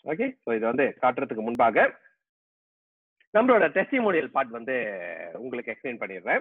Okay so இது வந்து காட்டுறதுக்கு முன்பாக நம்மளோட டெஸ்டிமோனியல் பார்ட் வந்து உங்களுக்கு எக்ஸ்பிளைன் பண்ணிடுறேன்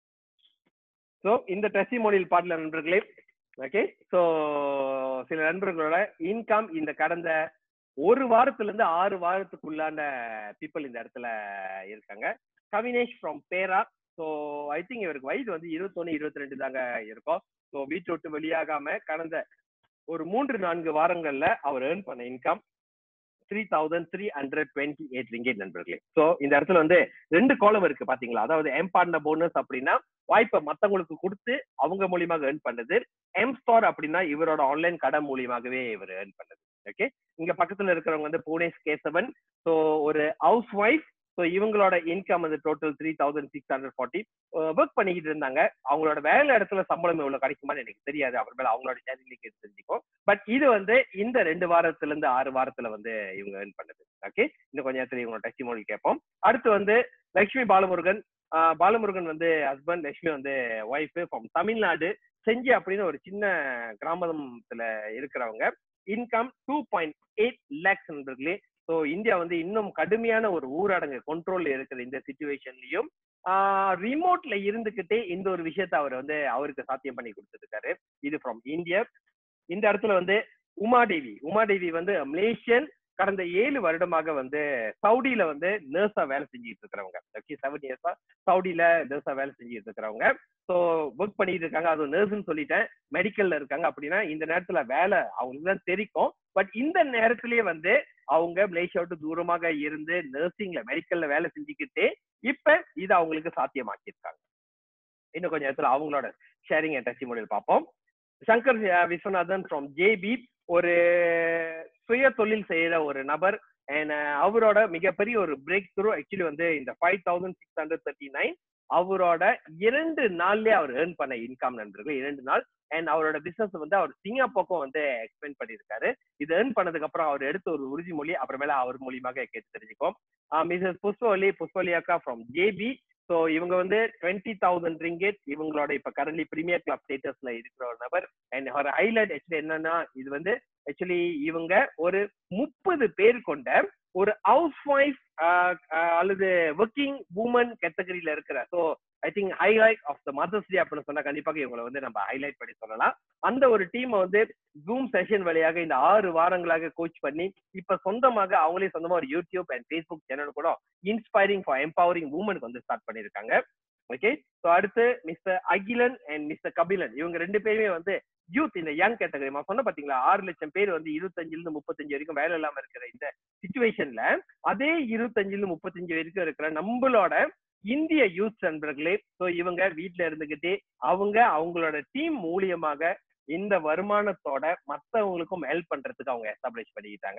ஸோ இந்த டெஸ்டிமோனியல் பார்ட்ல நண்பர்களே ஓகே ஸோ சில நண்பர்களோட இன்கம் இந்த கடந்த ஒரு வாரத்துல இருந்து ஆறு வாரத்துக்குள்ளான பீப்புள் இந்த இடத்துல இருக்காங்க Kavinesh from Perak so I think இவருக்கு வயது வந்து இருபத்தொன்னு இருபத்தி ரெண்டு தாங்க இருக்கும் ஸோ வீட்டை விட்டு வெளியாகாம கடந்த ஒரு மூன்று நான்கு வாரங்கள்ல அவர் ஏர்ன் பண்ண income three thousand three hundred twenty eight ringgit நண்பர்களே ஸோ இந்த இடத்துல வந்து ரெண்டு கோலம் இருக்கு பாத்தீங்களா அதாவது எம் பார்ட்னர் போனஸ் அப்படின்னா வாய்ப்பை மத்தவங்களுக்கு கொடுத்து அவங்க மூலியமாக ஏர்ன் பண்ணது எம் ஸ்டார் அப்படின்னா இவரோட ஆன்லைன் கடை மூலியமாகவே இவர் ஏர்ன் பண்ணது ஓகே இங்க பக்கத்துல இருக்கிறவங்க வந்து புனேஷ் கேசவன் ஸோ ஒரு ஹவுஸ் ஒய்ஃப் ஸோ இவங்களோட இன்கம் வந்து total three thousand six hundred forty work பண்ணிக்கிட்டு இருந்தாங்க அவங்களோட வேலை இடத்துல சம்பளம் எவ்வளவு கிடைக்குமான்னு எனக்கு தெரியாது அப்புறமேல அவங்களோட சேனலுக்கு தெரிஞ்சுக்கும் பட் இது வந்து இந்த ரெண்டு வாரத்துல இருந்து ஆறு வாரத்துல வந்து இவங்க ஏர்ன் பண்ணது ஓகே இன்னும் கொஞ்ச நேரத்துல இவங்களோட டெஸ்டிமோனி கேட்போம் அடுத்து வந்து லட்சுமி பாலமுருகன் பாலமுருகன் வந்து ஹஸ்பண்ட் லட்சுமி வந்து ஒய்ஃப் ஃப்ரம் தமிழ்நாடு செஞ்சி அப்படின்னு ஒரு சின்ன கிராமத்துல இருக்கிறவங்க income two point eight lakhs நண்பர்களே ஸோ இந்தியா வந்து இன்னும் கடுமையான ஒரு ஊரடங்கு கண்ட்ரோல் இருக்கிற இந்த சுச்சுவேஷன்லயும் ரிமோட்ல இருந்துகிட்டே இந்த ஒரு விஷயத்த அவர் வந்து அவருக்கு சாத்தியம் பண்ணி கொடுத்துருக்காரு இது ஃப்ரம் இந்தியா இந்த இடத்துல வந்து உமாதேவி உமாதேவி வந்து மலேசியன் கடந்த ஏழு வருடமாக வந்து சவுடியில வந்து நர்ஸா வேலை செஞ்சுட்டு இருக்கிறவங்க ஓகே செவன் இயர்ஸா சவுடியில நர்ஸா வேலை செஞ்சுட்டு இருக்கிறவங்க ஸோ ஒர்க் பண்ணிட்டு இருக்காங்க அது நர்ஸ்ன்னு சொல்லிட்டேன் மெடிக்கல்ல இருக்காங்க அப்படின்னா இந்த நேரத்துல வேலை அவங்களுக்கு தான் தெரிக்கும் பட் இந்த நேரத்திலேயே வந்து அவங்க மலேசியா விட்டு தூரமாக இருந்து நர்சிங்ல மெடிக்கல்ல வேலை செஞ்சுக்கிட்டு இப்ப இது அவங்களுக்கு சாத்தியமாக்கியிருக்காங்க இன்னும் கொஞ்சம் நேரத்துல அவங்களோட ஷேரிங் அண்ட் டெஸ்டிமோனியல் பார்ப்போம் சங்கர் விஸ்வநாதன் ஃப்ரம் ஜேபி ஒரு சுய தொழில் செய்யற ஒரு நபர் அண்ட் அவரோட மிகப்பெரிய ஒரு பிரேக் த்ரூ ஆக்சுவலி வந்து இந்த five thousand six hundred thirty nine அவரோட இரண்டு நாள்லயே அவர் ஏர்ன் பண்ண இன்கம் நண்பர்கள் இரண்டு நாள் அண்ட் அவரோட பிசினஸ் வந்து அவர் சிங்கப்பூருக்கும் வந்து எக்ஸ்பிளைன் பண்ணியிருக்காரு இது ஏர்ன் பண்ணதுக்கு அப்புறம் அவர் எடுத்த ஒரு உறுதிமொழி அப்புறமேல அவர் மூலியமாக கேட்டு தெரிஞ்சுக்கோம் மிஸ்ஸஸ் புஷ்பவலி புஷ்பவலி அக்கா ஃப்ரம் ஜேபி ஸோ இவங்க வந்து டுவெண்ட்டி தௌசண்ட் ரிங்கெட் இவங்களோட இப்ப கரண்ட்லி பிரீமியர் கிளப் ஸ்டேட்டஸ்ல இருக்கிற ஒரு நபர் அண்ட் ஒரு ஹைலைட் ஆக்சுவலி என்னன்னா இது வந்து ஆக்சுவலி இவங்க ஒரு முப்பது பேர் கொண்ட ஒரு ஹவுஸ் ஒய்ஃப் அல்லது ஒர்க்கிங் உமன் கேட்டகரியில இருக்கிற so I think highlight of the mother's day அப்படின்னு சொன்னா கண்டிப்பாக இவங்களை வந்து நம்ம ஹைலைட் பண்ணி சொல்லலாம் அந்த ஒரு டீமை வந்து ஜூம் செஷன் வழியாக இந்த ஆறு வாரங்களாக கோச் பண்ணி இப்ப சொந்தமாக அவங்களே சொந்தமா ஒரு யூடியூப் அண்ட் ஃபேஸ்புக் சேனல் கூட இன்ஸ்பைரிங் ஃபார் எம்பவரிங் உமனுக்கு வந்து ஸ்டார்ட் பண்ணியிருக்காங்க ஓகே ஸோ அடுத்து mister Akilan and mister Kapilan இவங்க ரெண்டு பேருமே வந்து யூத் இந்த யங் கேட்டகரி நான் சொன்ன பாத்தீங்களா ஆறு லட்சம் பேர் வந்து இருபத்தஞ்சுல இருந்து முப்பத்தஞ்சு வரைக்கும் வேலை இல்லாம இருக்கிற இந்த சுச்சுவேஷன்ல அதே இருபத்தஞ்சுல இருந்து முப்பத்தஞ்சு வரைக்கும் இருக்கிற நம்மளோட இந்திய யூத் நண்பர்களே ஸோ இவங்க வீட்டுல இருந்துகிட்டே அவங்க அவங்களோட டீம் மூலியமாக இந்த வருமானத்தோட மத்தவங்களுக்கும் ஹெல்ப் பண்றதுக்கு அவங்க எஸ்டாப்ளிஷ் பண்ணிக்கிட்டாங்க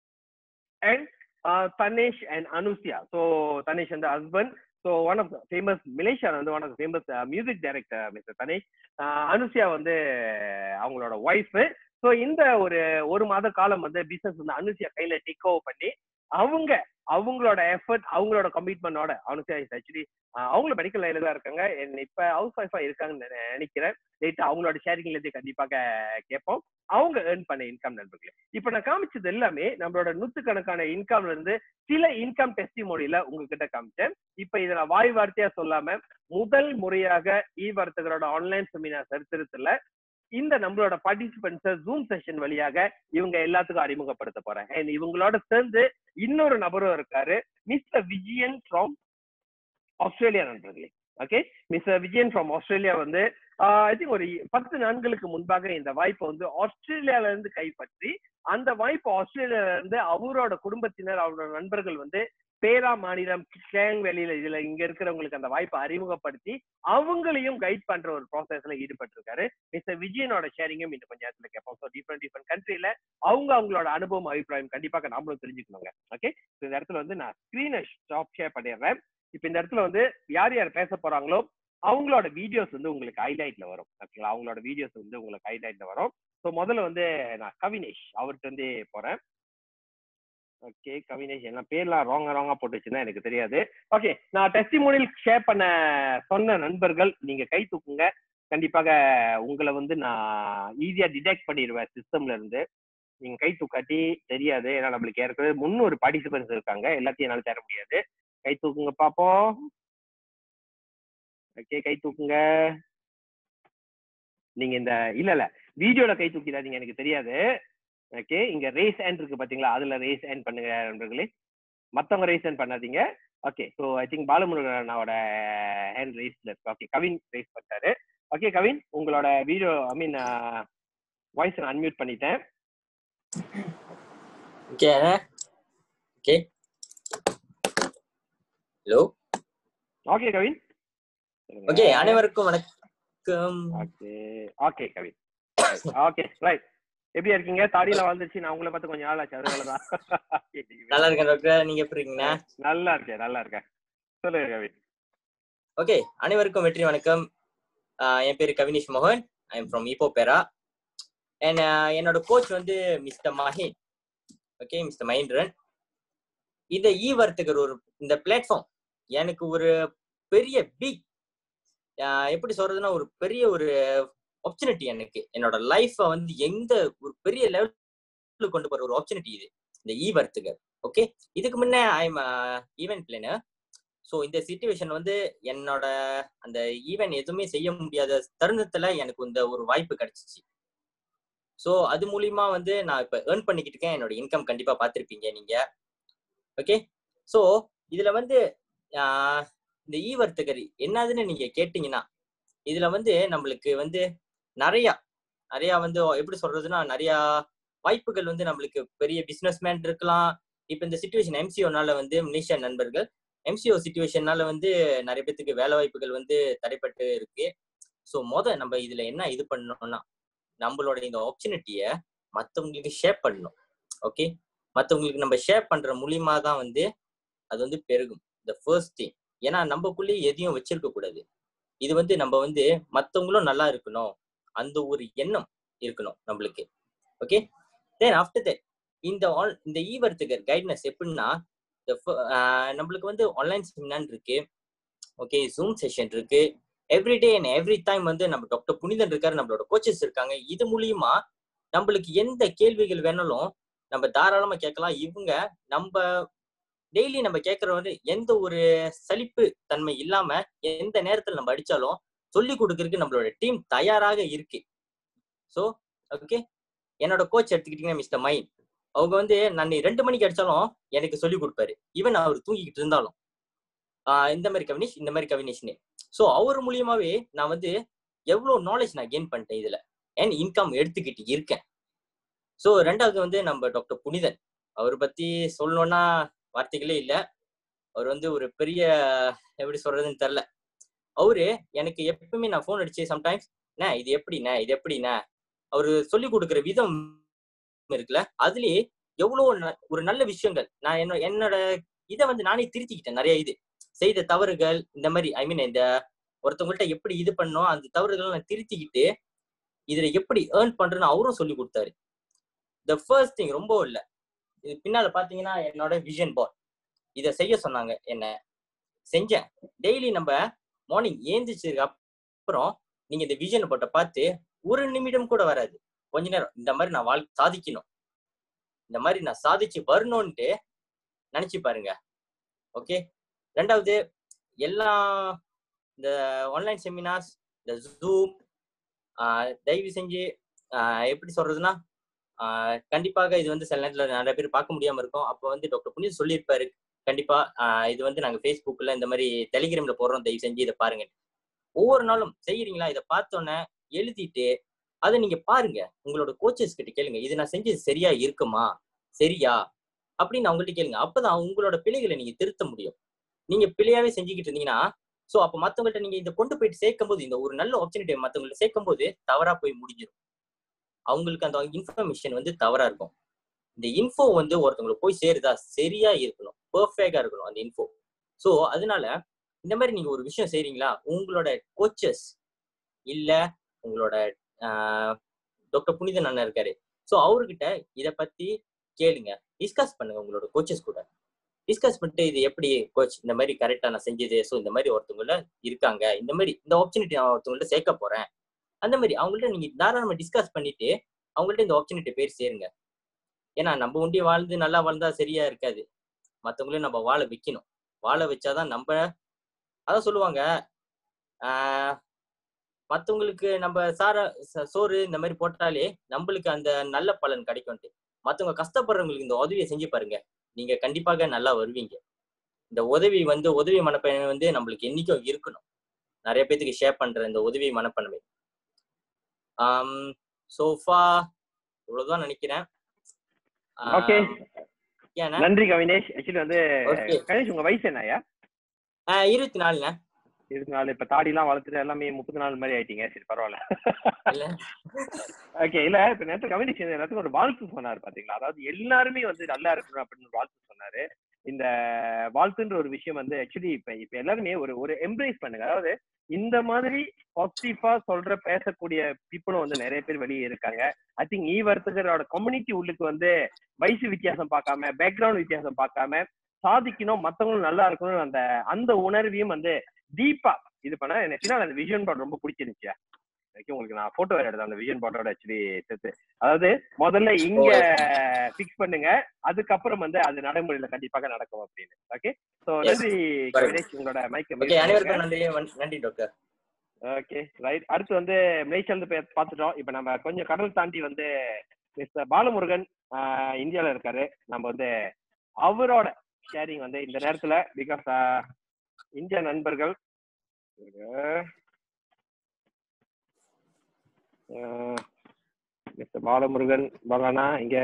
and Thanesh and Anusiya so Thanesh வந்து husband so one of the famous Malaysia வந்து one of the famous music director mister Thanesh Anusiya வந்து அவங்களோட ஒய்ஃபு ஸோ இந்த ஒரு ஒரு மாத காலம் வந்து பிசினஸ் வந்து அனுசியா கையில டேக் ஓவர் பண்ணி அவங்க அவங்களோட எஃபர்ட் அவங்களோட கமிட்மெண்டோட அனுசியா இஸ் ஆக்சுவலி அவங்களும் மெடிக்கல் லைன்ல தான் இருக்காங்க இப்ப ஹவுஸ் ஒய்ஃபா இருக்காங்கன்னு நினைக்கிறேன் லேட்டு அவங்களோட ஷேரிங்ல இருந்து கண்டிப்பாக கேட்போம் அவங்க ஏர்ன் பண்ண இன்கம் நண்பர்களே இப்ப நான் காமிச்சது எல்லாமே நம்மளோட நூத்துக்கணக்கான இன்கம்ல இருந்து சில இன்கம் டெஸ்டிமோனியில உங்ககிட்ட காமிச்சேன் இப்ப இதை நான் வாய் வார்த்தையா சொல்லாம முதல் முறையாக இ வர்த்தகரோட ஆன்லைன் செமினார் சரித்திரத்துல இந்த நம்மளோட பார்ட்டிசிபென்ட்ஸ ஜூம் செஷன் வழியாக இவங்க எல்லாத்துக்கும் அறிமுகப்படுத்த போறேன் அண்ட் இவங்களோட சேர்ந்து இன்னொரு நபரும் இருக்காரு மிஸ்டர் விஜயன் ஃப்ரம் ஆஸ்திரேலியா நண்பர்களே okay mister Vijayan from Australia வந்து ஐ திங்க் ஒரு பத்து நாட்களுக்கு முன்பாக இந்த வாய்ப்பை வந்து ஆஸ்திரேலியால இருந்து கைப்பற்றி அந்த வாய்ப்பு ஆஸ்திரேலியால இருந்து அவரோட குடும்பத்தினர் அவரோட நண்பர்கள் வந்து பேரா மாநிலம் கேங் வேலியில இதுல இங்க இருக்கிறவங்களுக்கு அந்த வாய்ப்பை அறிமுகப்படுத்தி அவங்களையும் கைட் பண்ற ஒரு ப்ராசஸ்ல ஈடுபட்டிருக்காரு மிஸ்டர் விஜயனோட ஷேரிங்கும் இன்னும் கொஞ்சம் நேரத்துல கேட்போம் ஸோ டிஃப்ரெண்ட் டிஃப்ரெண்ட் கண்ட்ரில அவங்க அவங்களோட அனுபவம் அபிப்பிராயம் கண்டிப்பாக நாமளும் தெரிஞ்சுக்கணுங்க ஓகே இந்த இடத்துல வந்து நான் ஸ்கிரீனை ஸ்டாப் ஷேர் பண்ணிடுறேன் இப்ப இந்த இடத்துல வந்து யார் யார் பேச போறாங்களோ அவங்களோட வீடியோஸ் வந்து உங்களுக்கு ஹைலைட்ல வரும் ஓகேங்களா அவங்களோட வீடியோஸ் வந்து உங்களுக்கு ஹைலைட்ல வரும் ஸோ முதல்ல வந்து நான் கவினேஷ் அவர்கிட்ட வந்து போறேன் ஓகே கவினேஷ் எல்லாம் பேர்லாம் ராங்கா ராங்கா போட்டு வச்சிருந்தா எனக்கு தெரியாது ஓகே நான் டெஸ்டிமோனியல் ஷேர் பண்ண சொன்ன நண்பர்கள் நீங்க கை தூக்குங்க கண்டிப்பாக உங்களை வந்து நான் ஈஸியா டிடெக்ட் பண்ணிடுவேன் சிஸ்டம்ல இருந்து நீங்க கை தூக்காட்டி தெரியாது ஏன்னா நம்மளுக்கு ஏற்கனவே முன்னூறு பார்ட்டிசிபென்ட்ஸ் இருக்காங்க எல்லாத்தையும் என்னால தர முடியாது கை தூக்குங்க பாப்போம் ஓகே கை தூக்குங்க நீங்க இந்த இல்ல இல்ல வீடியோல கை தூக்கிடாதீங்க எனக்கு தெரியாது ஓகே இங்க ரேஸ் ஹேண்ட் இருக்கு பாத்தீங்களா அதுல ரேஸ் ஹேண்ட் பண்ணுங்க நண்பர்களே மத்தவங்க ரேஸ் ஹேண்ட் பண்ணாதீங்க ஓகே ஸோ ஐ திங்க் பாலமுருகனோட ஹேண்ட் ரேஸ்ல இருக்கு ஓகே கவின் ரேஸ் பண்ணிட்டாரு ஓகே கவின் உங்களோட வீடியோ ஐ மீன் வாய்ஸ் நான் அன்மியூட் பண்ணிட்டேன் okay okay hello okay Kavin okay அனைவருக்கும் வணக்கம் okay okay Kavin okay right எப்படி இருக்கீங்க தாடியில வந்துச்சு நான் உங்களை பார்த்து கொஞ்சம் நாள் ஆச்சு அதனாலதான் நல்லா இருக்கேன் டாக்டர் நீங்க எப்படி இருக்கீங்க நல்லா இருக்கேன் நல்லா இருக்கேன் சொல்லுங்க கவின் ஓகே அனைவருக்கும் வெற்றி வணக்கம் ஆஹ் என் பேரு கவினேஷ் மோகன் I am from Ipoh Perak and என்னோட கோச் வந்து mister Mahen okay mister Mahendran இந்த இ வர்த்தகர் ஒரு இந்த பிளாட்ஃபார்ம் எனக்கு ஒரு பெரிய பிக் எப்படி சொல்றதுன்னா ஒரு பெரிய ஒரு ஆப்பர்ச்சுனிட்டி எனக்கு என்னோட லைஃப்பை வந்து எந்த ஒரு பெரிய லெவலுக்கு கொண்டு போற ஒரு ஆப்பர்ச்சுனிட்டி இது இந்த இ வர்த்தகர் ஓகே இதுக்கு முன்னே I am event planner so இந்த சுச்சுவேஷன் வந்து என்னோட அந்த ஈவென்ட் எதுவுமே செய்ய முடியாத தருணத்துல எனக்கு இந்த ஒரு வாய்ப்பு கிடைச்சிச்சு ஸோ அது மூலியமா வந்து நான் இப்போ ஏர்ன் பண்ணிக்கிட்டு இருக்கேன் என்னோட இன்கம் கண்டிப்பா பார்த்துருப்பீங்க நீங்க ஓகே ஸோ இதுல வந்து ஆஹ், இந்த ஈ வர்த்தகர் என்னதுன்னு நீங்க கேட்டீங்கன்னா இதுல வந்து நம்மளுக்கு வந்து நிறைய நிறைய வந்து எப்படி சொல்றதுன்னா நிறைய வாய்ப்புகள் வந்து நம்மளுக்கு பெரிய பிசினஸ்மேன் இருக்கலாம் இப்போ இந்த சுச்சுவேஷன் எம்சிஓனால வந்து மலேசியா நண்பர்கள் எம்சிஓ சுச்சுவேஷன்னால வந்து நிறைய பேத்துக்கு வேலை வாய்ப்புகள் வந்து தடைப்பட்டு இருக்கு ஸோ முத நம்ம இதுல என்ன இது பண்ணணும்னா நம்மளோட இந்த ஆப்பர்ச்சுனிட்டியை மற்றவங்களுக்கு ஷேர் பண்ணணும் ஓகே மற்றவங்களுக்கு நம்ம ஷேர் பண்ற மூலியமா தான் வந்து அது வந்து பெருகும் இந்த ஃபர்ஸ்ட் திங் ஏன்னா நம்மக்குள்ளேயே எதையும் வச்சிருக்க கூடாது இது வந்து நம்ம வந்து மற்றவங்களும் நல்லா இருக்கணும் அந்த ஒரு எண்ணம் இருக்கணும் நம்மளுக்கு ஓகே தென் ஆஃப்டர் தட் இந்த ஆல் இந்த ஈ வர்த்தகர் கைட்னஸ் எப்படின்னா இந்த ஃப- ஆஹ் நம்மளுக்கு வந்து ஆன்லைன் செமினார் இருக்கு ஓகே ஜூம் செஷன் இருக்கு எவ்ரிடே அண்ட் எவ்ரி டைம் வந்து நம்ம டாக்டர் புனிதன் இருக்காரு நம்மளோட கோச்சஸ் இருக்காங்க இது மூலியமா நம்மளுக்கு எந்த கேள்விகள் வேணாலும் நம்ம தாராளமா கேட்கலாம் இவங்க நம்ம டெய்லி நம்ம கேட்கற வந்து எந்த ஒரு சலிப்பு தன்மை இல்லாம எந்த நேரத்துல நம்ம அடிச்சாலும் சொல்லி கொடுக்கறதுக்கு நம்மளோட டீம் தயாராக இருக்கு ஸோ ஓகே என்னோட கோச் எடுத்துக்கிட்டீங்கன்னா மிஸ்டர் மைன் அவங்க வந்து நான் ரெண்டு மணிக்கு அடிச்சாலும் எனக்கு சொல்லி கொடுப்பாரு ஈவன் அவர் தூங்கிக்கிட்டு இருந்தாலும் ஆஹ் இந்த மாதிரி கவினேஷ் இந்த மாதிரி கவினேஷ்னு ஸோ அவர் மூலியமாவே நான் வந்து எவ்வளவு நாலேஜ் நான் கெயின் பண்ணிட்டேன் இதுல அண்ட் இன்கம் எடுத்துக்கிட்டு இருக்கேன் ஸோ ரெண்டாவது வந்து நம்ம டாக்டர் புனிதன் அவர் பத்தி சொல்லணும்னா வார்த்தைகளே இல்ல அவர் வந்து ஒரு பெரிய எப்படி சொல்றதுன்னு தெரில அவரு எனக்கு எப்பவுமே நான் ஃபோன் அடிச்சு சம்டைம்ஸ் நே இது எப்படிண்ணே இது எப்படிண்ணே அவரு சொல்லி கொடுக்குற விதம் இருக்குல்ல அதுலயே எவ்வளவு ந- ஒரு நல்ல விஷயங்கள் நான் என்ன என்னோட இதை வந்து நானே திருத்திக்கிட்டேன் நிறைய இது செய்த தவறுகள் இந்த மாதிரி ஐ மீன் இந்த ஒருத்தவங்கள்ட்ட எப்படி இது பண்ணோம் அந்த தவறுகளை நான் திருத்திக்கிட்டு இதுல எப்படி ஏர்ன் பண்றேன்னு அவரும் சொல்லி கொடுத்தாரு த ஃபர்ஸ்ட் திங் ரொம்ப இல்ல இது பின்னால பாத்தீங்கன்னா என்னோட விஷன் போர்ட் இதை செய்ய சொன்னாங்க என்ன செஞ்சேன் டெய்லி நம்ம மார்னிங் ஏந்திரிச்சதுக்கு அப்புறம் நீங்க இந்த விஷன் போட்ட பார்த்து ஒரு நிமிடம் கூட வராது கொஞ்ச நேரம் இந்த மாதிரி நான் வாழ்க்கை சாதிக்கணும் இந்த மாதிரி நான் சாதிச்சு வரணும்ட்டு நினைச்சு பாருங்க ஓகே ரெண்டாவது எல்லா இந்த ஆன்லைன் செமினார்ஸ் இந்த ஜூம் தயவு செஞ்சு ஆஹ் எப்படி சொல்றதுன்னா ஆஹ் கண்டிப்பாக இது வந்து சில நேரத்துல நிறைய பேர் பார்க்க முடியாம இருக்கும் அப்போ வந்து டாக்டர் புனித் சொல்லியிருப்பாரு கண்டிப்பா ஆஹ் இது வந்து நாங்க ஃபேஸ்புக்ல இந்த மாதிரி டெலிகிராம்ல போடுறோம் தயவு செஞ்சு இதை பாருங்க ஒவ்வொரு நாளும் செய்யறீங்களா இதை பார்த்தோன்னே எழுதிட்டு அதை நீங்க பாருங்க உங்களோட கோச்சஸ் கிட்ட கேளுங்க இது நான் செஞ்சது சரியா இருக்குமா சரியா அப்படின்னு அவங்கள்ட்ட கேளுங்க அப்பதான் உங்களோட பிழைகளை நீங்க திருத்த முடியும் நீங்க பிழையாவே செஞ்சுக்கிட்டு இருந்தீங்கன்னா சோ அப்ப மத்தவங்கள்ட்ட நீங்க இதை கொண்டு போயிட்டு சேர்க்கும் போது இந்த ஒரு நல்ல ஆப்பர்ச்சுனிட்டி மத்தவங்கள்ட்ட சேர்க்கும் போது தவறா போய் முடிஞ்சிடும் அவங்களுக்கு அந்த இன்ஃபர்மேஷன் வந்து தவறா இருக்கும் இந்த இன்ஃபோ வந்து ஒருத்தவங்களுக்கு போய் சேருதா சரியா இருக்கணும் பெர்ஃபெக்டா இருக்கணும் அந்த இன்ஃபோ சோ அதனால இந்த மாதிரி நீங்க ஒரு விஷயம் செய்றீங்களா உங்களோட கோச்சஸ் இல்ல உங்களோட டாக்டர் புனிதன் அண்ணன் இருக்காரு ஸோ அவர்கிட்ட இத பத்தி கேளுங்க டிஸ்கஸ் பண்ணுங்க உங்களோட கோச்சஸ் கூட டிஸ்கஸ் பண்ணிட்டு இது எப்படி கோச் இந்த மாதிரி கரெக்டா நான் செஞ்சது ஸோ இந்த மாதிரி ஒருத்தவங்கள இருக்காங்க இந்த மாதிரி இந்த ஆப்பர்ச்சுனிட்டி நான் ஒருத்தவங்கள்ட்ட சேர்க்க போறேன் அந்த மாதிரி அவங்கள்ட்ட நீங்க தாராளமா டிஸ்கஸ் பண்ணிட்டு அவங்கள்ட்ட இந்த ஆப்பர்ச்சுனிட்டி பேர் சேருங்க ஏன்னா நம்ம உண்டி வாழ்ந்து நல்லா வாழ்ந்தா சரியா இருக்காது மத்தவங்களையும் நம்ம வாழ வைக்கணும் வாழ வச்சாதான் நம்ம அதான் சொல்லுவாங்க ஆஹ் மத்தவங்களுக்கு நம்ம சார ச- சோறு இந்த மாதிரி போட்டாலே நம்மளுக்கு அந்த நல்ல பலன் கிடைக்கும்ட்டு மத்தவங்க கஷ்டப்படுறவங்களுக்கு இந்த உதவியை செஞ்சு பாருங்க நீங்க கண்டிப்பாக நல்லா வருவீங்க இந்த உதவி வந்து உதவி மனப்பான்மை வந்து நம்மளுக்கு என்னைக்கும் இருக்கணும் நிறைய பேத்துக்கு ஷேர் பண்ற இந்த உதவி மனப்பான்மை ஆம் சோஃபா இவ்வளவுதான் நினைக்கிறேன் Okay. ஏன்னா நன்றி கவினேஷ் ஆக்சுவலி வந்து Okay. கவினேஷ் உங்க வயசு என்னய்யா இருபத்தி நாலுண்ணே இருபத்தி நாலு இப்ப தாடி எல்லாம் வளர்த்துட்டு எல்லாமே முப்பத்தி நாலு மாதிரி ஆயிட்டீங்க சரி பரவாயில்ல இல்ல ஓகே இல்ல இப்ப நேரத்து கவினேஷ் இந்த நேரத்துக்கு ஒரு வாழ்த்து சொன்னாரு பாத்தீங்களா அதாவது எல்லாருமே வந்து நல்லா இருக்கணும் அப்படின்னு ஒரு வாழ்த்து சொன்னாரு இந்த வாழ்த்துன்ற ஒரு விஷயம் வந்து ஆக்சுவலி இப்ப இப்ப எல்லாருமே ஒரு ஒரு எம்ப்ரேஸ் பண்ணுங்க அதாவது இந்த மாதிரி பாசிட்டிவா சொல்ற பேசக்கூடிய பீப்புளும் வந்து நிறைய பேர் வெளியே இருக்காங்க ஐ திங்க் ஈ வர்த்தகரோட கம்யூனிட்டி உள்ளுக்கு வந்து வயசு வித்தியாசம் பார்க்காம பேக்ரவுண்ட் வித்தியாசம் பார்க்காம சாதிக்கணும் மத்தவங்களும் நல்லா இருக்கணும் அந்த அந்த உணர்வையும் வந்து டீப்பா இது பண்ண எனக்கு அந்த விஷன் போர்ட் ரொம்ப பிடிச்சிருந்துச்சு Okay, உங்களுக்கு நான் போட்டோ வேற எடுத்தேன் அந்த விஷன் போட்டோட ஆக்சுவலி சேர்த்து அதாவது முதல்ல இங்க பிக்ஸ் பண்ணுங்க அதுக்கப்புறம் வந்து அது நடைமுறையில கண்டிப்பாக நடக்கும் அப்படின்னு ஓகே சோ Yes. நன்றி Correct. கணேஷ் உங்களோட மைக் ஓகே அனைவருக்கும் நன்றி வன்- நன்றி டாக்டர் ஓகே ரைட் அடுத்து வந்து மலேசியா வந்து பே- பார்த்துட்டோம் இப்போ நம்ம கொஞ்சம் கடல் தாண்டி வந்து மிஸ்டர் பாலமுருகன் ஆஹ், இந்தியால இருக்காரு நம்ம வந்து அவரோட ஷேரிங் வந்து இந்த நேரத்துல பிகாஸ் இந்திய நண்பர்கள் மிஸ்டர் பாலமுருகன் பாலானா இங்க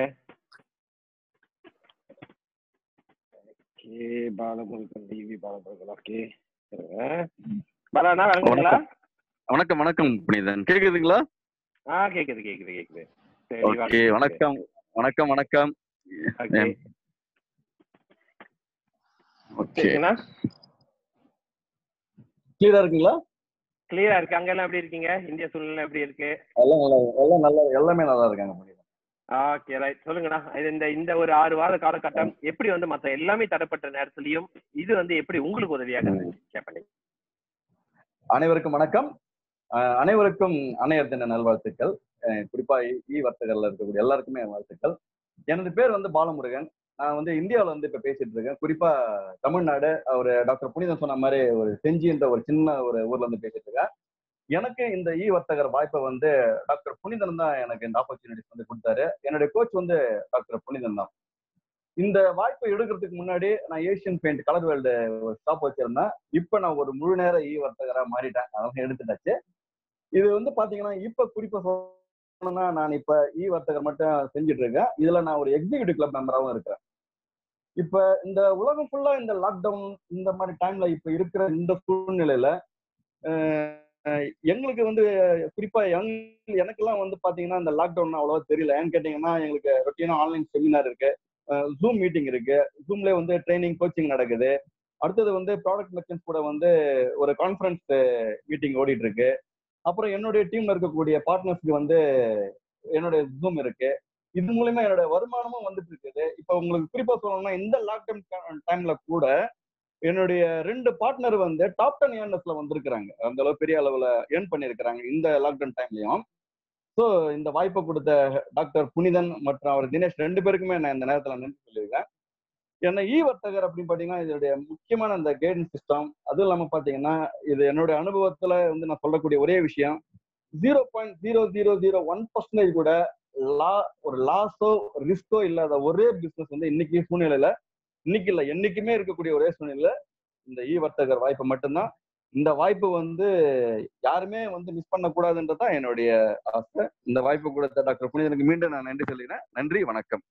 okay Balamurugan TV Balamurugan okay பாலானா வணக்கங்களா வணக்கம் வணக்கம் புனிதன் கேக்குதுங்களா ஆ கேக்குது கேக்குது கேக்குது தெளிவா ஓகே கேக்குது. வணக்கம் வணக்கம் வணக்கம் Okay. ஓகே கேக்குதுங்களா கிளியரா இருக்குங்களா கிளியரா இருக்கு அங்க எல்லாம் எப்படி இருக்கீங்க இந்திய சூழ்நிலை எப்படி இருக்கு எல்லாம் நல்லா எல்லாம் நல்லா எல்லாமே நல்லா இருக்காங்க புனிதன் ஓகே ரைட் சொல்லுங்கண்ணா இது இந்த இந்த ஒரு ஆறு வார காலகட்டம் எப்படி வந்து மத்த எல்லாமே தடைப்பட்ட நேரத்துலயும் இது வந்து எப்படி உங்களுக்கு உதவியாக இருந்துச்சு share பண்ணுங்க. அனைவருக்கும் வணக்கம் அஹ், அனைவருக்கும் அணையர் தின நல்வாழ்த்துக்கள் அஹ், குறிப்பா இ வர்த்தகர்ல இருக்கக்கூடிய எல்லாருக்குமே வாழ்த்துக்கள் எனது பேர் வந்து பாலமுருகன் நான் வந்து இந்தியாவுல வந்து இப்ப பேசிட்டு இருக்கேன் குறிப்பா தமிழ்நாடு அவர் டாக்டர் புனிதன் சொன்ன மாதிரி ஒரு செஞ்சின்ற ஒரு சின்ன ஒரு ஊர்ல இருந்து பேசிட்டு இருக்கேன் எனக்கு இந்த இ வர்த்தகர் வாய்ப்பை வந்து டாக்டர் புனிதன் தான் எனக்கு இந்த ஆப்பர்ச்சுனிட்டிஸ் வந்து கொடுத்தாரு என்னுடைய கோச் வந்து டாக்டர் புனிதன் தான் இந்த வாய்ப்பை எடுக்கிறதுக்கு முன்னாடி நான் ஏசியன் பெயிண்ட் கலர் வேல்டு ஒரு ஸ்டாப் வச்சிருந்தேன் இப்ப நான் ஒரு முழு நேர இ வர்த்தகரா மாறிட்டேன் அதெல்லாம் எடுத்துட்டாச்சு இது வந்து பாத்தீங்கன்னா இப்ப குறிப்பா சொல்லணும்னா நான் இப்ப இ வர்த்தகர் மட்டும் செஞ்சுட்டு இருக்கேன் இதுல நான் ஒரு எக்ஸிகியூட்டிவ் கிளப் மெம்பராகவும் இருக்கிறேன் இப்ப இந்த உலகம் ஃபுல்லா இந்த லாக்டவுன் இந்த மாதிரி டைம்ல இப்ப இருக்கிற இந்த சூழ்நிலையில அஹ், எங்களுக்கு வந்து குறிப்பா யங் எனக்கெல்லாம் வந்து பாத்தீங்கன்னா இந்த லாக்டவுன் அவ்வளவா தெரியல ஏன்னு கேட்டீங்கன்னா எங்களுக்கு ரொட்டீனா ஆன்லைன் செமினார் இருக்கு ஜூம் மீட்டிங் இருக்கு ஜூம்ல வந்து ட்ரைனிங் கோச்சிங் நடக்குது அடுத்தது வந்து ப்ராடக்ட் மெர்ச்சன்ஸ் கூட வந்து ஒரு கான்ஃபரன்ஸ் மீட்டிங் ஓடிட்டு இருக்கு அப்புறம் என்னுடைய டீம்ல இருக்கக்கூடிய பார்ட்னர்ஸ்க்கு வந்து என்னுடைய ஜூம் இருக்கு இது மூலியமா என்னோட வருமானமும் வந்துட்டு இருக்குது இப்போ உங்களுக்கு குறிப்பா சொல்லணும்னா இந்த லாக்டவுன் டைம்ல கூட என்னுடைய ரெண்டு பார்ட்னர் வந்து டாப் டென் ஏர்னஸ்ல வந்திருக்கிறாங்க அந்த அளவு பெரிய அளவுல ஏர்ன் பண்ணியிருக்கிறாங்க இந்த லாக்டவுன் டைம்லயும் ஸோ இந்த வாய்ப்பை கொடுத்த டாக்டர் புனிதன் மற்றும் அவர் தினேஷ் ரெண்டு பேருக்குமே நான் இந்த நேரத்துல நன்றி சொல்லியிருக்கேன் என்ன இ வர்த்தகர் அப்படின்னு பாத்தீங்கன்னா இதனுடைய முக்கியமான அந்த கைடன்ஸ் சிஸ்டம் அதுவும் இல்லாம பாத்தீங்கன்னா இது என்னுடைய அனுபவத்துல வந்து நான் சொல்லக்கூடிய ஒரே விஷயம் zero point zero zero zero one percentage கூட லா ஒரு லாஸோ ரிஸ்கோ இல்லாத ஒரே பிசினஸ் வந்து இன்னைக்கு சூழ்நிலையில இன்னைக்கு இல்ல என்னைக்குமே இருக்கக்கூடிய ஒரே சூழ்நிலையில இந்த இ வர்த்தகர் வாய்ப்பு மட்டும்தான் இந்த வாய்ப்பு வந்து யாருமே வந்து மிஸ் பண்ணக்கூடாதுன்றதான் என்னுடைய ஆசை இந்த வாய்ப்பு கொடுத்த டாக்டர் புனிதனுக்கு மீண்டும் நான் நன்றி சொல்லிக்கிறேன் நன்றி வணக்கம்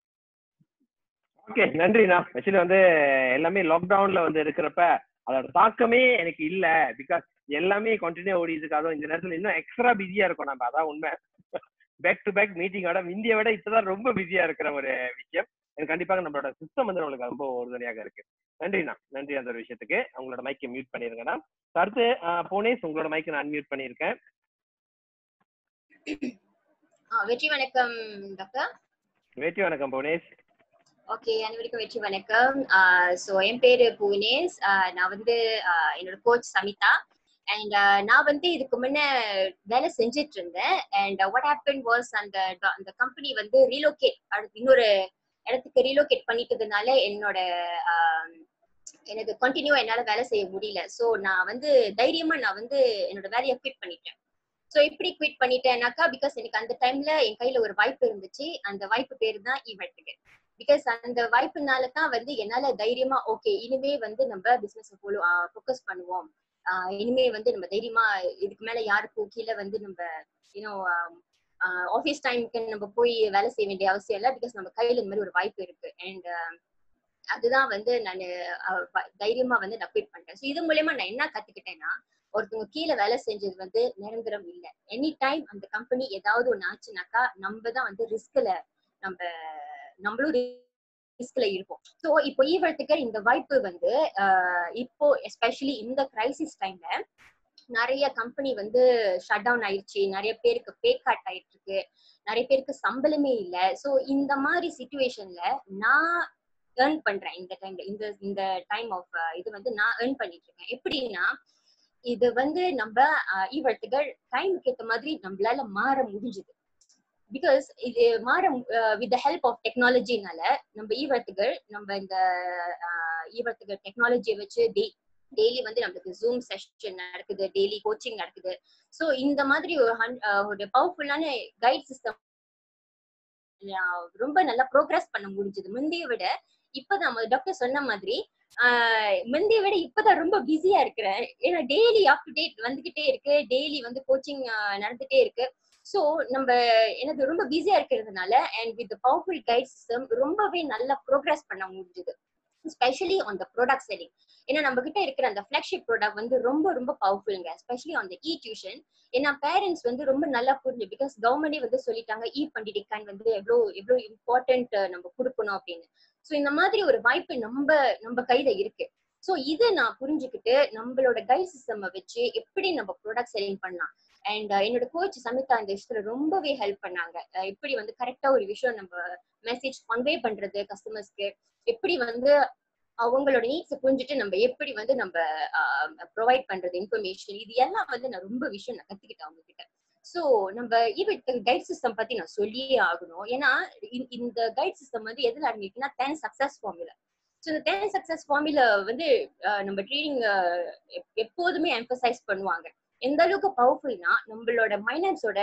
ஓகே நன்றிண்ணா ஆக்சுவலி வந்து எல்லாமே லாக்டவுன்ல வந்து இருக்கிறப்ப அதோட தாக்கமே எனக்கு இல்ல பிகாஸ் எல்லாமே கண்டினியூ ஓடிட்டு இருக்கு அதுவும் இந்த நேரத்துல இன்னும் எக்ஸ்ட்ரா பிஸியா இருக்கும் நம்ம அதான் உண்மை பேக் டு பேக் மீட்டிங்கோட இந்திய விட இப்பதான் ரொம்ப பிஸியா இருக்கிற ஒரு விஷயம் எனக்கு கண்டிப்பாக நம்மளோட சிஸ்டம் வந்து நம்மளுக்கு ரொம்ப உறுதுணையாக இருக்கு நன்றிண்ணா நன்றி அந்த ஒரு விஷயத்துக்கு உங்களோட மைக்கை மியூட் பண்ணிருங்கண்ணா அடுத்து ஆஹ், புனேஷ் உங்களோட மைக்கை நான் அன்மியூட் பண்ணியிருக்கேன் ஆ, வெற்றி வணக்கம் டாக்டர் வெற்றி வணக்கம் புனேஷ் ஓகே அனைவருக்கும் வெற்றி வணக்கம் ஸோ என் பேரு புவனேஷ் ஆ, நான் வந்து ஆ, என்னோட கோச் சமிதா அண்ட் நான் வந்து இதுக்கு முன்ன வேலை செஞ்சுட்டு இருந்தேன் அண்ட் வாட் ஹேப்பன் வாஸ் அந்த அந்த கம்பெனி வந்து ரீலோகேட் இன்னொரு இடத்துக்கு ரீலோகேட் பண்ணிட்டதுனால என்னோட ஆஹ், எனக்கு கண்டினியூ என்னால வேலை செய்ய முடியல ஸோ நான் வந்து தைரியமா நான் வந்து என்னோட வேலையை குவிட் பண்ணிட்டேன் ஸோ இப்படி குவிட் பண்ணிட்டேன்னாக்கா பிகாஸ் எனக்கு அந்த டைம்ல என் கையில ஒரு வாய்ப்பு இருந்துச்சு அந்த வாய்ப்பு பேரு தான் ஈவெண்ட்டுக்கு பிகாஸ் அந்த வாய்ப்புனால தான் வந்து என்னால தைரியமா ஓகே இனிமே வந்து நம்ம பிசினஸ் ஃபாலோ ஃபோக்கஸ் பண்ணுவோம் ஆஹ் இனிமே வந்து நம்ம தைரியமா இதுக்கு மேல யாருக்கும் கீழே வந்து நம்ம யூனோ ஆஃபீஸ் டைமுக்கு நம்ம போய் வேலை செய்ய வேண்டிய அவசியம் இல்லை பிகாஸ் நம்ம கையில இந்த மாதிரி ஒரு வாய்ப்பு இருக்கு அண்ட் அதுதான் வந்து நான் தைரியமா வந்து நான் குவிட் பண்றேன் ஸோ இது மூலயமா நான் என்ன கத்துக்கிட்டேன்னா ஒருத்தவங்க கீழே வேலை செஞ்சது வந்து நிரந்தரம் இல்லை எனி டைம் அந்த கம்பெனி ஏதாவது ஒண்ணு ஆச்சுனாக்கா நம்ம தான் வந்து ரிஸ்க்ல நம்ம நம்மளும் ரிஸ்க்ல இருப்போம் ஸோ இப்போ ஈவத்துக்கு இந்த வாய்ப்பு வந்து ஆஹ் இப்போ எஸ்பெஷலி இந்த கிரைசிஸ் டைம்ல நிறைய கம்பெனி வந்து ஷட் டவுன் ஆயிடுச்சு நிறைய பேருக்கு பே கட் ஆயிட்டு இருக்கு நிறைய பேருக்கு சம்பளமே இல்ல ஸோ இந்த மாதிரி சுச்சுவேஷன்ல நான் ஏர்ன் பண்றேன் இந்த டைம்ல இந்த இந்த டைம் ஆஃப் இது வந்து நான் ஏர்ன் பண்ணிட்டு இருக்கேன் எப்படின்னா இது வந்து நம்ம ஈவத்துகள் டைமுக்கு ஏற்ற மாதிரி நம்மளால மாற முடிஞ்சுது பிகாஸ் இது மாற வித் ஹெல்ப் ஆஃப் டெக்னாலஜினால நம்ம ஈவத்துகள் நம்ம இந்த ஈவத்துகள் டெக்னாலஜியை வச்சு டே டெய்லி வந்து நம்மளுக்கு ஜூம் செஷன் நடக்குது டெய்லி கோச்சிங் நடக்குது ஸோ இந்த மாதிரி ஒரு hun- ஆஹ் ஒரு பவர்ஃபுல்லான கைட் சிஸ்டம் ரொம்ப நல்லா ப்ரோக்ரஸ் பண்ண முடிஞ்சது முந்தைய விட இப்பதான் டாக்டர் சொன்ன மாதிரி ஆஹ் முந்தைய விட இப்பதான் ரொம்ப பிஸியா இருக்கிறேன் ஏன்னா டெய்லி அப் டு டேட் வந்துகிட்டே இருக்கு டெய்லி வந்து கோச்சிங் நடந்துட்டே இருக்கு ஸோ நம்ம எனக்கு ரொம்ப பிஸியா இருக்கிறதுனால and with powerful guide system ரொம்பவே நல்லா ப்ரோக்ரஸ் பண்ண முடிஞ்சது specially on the product selling ஏன்னா நம்ம கிட்ட இருக்கிற அந்த ஃபிளாக்ஷிப் ப்ராடக்ட் வந்து ரொம்ப ரொம்ப பவர்ஃபுல்ங்க especially on the e tuition ஏன்னா பேரண்ட்ஸ் வந்து ரொம்ப நல்லா புரிஞ்சு பிகாஸ் கவர்மெண்டே வந்து சொல்லிட்டாங்க இ பண்டிகைக்கான் வந்து எவ்வளோ எவ்வளோ இம்பார்ட்டன்ட் நம்ம கொடுக்கணும் அப்படின்னு ஸோ இந்த மாதிரி ஒரு வாய்ப்பு நம்ம நம்ம கையில இருக்கு ஸோ இதை நான் புரிஞ்சுக்கிட்டு நம்மளோட கைட் சிஸ்டம் வச்சு எப்படி நம்ம ப்ராடக்ட் செல்லிங் பண்ணலாம் அண்ட் என்னோட கோச் சமிதா இந்த விஷயத்துல ரொம்பவே ஹெல்ப் பண்ணாங்க அஹ் எப்படி வந்து கரெக்டா ஒரு விஷயம் நம்ம மெசேஜ் கன்வே பண்றது கஸ்டமர்ஸ்க்கு எப்படி வந்து அவங்களோட நீட்ஸ் புரிஞ்சுட்டு நம்ம எப்படி வந்து நம்ம ப்ரொவைட் பண்றது இன்ஃபர்மேஷன் இது எல்லாம் வந்து நான் ரொம்ப விஷயம் நான் கத்துக்கிட்டேன் அவங்க கிட்ட ஸோ நம்ம ஈவெண்ட் கைட் சிஸ்டம் பத்தி நான் சொல்லியே ஆகணும் ஏன்னா இந்த- இந்த கைட் சிஸ்டம் வந்து எதுல அடங்கிட்டுன்னா டென் சக்சஸ் ஃபார்முலா ஸோ இந்த டென் சக்சஸ் ஃபார்முலா வந்து அஹ், நம்ம ட்ரீடிங் எப்போதுமே எம்பசைஸ் பண்ணுவாங்க எந்த அளவுக்கு பவர்ஃபுல்னா நம்மளோட மைனர்ஸோட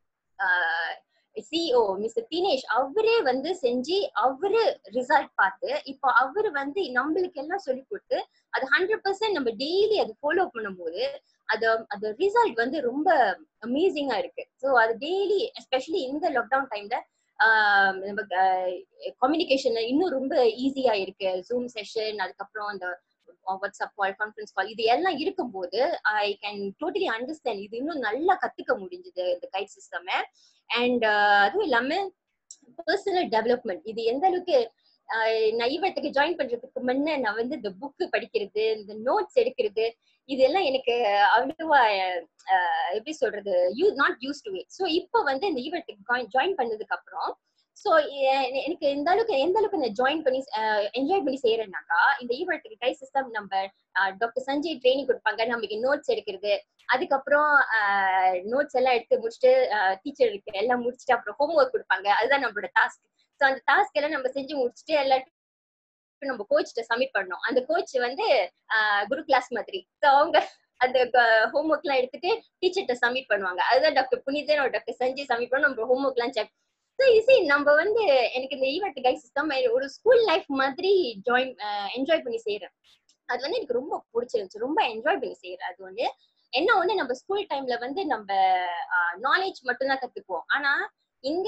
சிஓ மிஸ்டர் தினேஷ் அவரே வந்து செஞ்சு அவரு ரிசல்ட் பார்த்து இப்போ அவரு வந்து நம்மளுக்கு எல்லாம் சொல்லி கொடுத்து அது ஹண்ட்ரட் பர்சன்ட் நம்ம டெய்லி அது ஃபாலோ பண்ணும்போது அது அது ரிசல்ட் வந்து ரொம்ப அமேசிங்கா இருக்கு ஸோ அது டெய்லி எஸ்பெஷலி இந்த லாக்டவுன் டைம்ல நம்ம கம்யூனிகேஷன் இன்னும் ரொம்ப ஈஸியா இருக்கு ஜூம் செஷன் அதுக்கப்புறம் அந்த வாட்ஸ்அப் கால் கான்ஃபரன்ஸ் கால் இது எல்லாம் இருக்கும்போது ஐ கேன் டோட்டலி அண்டர்ஸ்டாண்ட் இது இன்னும் நல்லா கத்துக்க முடிஞ்சது இந்த கைட் சிஸ்டம் அண்ட் அதுவும் இல்லாம பர்சனல் டெவலப்மெண்ட் இது எந்த அளவுக்கு ஆஹ் நான் ஈவத்துக்கு ஜாயின் பண்றதுக்கு முன்ன நான் வந்து இந்த புக்கு படிக்கிறது இந்த நோட்ஸ் எடுக்கிறது இதெல்லாம் எனக்கு அவ்வளவா ஆஹ் எப்படி சொல்றது you not use to it so இப்போ வந்து இந்த ஈவெண்ட்டுக்கு ஜாயின் பண்ணதுக்கு அப்புறம் ஸோ எனக்கு இந்த அளவுக்கு எந்த அளவுக்கு நான் ஜாயின் பண்ணி என்ஜாய் பண்ணி செய்யறேன்னாக்கா இந்த ஈவெண்ட்டுக்கு கை சிஸ்டம் நம்ம டாக்டர் சஞ்சய் ட்ரைனிங் கொடுப்பாங்க நமக்கு நோட்ஸ் எடுக்கிறது அதுக்கப்புறம் நோட்ஸ் எல்லாம் எடுத்து முடிச்சுட்டு டீச்சருக்கு எல்லாம் முடிச்சுட்டு அப்புறம் ஹோம் ஒர்க் கொடுப்பாங்க அதுதான் நம்மளோட டாஸ்க் ஸோ அந்த டாஸ்க் எல்லாம் நம்ம செஞ்சு முடிச்சுட்டு எல்லாத்தையும் நம்ம கோச்சிட்ட சப்மிட் பண்ணோம் அந்த கோச் வந்து ஆஹ் குரு கிளாஸ் மாதிரி ஸோ அவங்க அந்த ஹோம் ஒர்க் எல்லாம் எடுத்துட்டு டீச்சர்கிட்ட சப்மிட் பண்ணுவாங்க அதுதான் doctor Punithan doctor Sanjay submit பண்ணோம் நம்ம ஹோம் ஒர்க் எல்லாம் செக் ஸோ இது நம்ம வந்து எனக்கு இந்த ஈவெண்ட் கைட் சிஸ்டம் ஒரு ஸ்கூல் லைஃப் மாதிரி ஜாயின் என்ஜாய் பண்ணி செய்யறேன் அது வந்து எனக்கு ரொம்ப பிடிச்சிருந்துச்சு ரொம்ப என்ஜாய் பண்ணி செய்யறேன் அது வந்து என்ன ஒண்ணு நம்ம ஸ்கூல் டைம்ல வந்து நம்ம நாலேஜ் மட்டும்தான் கத்துக்குவோம் ஆனா இங்க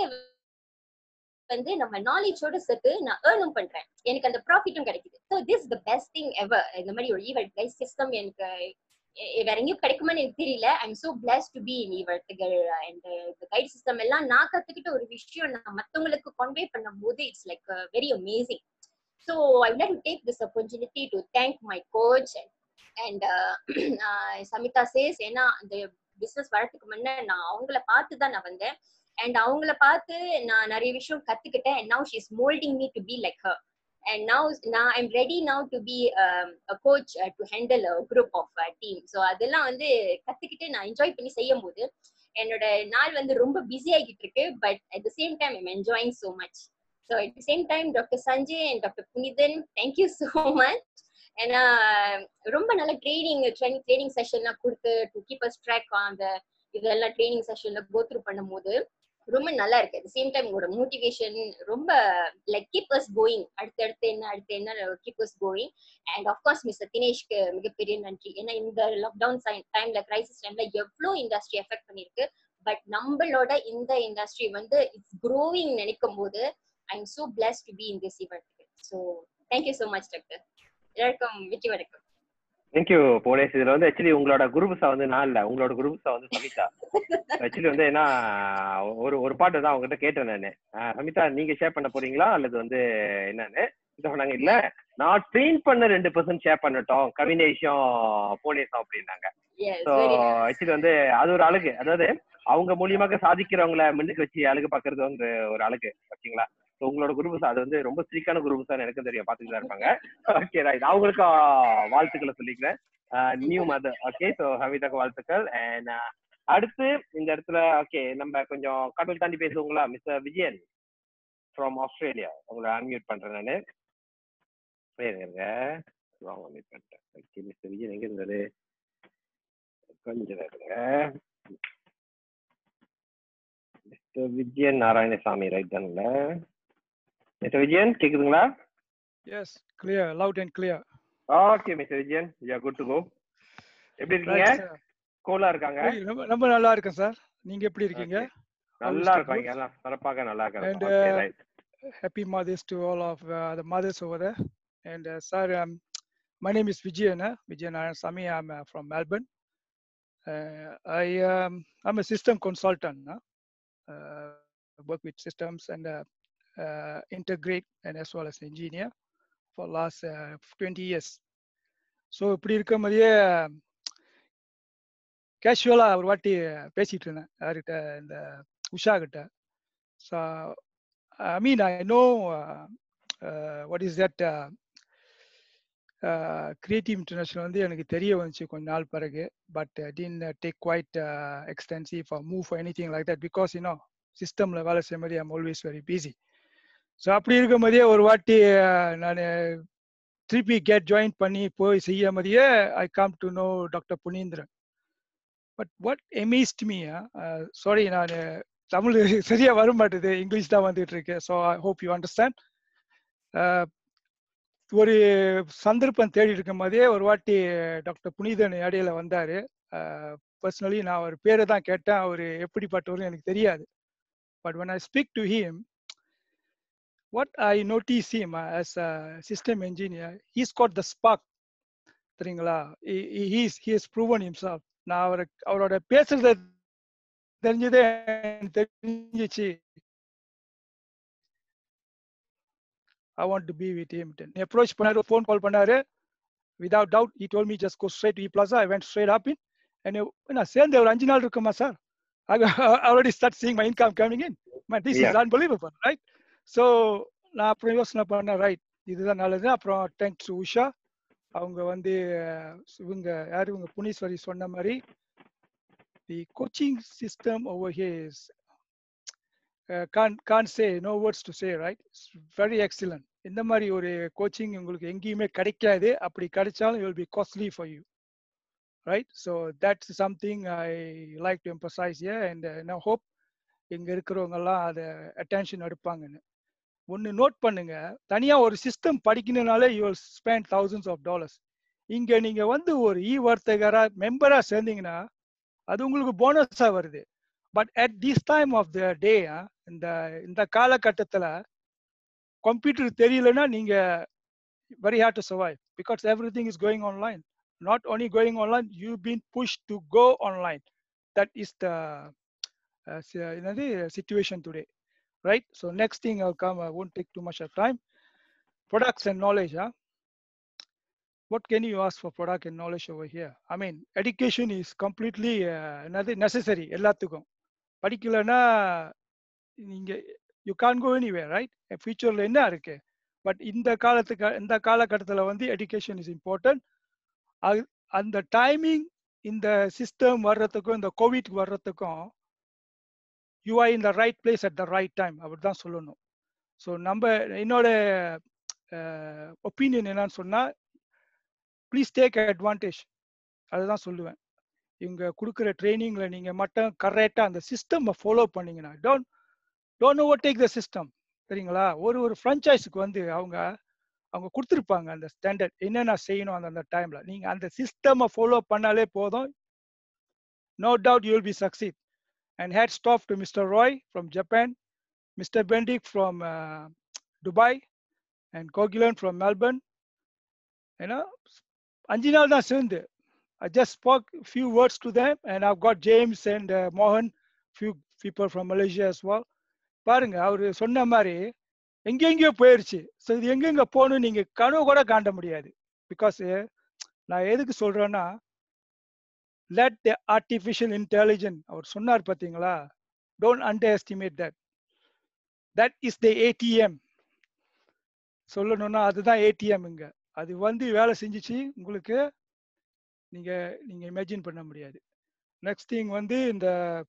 வந்து நம்ம நாலேஜோட சேர்த்து நான் ஏர்னும் பண்றேன் எனக்கு அந்த ப்ராஃபிட்டும் கிடைக்குது so this the best thing ever இந்த மாதிரி ஒரு ஈவெண்ட் கைட் சிஸ்டம் எனக்கு வேற எங்கேயும் கிடைக்குமான்னு எனக்கு தெரியல I am so bless to be in ஈவெண்ட்டுகள் அண்ட் இந்த கைட் சிஸ்டம் எல்லாம் நான் கத்துக்கிட்ட ஒரு விஷயம் நான் மத்தவங்களுக்கு கன்வே பண்ணும் போது it's like very amazing so I like to take this opportunity to thank my coach and Samitha சேஸ் ஏன்னா அந்த பிசினஸ் வரதுக்கு முன்ன நான் அவங்கள பார்த்து தான் நான் வந்தேன் அண்ட் அவங்கள பார்த்து நான் நிறைய விஷயம் கத்துக்கிட்டேன் and now she's moulding me to be like her and now now i'm ready now to be um, a coach uh, to handle a group of uh, team so அதெல்லாம் வந்து கத்துக்கிட்டு நான் என்ஜாய் பண்ணி செய்யும் போது என்னோட நாள் வந்து ரொம்ப பிஸி ஆகிட்டு இருக்கு but at the same time I'm enjoying so much so at the same time doctor Sanjay and doctor Punithan thank you so much ஏன்னா ரொம்ப நல்ல ட்ரைனிங் ட்ரைனிங் ட்ரைனிங் செஷன்லாம் கொடுத்து டு கீப் அஸ் ட்ராக் அந்த இதெல்லாம் ட்ரைனிங் செஷன்ல கோ த்ரூ பண்ணும்போது ரொம்ப நல்லா இருக்கு அட் சேம் டைம் உங்களோட மோட்டிவேஷன் ரொம்ப லைக் கீப் அஸ் கோயிங் அடுத்தடுத்து என்ன அடுத்து என்ன keep us going and of course mister தினேஷ்க்கு மிகப்பெரிய நன்றி ஏன்னா இந்த லாக்டவுன் டைம்ல கிரைசிஸ் டைம்ல எவ்வளோ இண்டஸ்ட்ரி எஃபெக்ட் பண்ணிருக்கு பட் நம்மளோட இந்த இண்டஸ்ட்ரி வந்து இட்ஸ் க்ரோவிங் நினைக்கும் போது I am so bless to be in this event so thank you so much doctor எல்லாருக்கும் வெற்றி வணக்கம் தேங்க்யூ போலேஸ் இதுல வந்து ஆக்சுவலி உங்களோட குரூப்ஸா வந்து நான் இல்ல உங்களோட குரூப்ஸா வந்து சமிதா ஆக்சுவலி வந்து என்ன ஒரு ஒரு பாட்டு தான் அவங்ககிட்ட கேட்டேன் நானு அஹ் சமிதா நீங்க ஷேர் பண்ண போறீங்களா அல்லது வந்து என்னன்னு இது சொன்னாங்க இல்ல நான் ட்ரெயின் பண்ண ரெண்டு பர்சன்ட் ஷேர் பண்ணட்டும் கவினேஷும் போலேஸும் அப்படின்னாங்க எஸ் ஸோ வெரி ஆக்சுவலி வந்து அது ஒரு அழகு அதாவது அவங்க மூலியமாக சாதிக்கிறவங்கள முன்னுக்கு வச்சு அழகு பாக்குறது வந்து ஒரு அழகு ஓகேங்களா ஸோ உங்களோட குரூப்ஸ் அது வந்து ரொம்ப ஸ்ட்ரிக்கான குரூப்ஸ் தான் எனக்கு தெரியும் பார்த்துட்டு தான் இருப்பாங்க ஓகே ரைட் அவங்களுக்கு வாழ்த்துக்களை சொல்லிக்கிறேன் நியூ மதர் ஓகே ஸோ ஹவிதாக்கு வாழ்த்துக்கள் அண்ட் அடுத்து இந்த இடத்துல ஓகே நம்ம கொஞ்சம் கடல் தாண்டி பேசுவோங்களா மிஸ்டர் விஜயன் ஃப்ரம் ஆஸ்திரேலியா உங்களை அன்மியூட் பண்றேன் நான் இருங்க ராங் அன்மியூட் பண்ணிட்டேன் ஓகே மிஸ்டர் விஜயன் எங்க இருந்தாரு கொஞ்சம் இருங்க மிஸ்டர் விஜயன் நாராயணசாமி ரைட் தானுங்களா மிஸ்டர் விஜயன் கேக்குதுங்களா Yes, clear, loud and clear. Okay mister Vijayan yeah good to go எப்படி இருக்கீங்க Right, sir. கோலா இருக்காங்க Hey, ரொம்ப ரொம்ப நல்லா இருக்கேன் சார் நீங்க எப்படி இருக்கீங்க நல்லா Mr. இருக்காங்க எல்லாம் சிறப்பாக நல்லா And, இருக்காங்க okay uh, right happy mothers to all of uh, the mothers over there and uh, sir um, my name is Vijayan uh, Vijayan Sami I'm uh, from Melbourne uh, I um, I'm a system consultant uh, uh, I work with systems and uh, uh, integrate and as well as engineer for last uh, 20 years so இப்படி இருக்க மாதிரியே கேஷுவலாக ஒரு வாட்டி பேசிட்டு இருந்தேன் யார்கிட்ட இந்த உஷா கிட்ட so I mean I know what is that creative international வந்து எனக்கு தெரிய வந்துச்சு கொஞ்ச நாள் பிறகு but didn't take quite extensive for move for anything like that because you know சிஸ்டமில் வேலை செய்ய மாதிரி I'm always very busy so அப்படி இருக்கும் போதே ஒரு வாட்டி நான் திருப்பி கெட் ஜாயின் பண்ணி போய் செய்ய மாதிரியே I come to know doctor Punindran but what amazed me sorry நான் தமிழ் சரியா வர மாட்டேது இங்கிலீஷ் தான் வந்துட்டு இருக்கு so I hope you understand ஒரு சந்தர்ப்பம் தேடி இருக்கும் போதே ஒரு வாட்டி டாக்டர் புனிதன் இடையில வந்தாரு பர்சனலி நான் அவர் பேரை தான் கேட்டேன் அவர் எப்படிப்பட்டவரும் எனக்கு தெரியாது but when I speak to him what I notice him uh, as a system engineer, he's got the spark. சரிங்களா He- he- he's he has proven himself. நான் அவரை அவரோட பேசுறத தெரிஞ்சதே எனக்கு தெரிஞ்சிச்சு I want to be with him. Approach பண்ணாரு phone call பண்ணாரு without doubt he told me just go straight to E Plaza. I went straight up in and uh, நான் சேர்ந்து ஒரு அஞ்சு நாள் இருக்குமா sir I already start seeing my income coming in. Man, this is Yeah. unbelievable, right? So நான் அப்புறம் யோசனை பண்ணேன் ரைட் இதுதான் நல்லது அப்புறம் தேங்க்ஸ் உஷா அவங்க வந்து அஹ், இவங்க யார் இவங்க புனீஸ்வரி சொன்ன மாதிரி the coaching system over here is can can say no words to say right very excellent இந்த மாதிரி ஒரு கோச்சிங் உங்களுக்கு எங்கேயுமே கிடைக்காது அப்படி கிடைச்சாலும் it will be costly for you right so that's something i like to emphasize here and uh, now hope இங்க இருக்கிறவங்க எல்லாம் அதை அட்டென்ஷன் எடுப்பாங்கன்னு ஒன்னு நோட் பண்ணுங்க தனியா ஒரு சிஸ்டம் படிக்கணும்னாலே you will spend thousands of dollars இங்க நீங்க வந்து ஒரு இ வர்த்தகரா மெம்பரா சேர்ந்தீங்கன்னா அது உங்களுக்கு போனஸா வருது but at this time of the day இந்த இந்த காலகட்டத்துல கம்ப்யூட்டர் தெரியலன்னா நீங்க very hard to survive because everything is going online not only going online you've been pushed to go online that is the uh, si- என்னது situation today right so next thing i'll come i won't take too much of time products and knowledge huh? what can you ask for product and knowledge over here i mean education is completely uh, another necessary எல்லாத்துக்கும் படிக்கலைன்னா நீங்க you can go anywhere right ஃபியூச்சர்ல என்ன இருக்கு but இந்த காலத்துக்கு இந்த காலகட்டத்தில் வந்து எஜுகேஷன் இஸ் இம்பார்ட்டன்ட் அது அந்த டைமிங் இந்த சிஸ்டம் வர்றதுக்கும் இந்த கோவிட் வர்றதுக்கும் you are in the right place at the right time அப்படி தான் சொல்லணும் ஸோ நம்ம என்னோட ஒப்பீனியன் என்னன்னு சொன்னால் ப்ளீஸ் டேக் அட்வான்டேஜ் அதுதான் சொல்லுவேன் இவங்க கொடுக்குற ட்ரைனிங்கில் நீங்கள் மட்டும் கரெக்டாக அந்த சிஸ்டம் ஃபாலோ பண்ணீங்கன்னா don't don't overtake the system சரிங்களா ஒரு ஒரு ஃப்ரான்ச்சைஸுக்கு வந்து அவங்க அவங்க கொடுத்துருப்பாங்க அந்த ஸ்டாண்டர்ட் என்னென்ன செய்யணும் அந்த அந்த டைமில் நீங்கள் அந்த சிஸ்டமை ஃபாலோ பண்ணாலே போதும் no doubt you will be succeed and hats ஸ்டாப் to mister Roy from Japan mister பெண்டிக் from Dubai and Kokilan from Melbourne ஏன்னா அஞ்சு நாள் தான் சேர்ந்து I just spoke a few words to them, and I've got James and uh, Mohan, few people from Malaysia as well. பாருங்க அவரு சொன்ன மாதிரி எங்கெங்கேயோ போயிருச்சு ஸோ இது எங்கெங்க போகணும் நீங்க கனவு கூட காண்ட முடியாது பிகாஸ் நான் எதுக்கு சொல்றேன்னா லெட் த ஆர்டிஃபிஷியல் இன்டெலிஜென்ட் அவர் சொன்னார் பார்த்தீங்களா don't underestimate that that is the ATM சொல்லணும்னா அதுதான் ஏடிஎம் இங்க அது வந்து வேலை செஞ்சுச்சு உங்களுக்கு நீங்க நீங்க இமேஜின் பண்ண முடியாது நெக்ஸ்ட் திங் வந்து இந்த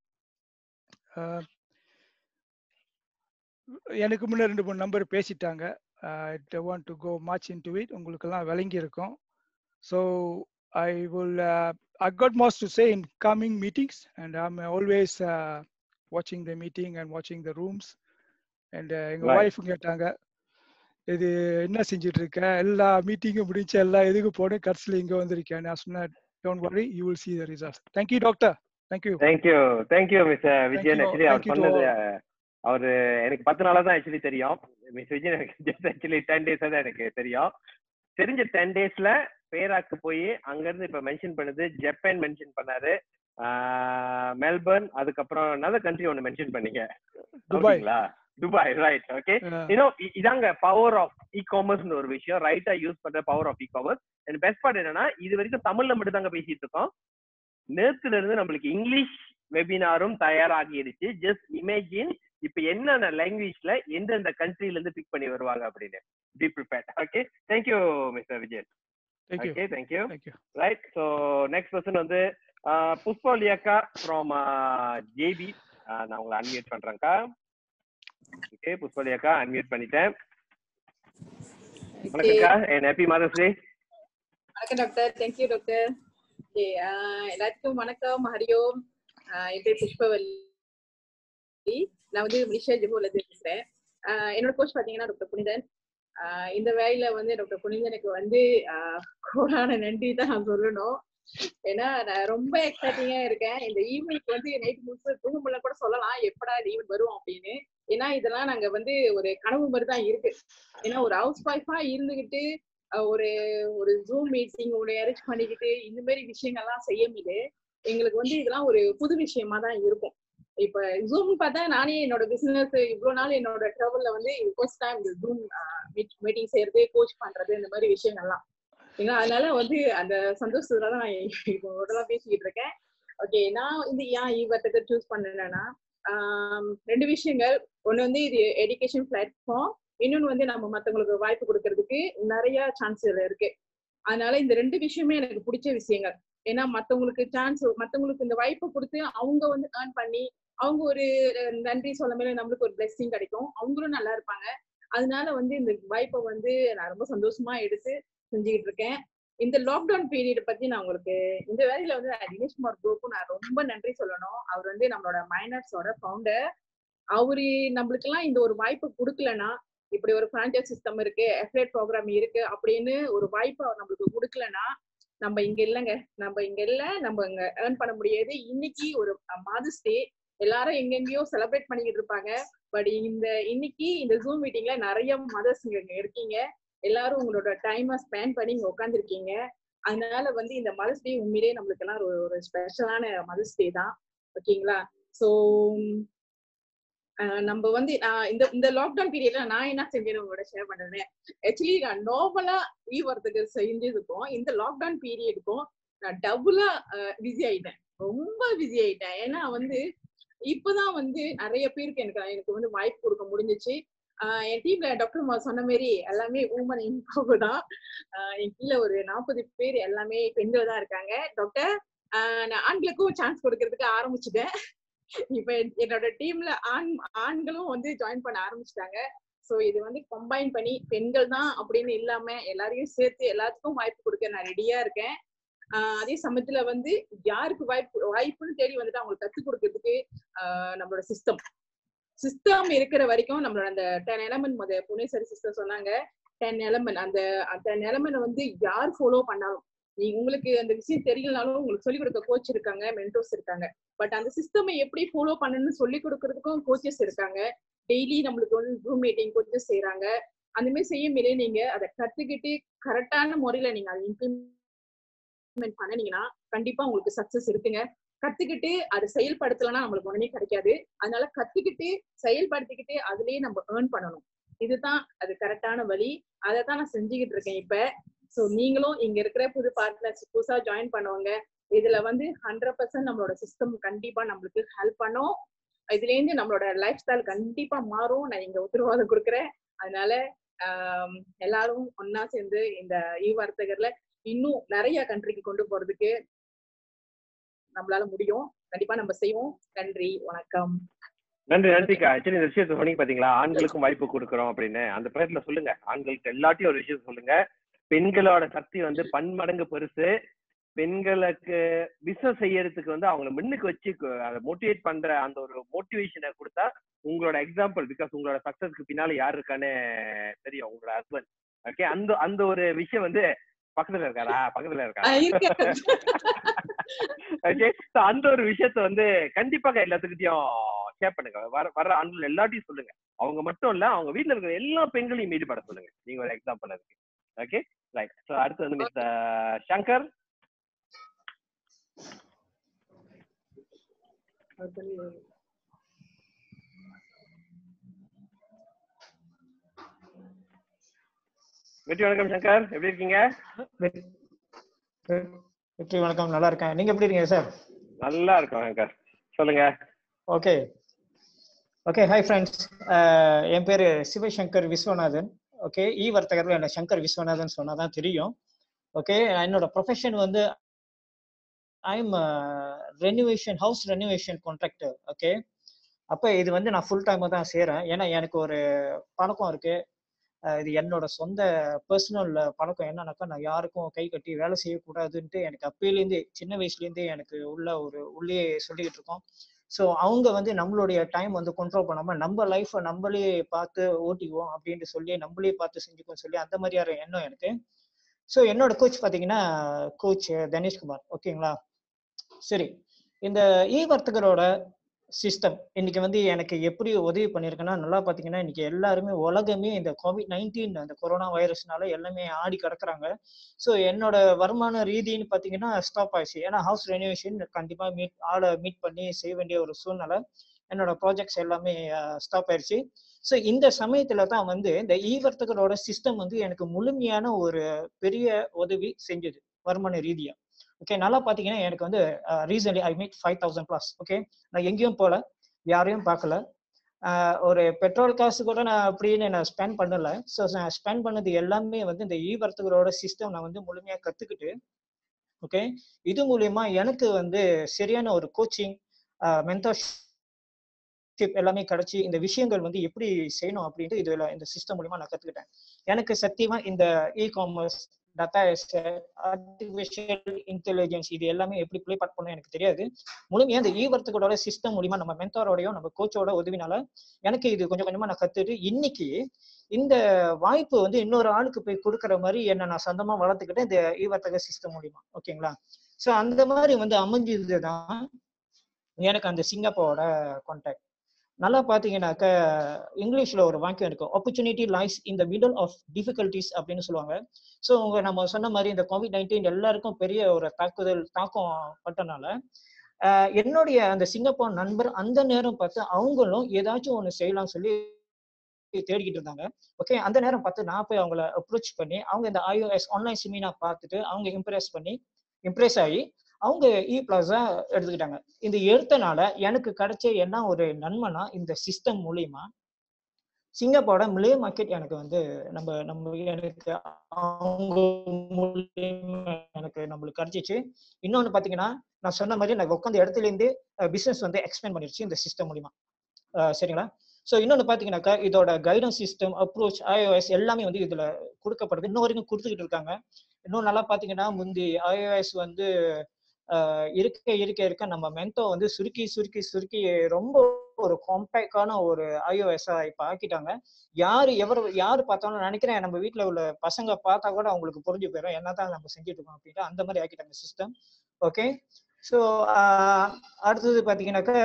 எனக்கு முன்ன ரெண்டு மூணு நம்பர் பேசிட்டாங்க ஐ want to go much in to it உங்களுக்கெல்லாம் விளங்கி இருக்கும் so I will I got most to say in coming meetings and I'm always வாட்சிங் த மீட்டிங் அண்ட் வாட்சிங் த ரூம்ஸ் அண்ட் எங்கள் Right. ஒய்ஃபும் கேட்டாங்க இது என்ன செஞ்சுட்டு இருக்க எல்லா மீட்டிங்கும் முடிச்சு எல்லா இதுக்கு போனேன் கடைசியில் இங்கே வந்திருக்கேன் நான் சொன்னேன் don't worry you will see the results thank you doctor thank you thank you thank you miss Vijayan you. Actually அவர் Thank you to சொன்னது அஹ், அவரு எனக்கு பத்து நாளா தான் ஆக்சுவலி தெரியும் மிஸ் விஜயன் எனக்கு ஜஸ்ட் ஆக்சுவலி டென் டேஸா தான் எனக்கு தெரியும் தெரிஞ்ச டென் டேஸ்ல பேராக்கு போய் அங்க இருந்து இப்ப மென்ஷன் பண்ணுது ஜப்பான் மென்ஷன் பண்ணாரு ஆஹ், மெல்பர்ன் அதுக்கப்புறம் நல்ல கண்ட்ரி ஒன்னு மென்ஷன் பண்ணீங்க துபாய் அப்படிங்களா? Dubai right okay Uh, you know இதாங்க பவர் ஆஃப் இ காமர்ஸ்னு ஒரு விஷயம் ரைட்டா யூஸ் பண்ற power of e commerce and best part என்னன்னா இது வரைக்கும் தமிழ்ல மட்டும் தாங்க பேசிட்டு இருக்கோம் நேத்துல இருந்து நம்மளுக்கு இங்கிலீஷ் வெபினாரும் தயாராகிடுச்சு ஜஸ்ட் இமேஜின் இப்ப என்னென்ன லாங்குவேஜ்ல எந்தெந்த கண்ட்ரில இருந்து பிக் பண்ணி வருவாங்க அப்படின்னு be prepared okay thank you mister Vijay thank you okay thank you thank you right so next person வந்து புஷ்பலியாக்கா ஃப்ரம் ஜேபி நான் உங்களை அன்மியூட் பண்றேன்க்கா ஓகே புஷ்பலியாக்கா அன்மியூட் பண்ணிட்டேன் வணக்கம்க்கா என் ஹாப்பி மதர்ஸ் டே வணக்கம் டாக்டர் தேங்க்யூ டாக்டர் ஓகே எல்லாத்துக்கும் வணக்கம் ஹரியோம் ஆஹ் என் பேர் புஷ்பவல்லி நான் வந்து மலேசியா ஜெபோல இருந்து பேசுறேன் ஆஹ் என்னோட கோச் பாத்தீங்கன்னா டாக்டர் புனிதன் ஆஹ் இந்த வேலையில வந்து டாக்டர் புனிதனுக்கு வந்து ஆஹ் கோடான நன்றி தான் நான் சொல்லணும் ஏன்னா நான் ரொம்ப எக்ஸைட்டிங்கா இருக்கேன் இந்த ஈவெனிங் வந்து நைட் முழுசு தூங்க முடியல கூட சொல்லலாம் எப்படா இந்த ஈவென்ட் வரும் அப்படின்னு ஏன்னா இதெல்லாம் நாங்க வந்து ஒரு கனவு மாதிரி தான் இருக்கு ஏன்னா ஒரு ஹவுஸ் ஒய்ஃபா இருந்துகிட்டு அஹ் ஒரு ஒரு ஜூம் மீட்டிங் ஒன்று அரேஞ்ச் பண்ணிக்கிட்டு இந்த மாதிரி விஷயங்கள்லாம் செய்யும்போது எங்களுக்கு வந்து இதெல்லாம் ஒரு புது விஷயமா தான் இருக்கும் இப்ப ஜூம் பார்த்தா நானே என்னோட பிசினஸ் இவ்வளவு நாள் என்னோட ட்ராவல்ல வந்து ஃபர்ஸ்ட் டைம் இந்த ஜூம் மீட்டிங் செய்யறது கோச் பண்றது இந்த மாதிரி விஷயங்கள்லாம் ஏன்னா அதனால வந்து அந்த சந்தோஷத்துல தான் நான் இவங்களோடலாம் பேசிக்கிட்டு இருக்கேன் ஓகே நான் வந்து ஏன் ஈவத்துக்கு சூஸ் பண்ணேன்னா ஆம், ரெண்டு விஷயங்கள் ஒண்ணு வந்து இது எஜுகேஷன் பிளாட்ஃபார்ம் இன்னொன்னு வந்து நம்ம மத்தவங்களுக்கு வாய்ப்பு கொடுக்கறதுக்கு நிறைய சான்ஸ்கள் இருக்கு அதனால இந்த ரெண்டு விஷயமே எனக்கு பிடிச்ச விஷயங்கள் ஏன்னா மத்தவங்களுக்கு சான்ஸ் மத்தவங்களுக்கு இந்த வாய்ப்பை கொடுத்து அவங்க வந்து ஏர்ன் பண்ணி அவங்க ஒரு அஹ், நன்றி சொல்ல மேல நம்மளுக்கு ஒரு blessing கிடைக்கும் அவங்களும் நல்லா இருப்பாங்க அதனால வந்து இந்த வாய்ப்பை வந்து நான் ரொம்ப சந்தோஷமா எடுத்து செஞ்சுக்கிட்டு இருக்கேன் இந்த லாக்டவுன் பீரியட் பத்தி நான் உங்களுக்கு இந்த வேலையில வந்து நான் தினேஷ்குமார் குரூப்பும் நான் ரொம்ப நன்றி சொல்லணும் அவர் வந்து நம்மளோட மைனர்ஸோட ஃபவுண்டர் அவரு நம்மளுக்கெல்லாம் இந்த ஒரு வாய்ப்பு கொடுக்கலன்னா இப்படி ஒரு பிரான்ச்சைஸ் சிஸ்டம் இருக்கு எஃப்லேட் ப்ரோக்ராம் இருக்கு அப்படின்னு ஒரு வாய்ப்பு அவர் நம்மளுக்கு கொடுக்கலன்னா நம்ம இங்க இல்லைங்க நம்ம இங்க இல்ல நம்ம இங்க ஏர்ன் பண்ண முடியாது இன்னைக்கு ஒரு மாதர்ஸ் டே எல்லாரும் எங்கெங்கயோ செலிப்ரேட் பண்ணிக்கிட்டு இருப்பாங்க பட் இந்த இன்னைக்கு இந்த ஜூம் மீட்டிங்ல நிறைய மதர்ஸ் இங்க இருக்கீங்க எல்லாரும் உங்களோட டைமை ஸ்பெண்ட் பண்ணி இங்க உட்காந்துருக்கீங்க அதனால வந்து இந்த மதர்ஸ் டே உண்மையிலேயே நம்மளுக்கு எல்லாம் ஒரு ஒரு ஸ்பெஷலான மதர்ஸ் டே தான் ஓகேங்களா ஸோ நம்ம வந்து நான் இந்த இந்த லாக்டவுன் பீரியட்ல நான் என்ன செஞ்சேன்னு உங்களோட ஷேர் பண்றேன் ஆக்சுவலி நான் நார்மலா லீவ் வரதுக்கு செஞ்சதுக்கும் இந்த லாக்டவுன் பீரியடுக்கும் நான் டபுளா பிஸி ஆயிட்டேன் ரொம்ப பிஸி ஆயிட்டேன் ஏன்னா வந்து இப்பதான் வந்து நிறைய பேருக்கு எனக்கு எனக்கு வந்து வாய்ப்பு கொடுக்க முடிஞ்சிச்சு ஆஹ் என் டீம்ல டாக்டர் சொன்ன மாதிரி எல்லாமே உமன் இன்பாவு தான் ஆஹ் என் கீழே ஒரு நாற்பது பேர் எல்லாமே பெண்கள் தான் இருக்காங்க டாக்டர் ஆஹ் நான் ஆண்களுக்கும் சான்ஸ் கொடுக்கறதுக்கு ஆரம்பிச்சுட்டேன் இப்ப என்- என்னோட டீம்ல ஆண் ஆண்களும் வந்து ஜாயின் பண்ண ஆரம்பிச்சிட்டாங்க சோ இது வந்து கம்பைன் பண்ணி பெண்கள் தான் அப்படின்னு இல்லாம எல்லாரையும் சேர்த்து எல்லாத்துக்கும் வாய்ப்பு கொடுக்க நான் ரெடியா இருக்கேன் ஆஹ் அதே சமயத்துல வந்து யாருக்கு வாய்ப்பு வாய்ப்புன்னு தேடி வந்துட்டு அவங்களுக்கு கத்துக் கொடுக்கறதுக்கு ஆஹ் நம்மளோட சிஸ்டம் சிஸ்டம் இருக்கிற வரைக்கும் நம்மளோட அந்த டென் எலமெண்ட் முத புனேஸ்வரி சிஸ்டர் சொன்னாங்க டென் எலமெண்ட் அந்த டென் எலமெண்ட் வந்து யார் ஃபாலோ பண்ணாலும் நீ உங்களுக்கு அந்த விஷயம் தெரியலனாலும் உங்களுக்கு சொல்லிக் கொடுக்க கோச் இருக்காங்க மென்டோஸ் இருக்காங்க பட் அந்த சிஸ்டமை எப்படி ஃபாலோ பண்ணணும்னு சொல்லி கொடுக்கறதுக்கும் கோச்சஸ் இருக்காங்க டெய்லி நம்மளுக்கு வந்து ஜூம் மீட்டிங் கோச்சஸ் செய்யறாங்க அந்த மாதிரி செய்யும் போதே நீங்க அதை கத்துக்கிட்டு கரெக்டான முறையில நீங்க அதை இம்ப்ளிமெண்ட் பண்ணனீங்கன்னா கண்டிப்பா உங்களுக்கு சக்சஸ் இருக்குங்க கத்துக்கிட்டு அதை செயல்படுத்தலைன்னா நம்மளுக்கு உடனே கிடைக்காது அதனால கத்துக்கிட்டு செயல்படுத்திக்கிட்டு அதுலயே நம்ம ஏர்ன் பண்ணணும் இதுதான் அது கரெக்டான வழி அதை தான் நான் செஞ்சுக்கிட்டு இருக்கேன் இப்ப சோ நீங்களும் இங்க இருக்கிற புது பார்ட்னர்ஸ் புதுசா ஜாயின் பண்ணவங்க இதுல வந்து ஹண்ட்ரட் பர்சன்ட் நம்மளோட சிஸ்டம் கண்டிப்பா நம்மளுக்கு ஹெல்ப் பண்ணும் இதுல இருந்து நம்மளோட லைஃப் ஸ்டைல் கண்டிப்பா மாறும் நான் இங்க உத்தரவாதம் கொடுக்குறேன் அதனால ஆம், எல்லாரும் ஒன்னா சேர்ந்து இந்த இ வர்த்தகர்ல இன்னும் நிறைய கண்ட்ரிக்கு கொண்டு போறதுக்கு நம்மளால முடியும் கண்டிப்பா நம்ம செய்வோம் நன்றி வணக்கம் நன்றி நன்றிக்கா ஆக்சுவலி இந்த விஷயத்த சொன்னீங்க பாத்தீங்களா ஆண்களுக்கும் வாய்ப்பு கொடுக்குறோம் அப்படின்னு அந்த பேர்ல சொல்லுங்க ஆண்களுக்கு எல்லாத்தையும் ஒரு விஷயம் சொல்லுங்க பெண்களோட சக்தி வந்து பன்மடங்கு பெருசு பெண்களுக்கு பிசினஸ் செய்யறதுக்கு வந்து அவங்கள முன்னுக்கு வச்சு கு- அதை மோட்டிவேட் பண்ற அந்த ஒரு மோட்டிவேஷனை கொடுத்தா உங்களோட எக்ஸாம்பிள் பிகாஸ் உங்களோட சக்சஸ்க்கு பின்னால யார் இருக்கான்னு தெரியும் உங்களோட ஹஸ்பண்ட் ஓகே அந்த அந்த ஒரு விஷயம் வந்து பக்கத்துல இருக்காரா பக்கத்துல இருக்காரா ஆஹ் இருக்கேன். ஓகே சோ அந்த ஒரு விஷயத்த வந்து கண்டிப்பாக எல்லாத்துக்கிட்டையும் ஷேர் பண்ணுங்க வர வர ஆண்கள் எல்லாத்தையும் சொல்லுங்க அவங்க மட்டும் இல்ல அவங்க வீட்ல இருக்கிற எல்லா பெண்களையும் ஈடுபட சொல்லுங்க நீங்க ஒரு எக்ஸாம்பிள் அதுக்கு ஓகே ரைட் சோ அடுத்து வந்து மிஸ்டர் சங்கர் வெற்றி வணக்கம் சங்கர் எப்படி இருக்கீங்க வெற்றி வெற்றி வணக்கம் நல்லா இருக்கேன் நீங்க எப்படி இருக்கீங்க சார் நல்லா இருக்கோம் சங்கர் சொல்லுங்க ஓகே ஓகே ஹாய் ஃப்ரெண்ட்ஸ் என் பேரு சிவசங்கர் விஸ்வநாதன் ஓகே இ வர்த்தகர்ல என்ன சங்கர் விஸ்வநாதன் சொன்னாதான் தெரியும் ஓகே என்னோட ப்ரொஃபஷன் வந்து I'm renovation house renovation contractor okay அப்போ இது வந்து நான் ஃபுல் டைமாக தான் செய்கிறேன் ஏன்னா எனக்கு ஒரு பழக்கம் இருக்கு அஹ் இது என்னோட சொந்த பர்சனல் பழக்கம் என்னன்னாக்கா நான் யாருக்கும் கை கட்டி வேலை செய்யக்கூடாதுன்ட்டு எனக்கு அப்பயிலேருந்தே சின்ன வயசுலேருந்தே எனக்கு உள்ள ஒரு உள்ளே சொல்லிக்கிட்டு இருக்கோம் ஸோ அவங்க வந்து நம்மளுடைய டைம் வந்து கண்ட்ரோல் பண்ணாம நம்ம லைஃப்பை நம்மளே பார்த்து ஓட்டிக்குவோம் அப்படின்ட்டு சொல்லி நம்மளே பார்த்து செஞ்சுக்குவோம் சொல்லி அந்த மாதிரியான எண்ணம் எனக்கு ஸோ என்னோட கோச் பார்த்தீங்கன்னா கோச் தனேஷ்குமார் ஓகேங்களா சரி இந்த இ வர்த்தகரோட சிஸ்டம் இன்னைக்கு வந்து எனக்கு எப்படி உதவி பண்ணியிருக்குன்னா நல்லா பார்த்தீங்கன்னா இன்னைக்கு எல்லாருமே உலகமே இந்த கோவிட் நைன்டீன் அந்த கொரோனா வைரஸ்னால எல்லாமே ஆடி கிடக்குறாங்க ஸோ என்னோட வருமான ரீதின்னு பார்த்தீங்கன்னா ஸ்டாப் ஆயிடுச்சு ஏன்னா ஹவுஸ் ரெனோவேஷன் கண்டிப்பாக மீட் ஆளை மீட் பண்ணி செய்ய வேண்டிய ஒரு சூழ்நிலை என்னோட ப்ராஜெக்ட்ஸ் எல்லாமே ஸ்டாப் ஆயிடுச்சு ஸோ இந்த சமயத்துல தான் வந்து இந்த இ வர்த்தகரோட சிஸ்டம் வந்து எனக்கு முழுமையான ஒரு பெரிய உதவி செஞ்சது வருமான ரீதியா ஓகே நல்லா பார்த்தீங்கன்னா எனக்கு வந்து recently I meet five thousand plus okay நான் எங்கேயும் போகல யாரையும் பார்க்கல ஆஹ் ஒரு பெட்ரோல் காசு கூட நான் அப்படின்னு நான் ஸ்பெண்ட் பண்ணல ஸோ நான் ஸ்பெண்ட் பண்ணது எல்லாமே வந்து இந்த இ வர்த்தகரோட சிஸ்டம் நான் வந்து முழுமையாக கற்றுக்கிட்டு ஓகே இது மூலியமா எனக்கு வந்து சரியான ஒரு கோச்சிங் மென்டர்ஷிப் எல்லாமே கிடைச்சி இந்த விஷயங்கள் வந்து எப்படி செய்யணும் அப்படின்ட்டு இதுல இந்த சிஸ்டம் மூலியமா நான் கத்துக்கிட்டேன் எனக்கு சத்தியமா இந்த e commerce data artificial intelligence இது எல்லாமே எப்படி ப்ளே பார்ட் பண்ணணும் எனக்கு தெரியாது முழுமையா இந்த இ வர்த்தகோட சிஸ்டம் மூலியமா நம்ம மென்டாரோடையும் நம்ம கோச்சோட உதவினால எனக்கு இது கொஞ்சம் கொஞ்சமா நான் கத்துட்டு இன்னைக்கு இந்த வாய்ப்பு வந்து இன்னொரு ஆளுக்கு போய் கொடுக்குற மாதிரி என்ன நான் சொந்தமா வளர்த்துக்கிட்டேன் இந்த இ வர்த்தக சிஸ்டம் மூலியமா ஓகேங்களா ஸோ அந்த மாதிரி வந்து அமைஞ்சதுதான் எனக்கு அந்த சிங்கப்பூரோட கான்டாக்ட் நல்லா பார்த்தீங்கன்னாக்க இங்கிலீஷ்ல ஒரு வாக்கியம் இருக்கும் opportunity lies in the middle of difficulties அப்படின்னு சொல்லுவாங்க ஸோ உங்க நம்ம சொன்ன மாதிரி இந்த கோவிட் நைன்டீன் எல்லாருக்கும் பெரிய ஒரு தாக்குதல் தாக்கம் பட்டனால ஆஹ் என்னுடைய அந்த சிங்கப்பூர் நண்பர் அந்த நேரம் பார்த்து அவங்களும் ஏதாச்சும் ஒன்று செய்யலாம் சொல்லி தேடிக்கிட்டு இருந்தாங்க ஓகே அந்த நேரம் பார்த்து நான் போய் அவங்கள அப்ரோச் பண்ணி அவங்க இந்த ஐஓஎஸ் ஆன்லைன் செமினா பார்த்துட்டு அவங்க இம்ப்ரெஸ் பண்ணி இம்ப்ரெஸ் ஆகி அவங்க இ பிளாஸா எடுத்துக்கிட்டாங்க இந்த எடுத்தனால எனக்கு கிடைச்ச என்ன ஒரு நன்மைனா இந்த சிஸ்டம் மூலியமா சிங்கப்பூரோட மிலே மார்க்கெட் எனக்கு வந்து நம்ம நம்ம எனக்கு அவங்க மூலியமா எனக்கு நம்மளுக்கு கிடைச்சிச்சு இன்னொன்னு பாத்தீங்கன்னா நான் சொன்ன மாதிரி நான் உட்காந்த இடத்துல இருந்து பிசினஸ் வந்து எக்ஸ்பேண்ட் பண்ணிருச்சு இந்த சிஸ்டம் மூலியமா அஹ் சரிங்களா ஸோ இன்னொன்று பார்த்தீங்கன்னாக்கா இதோட கைடன்ஸ் சிஸ்டம் அப்ரோச் iOS எல்லாமே வந்து இதில் கொடுக்கப்படுது இன்னும் வரைக்கும் கொடுத்துக்கிட்டு இருக்காங்க இன்னும் நல்லா பார்த்தீங்கன்னா முந்தி iOS வந்து ஆஹ் இருக்க இருக்க இருக்க நம்ம மென்டோ வந்து சுருக்கி சுருக்கி சுருக்கி ரொம்ப ஒரு காம்பேக்டான ஒரு iOS-ஆ இப்போ ஆக்கிட்டாங்க யாரு எவர் யாரு பார்த்தாலும் நினைக்கிறேன் நம்ம வீட்டில் உள்ள பசங்க பார்த்தா கூட அவங்களுக்கு புரிஞ்சு போயிடும் என்னதான் நம்ம செஞ்சுட்டு இருக்கோம் அப்படின்ட்டு அந்த மாதிரி ஆக்கிட்டாங்க சிஸ்டம் ஓகே ஸோ அடுத்தது பார்த்தீங்கன்னாக்கா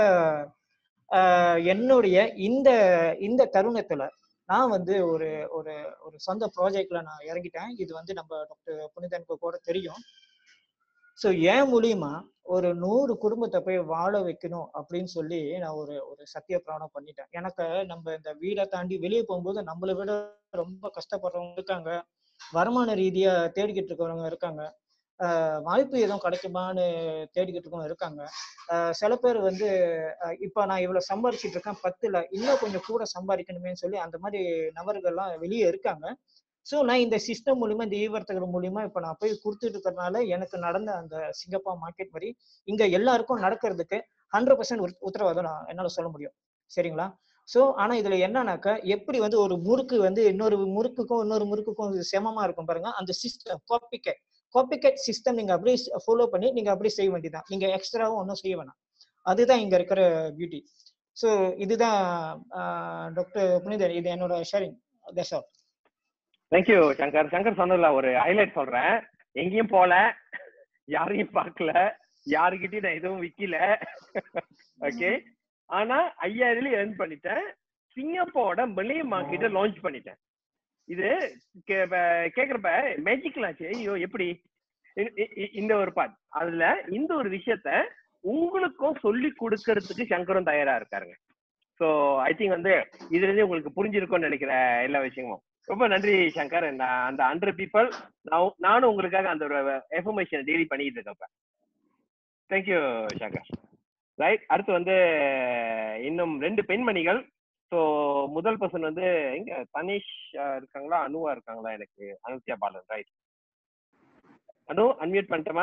ஆஹ் என்னுடைய இந்த இந்த தருணத்துல நான் வந்து ஒரு ஒரு ஒரு சொந்த ப்ராஜெக்ட்ல நான் இறங்கிட்டேன் இது வந்து நம்ம டாக்டர் புனிதனுக்கு கூட தெரியும் ஸோ ஏன் மூலியமா ஒரு நூறு குடும்பத்தை போய் வாழ வைக்கணும் அப்படின்னு சொல்லி நான் ஒரு ஒரு சத்திய பிராணம் பண்ணிட்டேன் எனக்கு நம்ம இந்த வீடை தாண்டி வெளியே போகும்போது நம்மளை விட ரொம்ப கஷ்டப்படுறவங்க இருக்காங்க வருமான ரீதியா தேடிக்கிட்டு இருக்கிறவங்க இருக்காங்க ஆஹ் வாய்ப்பு எதுவும் கிடைக்குமான்னு தேடிக்கிட்டு இருக்கவங்க இருக்காங்க ஆஹ் சில பேர் வந்து ஆஹ் இப்ப நான் இவ்வளவு சம்பாரிச்சிட்டு இருக்கேன் பத்துல இன்னும் கொஞ்சம் கூட சம்பாதிக்கணுமேன்னு சொல்லி அந்த மாதிரி நபர்கள்லாம் வெளியே இருக்காங்க ஸோ நான் இந்த சிஸ்டம் மூலியமா இந்த ஈவர்த்தகர் மூலியமா இப்ப நான் போய் கொடுத்துட்டு இருக்கிறதுனால எனக்கு நடந்த அந்த சிங்கப்பூர் மார்க்கெட் மாதிரி இங்க எல்லாருக்கும் நடக்கிறதுக்கு ஹண்ட்ரட் பர்சன்ட் உத்தரவாதம் நான் என்னால சொல்ல முடியும் சரிங்களா ஸோ ஆனா இதுல என்னன்னாக்கா எப்படி வந்து ஒரு முறுக்கு வந்து இன்னொரு முறுக்குக்கும் இன்னொரு முறுக்குக்கும் செமமா இருக்கும் பாருங்க அந்த சிஸ்டம் காப்பிகேட் காப்பிகேட் சிஸ்டம் நீங்க அப்படியே ஃபாலோ பண்ணி நீங்க அப்படியே செய்ய வேண்டியதான் நீங்க எக்ஸ்ட்ராவும் ஒன்றும் செய்ய வேணாம் அதுதான் இங்க இருக்கிற பியூட்டி ஸோ இதுதான் டாக்டர் புனிதர் இது என்னோட sharing that's all thank you Shankar Shankar சொன்னதுல ஒரு ஹைலைட் சொல்றேன் எங்கேயும் போல யாரையும் பார்க்கல யாருக்கிட்டையும் நான் எதுவும் விக்கல ஓகே ஆனா ஐயாயிரம் ஏர்ன் பண்ணிட்டேன் சிங்கப்பூரோட மலே மார்க்கெட்டை லான்ச் பண்ணிட்டேன் இது கே- ப- கேக்குறப்ப மேஜிக்கல் ஆச்சு ஐயோ எப்படி இ- இ- இ- இந்த ஒரு பார்ட் அதுல இந்த ஒரு விஷயத்த உங்களுக்கும் சொல்லி கொடுக்கறதுக்கு சங்கரும் தயாரா இருக்காருங்க ஸோ ஐ திங்க் வந்து இதுல இருந்து உங்களுக்கு புரிஞ்சிருக்கும்னு நினைக்கிற எல்லா விஷயமும் ரொம்ப நன்றி சங்கர் நான் அந்த ஹண்ட்ரட் பீப்புள் நான் நானும் உங்களுக்காக அந்த ஒரு எஃபர்மேஷன் டெய்லி பண்ணிட்டு இருக்கேன் இப்ப தேங்க்யூ சங்கர் ரைட் அடுத்து வந்து இன்னும் ரெண்டு பெண்மணிகள் ஸோ முதல் பர்சன் வந்து எங்க தனிஷ் அஹ், இருக்காங்களா அனுவா இருக்காங்களா எனக்கு அனுசியா பாலன் ரைட் அனு அன்மியூட் பண்ணிட்டோமா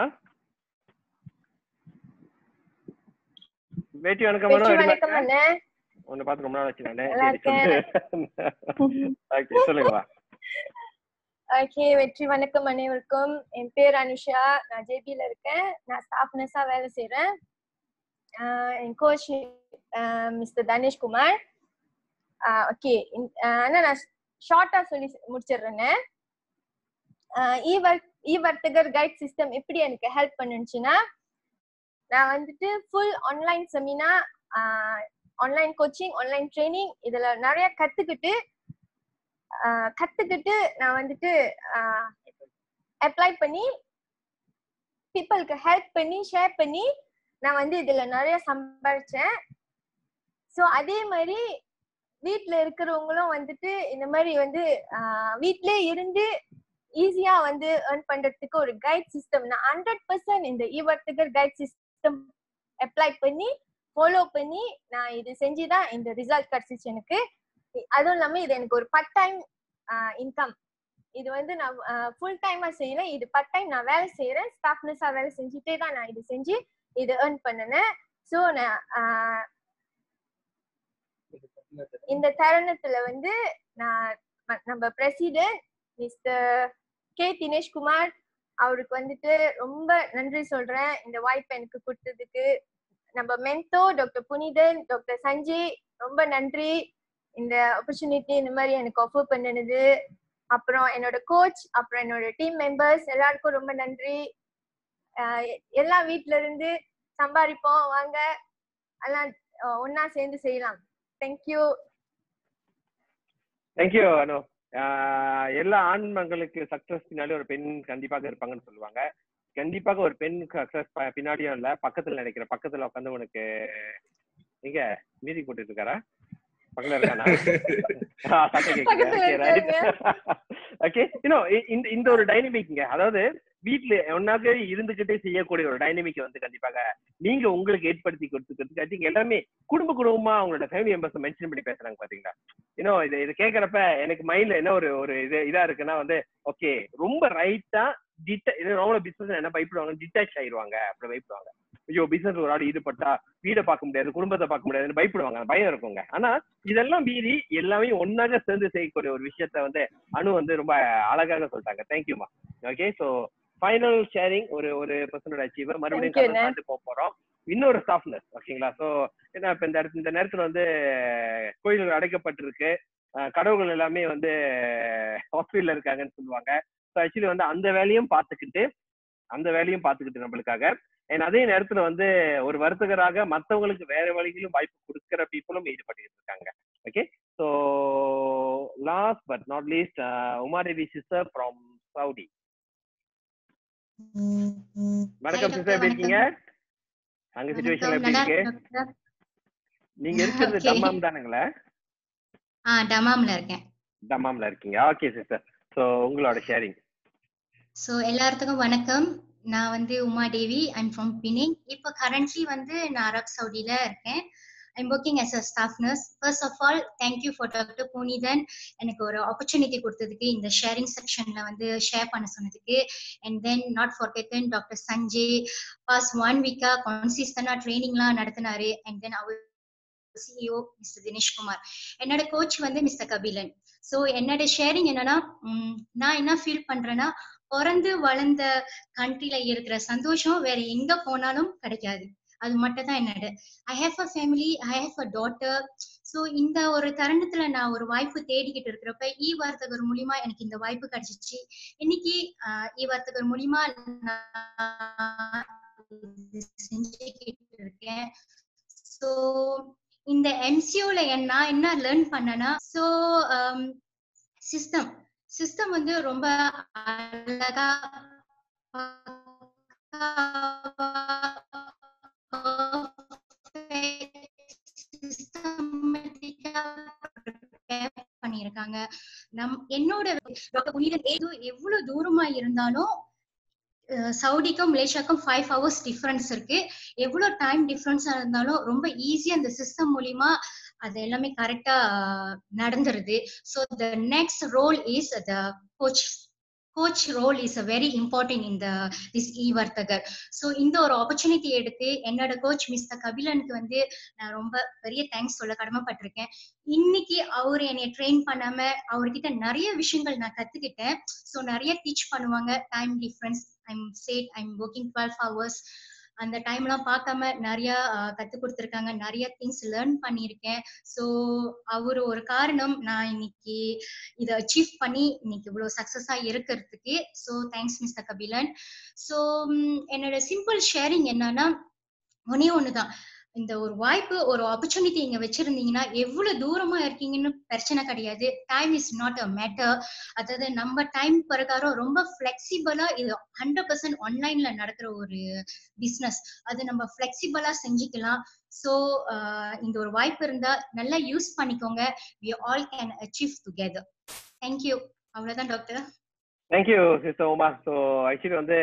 வேட்டி வணக்கம் அனு வெற்றி எப்படி வணக்கம் அண்ணே உன்னை பார்த்து ரொம்ப நாள் ஆச்சு நானு நல்லா சரி சொல்லு ஓகே சொல்லுங்கப்பா ஓகே வெற்றி வணக்கம் அனைவருக்கும் என் பேர் அனுஷா நான் ஜேபில இருக்கேன் நான் ஸ்டாஃப் நர்ஸா வேலை செய்றேன் ஆஹ் என் கோச் மிஸ்டர் தனேஷ்குமார் ஓகே ஆனா நான் ஷார்ட்டா சொல்லி முடிச்சிடுறேன்னு இ வர்க் இ வர்த்தகர் கைட் சிஸ்டம் எப்படி எனக்கு ஹெல்ப் பண்ணுச்சுன்னா நான் வந்துட்டு full online seminar online coaching online training இதுல நிறைய கத்துக்கிட்டு ஆஹ் கத்துக்கிட்டு நான் வந்துட்டு அப்ளை பண்ணி பீப்புளுக்கு ஹெல்ப் பண்ணி ஷேர் பண்ணி நான் வந்து இதுல நிறைய சம்பாதிச்சேன் ஸோ அதே மாதிரி வீட்ல இருக்கிறவங்களும் வந்துட்டு இந்த மாதிரி வந்து வீட்லயே இருந்து ஈஸியா வந்து ஏர்ன் பண்றதுக்கு ஒரு கைட் சிஸ்டம் நான் ஹண்ட்ரட் பர்சன்ட் இந்த ஈவர்த்தகர் கைட் சிஸ்டம் அப்ளை பண்ணி ஃபாலோ பண்ணி நான் இது செஞ்சுதான் இந்த ரிசல்ட் கிடைச்சிச்சு எனக்கு அதுவும் இல்லாம இது எனக்கு ஒரு பார்ட் டைம் இன்கம் இது வந்து நான் ஃபுல் டைமா செய்யல இது பார்ட் டைம் நான் வேலை செய்யறேன் ஸ்டாஃப் நர்ஸா வேலை செஞ்சுட்டே தான் நான் இது செஞ்சு இது ஏர்ன் பண்ணினேன் ஸோ நான் ஆஹ், இந்த தருணத்துல வந்து நான் ம- நம்ம பிரசிடென்ட் மிஸ்டர் கே தினேஷ்குமார் அவருக்கு வந்துட்டு ரொம்ப நன்றி சொல்றேன் இந்த வாய்ப்பை எனக்கு கொடுத்ததுக்கு நம்ம mentor doctor Punithan doctor Sanjay ரொம்ப நன்றி இந்த ஆப்பர்ச்சுனிட்டி இந்த மாதிரி எனக்கு ஆஃபர் பண்ணினது அப்புறம் என்னோட கோச் அப்புறம் என்னோட டீம் மெம்பர்ஸ் எல்லாருக்கும் ரொம்ப நன்றி ஆஹ் எ- எல்லா வீட்ல இருந்து சம்பாதிப்போம் வாங்க எல்லாம் ஆஹ் ஒண்ணா சேர்ந்து செய்யலாம் தேங்க்யூ தேங்க்யூ அனு ஆஹ் எல்லா ஆண் மங்களுக்கு சக்சஸ் பின்னாடி ஒரு பெண் கண்டிப்பாக இருப்பாங்கன்னு சொல்லுவாங்க கண்டிப்பாக ஒரு பெண் சக்சஸ் பின்னாடியும் இல்ல பக்கத்துல நினைக்கிற பக்கத்துல உட்காந்து உனக்கு எங்க மியூசிக் போட்டுட்டு இருக்காரா பக்கத்துல இருக்கானா ஆ, சத்தம் பக்கத்துல கேக்குது இருக்காருங்க. ஓகே இன்னும் இந்த இந்த ஒரு டைனமிக்ங்க அதாவது வீட்டுல ஒன்னாக இருந்துகிட்டே செய்யக்கூடிய ஒரு டைனமிக் வந்து கண்டிப்பாக நீங்க உங்களுக்கு ஏற்படுத்தி கொடுத்துக்கிறதுக்கு ஐ திங்க் எல்லாமே குடும்ப குடும்பமா அவங்களோட ஃபேமிலி மெம்பர்ஸ் மென்ஷன் பண்ணி பேசுறாங்க பாத்தீங்களா இன்னும் இது இது கேக்குறப்ப எனக்கு மைண்ட்ல என்ன ஒரு ஒரு இது இதா இருக்குன்னா வந்து ஓகே ரொம்ப ரைட்டா டிட்ட இது ரொம்ப பிசினஸ் என்ன பயப்படுவாங்க டிட்டாச் ஆயிடுவாங்க அப்படி பயப்படுவாங்க ஐயோ பிசினஸ் ஒரு ஆள் ஈடுபட்டா வீடை பார்க்க முடியாது குடும்பத்தை பார்க்க முடியாதுன்னு பயப்படுவாங்க பயம் இருக்குங்க ஆனா இதெல்லாம் மீறி எல்லாமே ஒன்னாக சேர்ந்து செய்யக்கூடிய ஒரு விஷயத்த வந்து அனு வந்து ரொம்ப அழகாக சொல்லிட்டாங்க தேங்க்யூமா ஓகே சோ ஃபைனல் ஷேரிங் ஒரு ஒரு பர்சனோட அச்சீவர் மறுபடியும் Thank you, கடந்து தாண்டி போக போறோம் இன்னொரு சாஃப்ட்னஸ் ஓகேங்களா சோ ஏன்னா இப்ப இந்த இடத்து- இந்த நேரத்துல வந்து கோயில்கள் அடைக்கப்பட்டிருக்கு அஹ் கடவுள்கள் எல்லாமே வந்து ஹாஸ்பிட்டல்ல இருக்காங்கன்னு சொல்லுவாங்க ஸோ ஆக்சுவலி வந்து அந்த வேலையும் பார்த்துக்கிட்டு அந்த வேலையும் பார்த்துக்கிட்டு நம்மளுக்காக அண்ட் அதே நேரத்துல வந்து ஒரு வருத்தகராக மத்தவங்களுக்கு வேற வழிகளும் வாய்ப்பு கொடுக்கிற பீப்புளும் ஈடுபட்டு இருக்காங்க okay so last but not least Umadevi sister from Saudi வணக்கம் Hi, சிஸ்டர் doctor, எப்படி இருக்கீங்க அங்க சுச்சுவேஷன் எப்படி நல்லா இருக்கு இருக்கு டாக்டர் நீங்க இருக்கிறது Okay. தம்மாம் தானுங்களா ஆ டமாம்ல இருக்கேன் தம்மாம்ல இருக்கீங்க ஓகே சிஸ்டர் ஸோ உங்களோட ஷேரிங் ஸோ எல்லாத்துக்கும் வணக்கம் நான் வந்து Uma Devi I'm from Penang இப்போ கரண்ட்லி வந்து நான் அரப் சவுதியில இருக்கேன் I'm working as a staff nurse first of all thank you for doctor Punithan எனக்கு ஒரு ஆப்பர்ச்சுனிட்டி கொடுத்ததுக்கு இந்த ஷேரிங் செக்ஷன்ல வந்து ஷேர் பண்ண சொன்னதுக்கு and then not forgotten doctor Sanjay boss one வீக்கா கான்சிஸ்டண்டா ட்ரைனிங்லாம் நடத்தினாரு அண்ட் தென் அவர் சிஇஓ மிஸ்டர் தினேஷ்குமார் என்னோட கோச் வந்து மிஸ்டர் கபிலன் ஸோ என்னோட ஷேரிங் என்னன்னா உம், நான் என்ன ஃபீல் பண்றேன்னா பிறந்து வளர்ந்த கண்ட்ரில இருக்கிற சந்தோஷம் வேற எங்க போனாலும் கிடைக்காது அது மட்டும் தான் என்னோட I have a family I have a daughter so இந்த ஒரு தருணத்துல நான் ஒரு வாய்ப்பு தேடிக்கிட்டு இருக்கிறப்ப இ வார்த்தகர் மூலியமா எனக்கு இந்த வாய்ப்பு கிடைச்சிச்சு இன்னைக்கு ஆஹ், இ வார்த்தகர் மூலியமா நான் இது செஞ்சுக்கிட்டு இருக்கேன் ஸோ இந்த எம்சியூல நான் என்ன லேர்ன் பண்ணேன்னா ஸோ சிஸ்டம் சிஸ்டம் வந்து ரொம்ப அழகா systematic-ஆ prepare பண்ணியிருக்காங்க நம் என்னோட டாக்டர் புனிதன் ஏதோ எவ்வளவு தூரமா இருந்தாலும் அஹ் சவுதிக்கும் மலேசியாவுக்கும் ஃபைவ் ஹவர்ஸ் டிஃபரன்ஸ் இருக்கு எவ்வளவு டைம் டிஃபரன்ஸா இருந்தாலும் ரொம்ப ஈஸியா அந்த சிஸ்டம் மூலியமா அது எல்லாமே கரெக்டா நடந்துருது so the next role is the coach coach role is a very important இந்த திஸ் இ வர்த்தகர் ஸோ இந்த ஒரு ஆப்பர்ச்சுனிட்டி எடுத்து என்னோட கோச் மிஸ்டர் கபிலனுக்கு வந்து நான் ரொம்ப பெரிய தேங்க்ஸ் சொல்ல கடமைப்பட்டிருக்கேன் இன்னைக்கு அவர் என்னை ட்ரெயின் பண்ணாம அவர்கிட்ட நிறைய விஷயங்கள் நான் கத்துக்கிட்டேன் ஸோ நிறைய டீச் பண்ணுவாங்க time difference I'm sad I'm working twelve hours அந்த டைம்லாம் பார்க்காம நிறைய ஆஹ், கத்து கொடுத்துருக்காங்க நிறைய திங்ஸ் லேர்ன் பண்ணியிருக்கேன் ஸோ அவர் ஒரு காரணம் நான் இன்னைக்கு இதை அச்சீவ் பண்ணி இன்னைக்கு இவ்வளோ சக்ஸஸாக இருக்கிறதுக்கு so thanks mister Kabilan so என்னோட சிம்பிள் ஷேரிங் என்னன்னா ஒன்னே ஒண்ணுதான் இந்த ஒரு வாய்ப்பு ஒரு ஆப்பர்ச்சுனிட்டி இங்க வச்சிருந்தீங்கன்னா எவ்வளவு தூரமா இருக்கீங்கன்னு பிரச்சனை கிடையாது time is not a matter அதாவது நம்ம டைம் பிரகாரம் ரொம்ப ஃபிளெக்சிபிளா இது ஹண்ட்ரட் பர்சன்ட் ஆன்லைன்ல நடக்கிற ஒரு பிஸ்னஸ் அது நம்ம ஃபிளெக்சிபிளா செஞ்சுக்கலாம் ஸோ இந்த ஒரு வாய்ப்பு இருந்தா நல்லா யூஸ் பண்ணிக்கோங்க we all can achieve together thank you அவ்வளவுதான் doctor thank you sister Uma so actually வந்து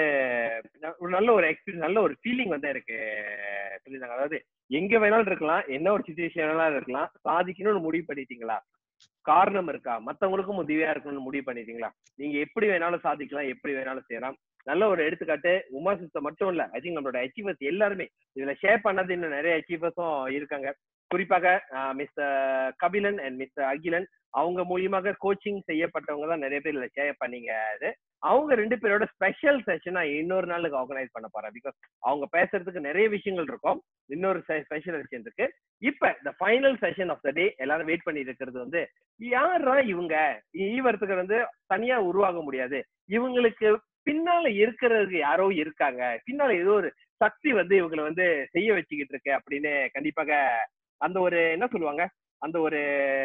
ந- ஒரு நல்ல ஒரு எக்ஸ்பீரியன்ஸ் நல்ல ஒரு ஃபீலிங் வந்து எனக்கு சொல்லியிருந்தாங்க அதாவது எங்க வேணாலும் இருக்கலாம் என்ன ஒரு சுச்சுவேஷன் வேணாலும் இருக்கலாம் சாதிக்கணும்னு முடிவு பண்ணிட்டீங்களா காரணம் இருக்கா மத்தவங்களுக்கும் உதவியா இருக்கணும்னு முடிவு பண்ணிட்டீங்களா நீங்க எப்படி வேணாலும் சாதிக்கலாம் எப்படி வேணாலும் செய்யலாம் நல்ல ஒரு எடுத்துக்காட்டு உமா சிஸ்டர் மட்டும் இல்ல ஐ திங்க் நம்மளோட அச்சீவர்ஸ் எல்லாருமே இதுல ஷேர் பண்ணது இன்னும் நிறைய அச்சீவர்ஸும் இருக்காங்க குறிப்பாக mister Kabilan and mister Akilan அவங்க மூலியமாக கோச்சிங் செய்யப்பட்டவங்க தான் நிறைய பேர் இதுல ஷேர் பண்ணீங்க அது அவங்க ரெண்டு பேரோட ஸ்பெஷல் செஷனா இன்னொரு நாளுக்கு ஆர்கனைஸ் பண்ண போறேன் பிகாஸ் அவங்க பேசுறதுக்கு நிறைய விஷயங்கள் இருக்கும் இன்னொரு ஸ்பெஷல் செஷன் இருக்கு இப்ப இந்த final session of the day எல்லாரும் வெயிட் பண்ணி இருக்கிறது வந்து யாரா இவங்க ஈவரத்துக்கு வந்து தனியா உருவாக முடியாது இவங்களுக்கு பின்னால இருக்கிறதுக்கு யாரோ இருக்காங்க பின்னால ஏதோ ஒரு சக்தி வந்து இவங்களை வந்து செய்ய வச்சுக்கிட்டு இருக்கு அப்படின்னு கண்டிப்பாக அந்த ஒரு என்ன சொல்லுவாங்க அந்த ஒரு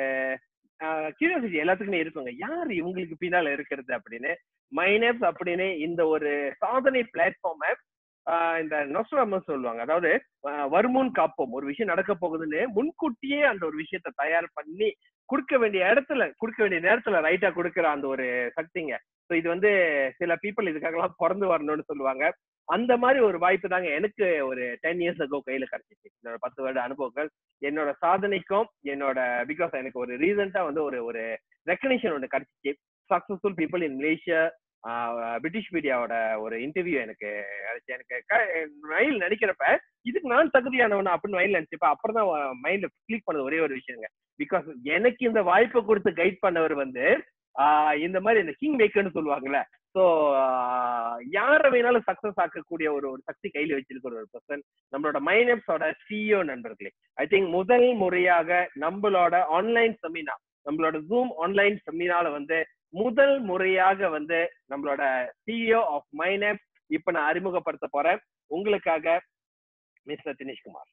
கியூரியாசிட்டி எல்லாத்துக்குமே இருக்குங்க யார் இவங்களுக்கு பின்னால இருக்கிறது அப்படின்னு மைனப்ஸ் அப்படின்னு இந்த ஒரு சாதனை பிளாட்ஃபார்மை ஆஹ் இந்த நொஸ்ட்ராமஸ் சொல்லுவாங்க அதாவது ஆஹ் வருமுன் காப்போம் ஒரு விஷயம் நடக்க போகுதுன்னு முன்கூட்டியே அந்த ஒரு விஷயத்தை தயார் பண்ணி கொடுக்க வேண்டிய இடத்துல கொடுக்க வேண்டிய நேரத்துல ரைட்டா கொடுக்குற அந்த ஒரு சக்திங்க ஸோ இது வந்து சில பீப்புள் இதுக்காகலாம் பிறந்து வரணும்னு சொல்லுவாங்க அந்த மாதிரி ஒரு வாய்ப்பு தாங்க எனக்கு ஒரு டென் இயர்ஸ் அகோ கையில கிடைச்சிச்சு என்னோட பத்து வருட அனுபவங்கள் என்னோட சாதனைக்கும் என்னோட பிகாஸ் எனக்கு ஒரு ரீசெண்டா வந்து ஒரு ஒரு ரெக்கக்னிஷன் ஒன்று கிடைச்சிச்சு successful people in Malaysia British மீடியாவோட ஒரு இன்டர்வியூ எனக்கு கிடைச்சு எனக்கு மைல் நினைக்கிறப்ப இதுக்கு நான் தகுதியானவனா அப்படின்னு மைல் நினைச்சப்ப அப்புறம் தான் மைண்ட்ல கிளிக் பண்ணது ஒரே ஒரு விஷயங்க பிகாஸ் எனக்கு இந்த வாய்ப்பை கொடுத்து கைட் பண்ணவர் வந்து ஆஹ் இந்த மாதிரி இந்த கிங் மேக்கர்னு சொல்லுவாங்கல்ல ஸோ யாரை வேணாலும் சக்சஸ் ஆக்கக்கூடிய ஒரு ஒரு சக்தி கையில வச்சிருக்கிற ஒரு பர்சன் நம்மளோட மைனப்ஸோட சிஇஓ நண்பர்களே ஐ திங்க் முதல் முறையாக நம்மளோட ஆன்லைன் செமினா நம்மளோட ஜூம் ஆன்லைன் செமினால வந்து முதல் முறையாக வந்து நம்மளோட சிஇஓ ஆஃப் மைனப் இப்ப நான் அறிமுகப்படுத்த போறேன் உங்களுக்காக மிஸ்டர் தினேஷ்குமார்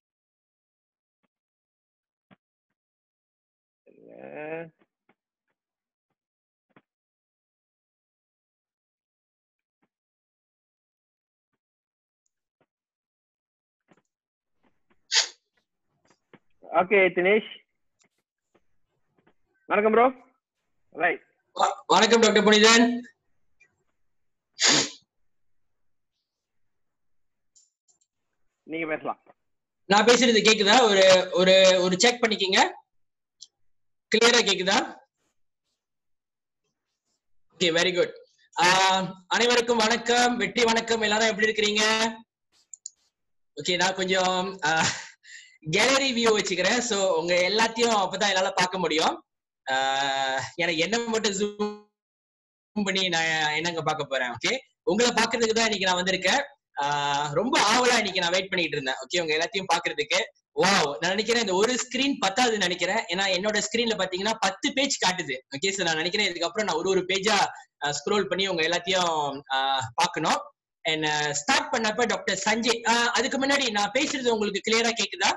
ஓகே தினேஷ் வணக்கம் ப்ரோ ரைட் வ- வணக்கம் டாக்டர் புனிதன் நீங்க பேசலாம் நான் பேசுறது கேக்குதா ஒரு ஒரு ஒரு செக் பண்ணிக்கங்க கிளியரா கேக்குதா ஓகே வெரி குட் அனைவருக்கும் வணக்கம் வெற்றி வணக்கம் எல்லாரும் எப்படி இருக்கிறீங்க ஓகே நான் கொஞ்சம் கேலரி வியூ வச்சுக்கிறேன் சோ உங்க எல்லாத்தையும் அப்பதான் என்னால பார்க்க முடியும் ஆஹ் எனக்கு என்ன மட்டும் ஜூம் பண்ணி நான் என்னங்க பார்க்க போறேன் ஓகே உங்களை பாக்குறதுக்கு தான் இன்னைக்கு நான் வந்திருக்கேன் ஆஹ் ரொம்ப ஆவலா இன்னைக்கு நான் வெயிட் பண்ணிட்டு இருந்தேன் ஓகே உங்க எல்லாத்தையும் பாக்குறதுக்கு வாவ் நான் நினைக்கிறேன் இந்த ஒரு ஸ்கிரீன் பத்தாதுன்னு நினைக்கிறேன் ஏன்னா என்னோட ஸ்கிரீன்ல பாத்தீங்கன்னா பத்து பேஜ் காட்டுது ஓகே சார் நான் நினைக்கிறேன் இதுக்கப்புறம் நான் ஒரு ஒரு பேஜா ஸ்க்ரோல் பண்ணி உங்க எல்லாத்தையும் ஆஹ் பார்க்கணும் அண்ட் ஸ்டார்ட் பண்ணப்ப டாக்டர் சஞ்சய் ஆஹ் அதுக்கு முன்னாடி நான் பேசுறது உங்களுக்கு கிளியரா கேக்குதா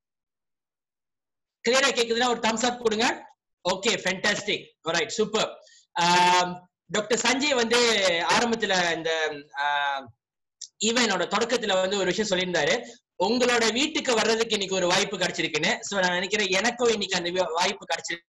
கிளியரா கேக்குதுன்னா ஒரு தம்ஸ் அப் கொடுங்க okay fantastic right super doctor Sanjay வந்து ஆரம்பத்துல இந்த ஈவனோட தொடக்கத்துல வந்து ஒரு விஷயம் சொல்லியிருந்தாரு உங்களோட வீட்டுக்கு வர்றதுக்கு இன்னைக்கு ஒரு வாய்ப்பு கிடைச்சிருக்குன்னு சோ நான் நினைக்கிறேன் எனக்கும் இன்னைக்கு அந்த வி- வாய்ப்பு கிடைச்சிருக்கு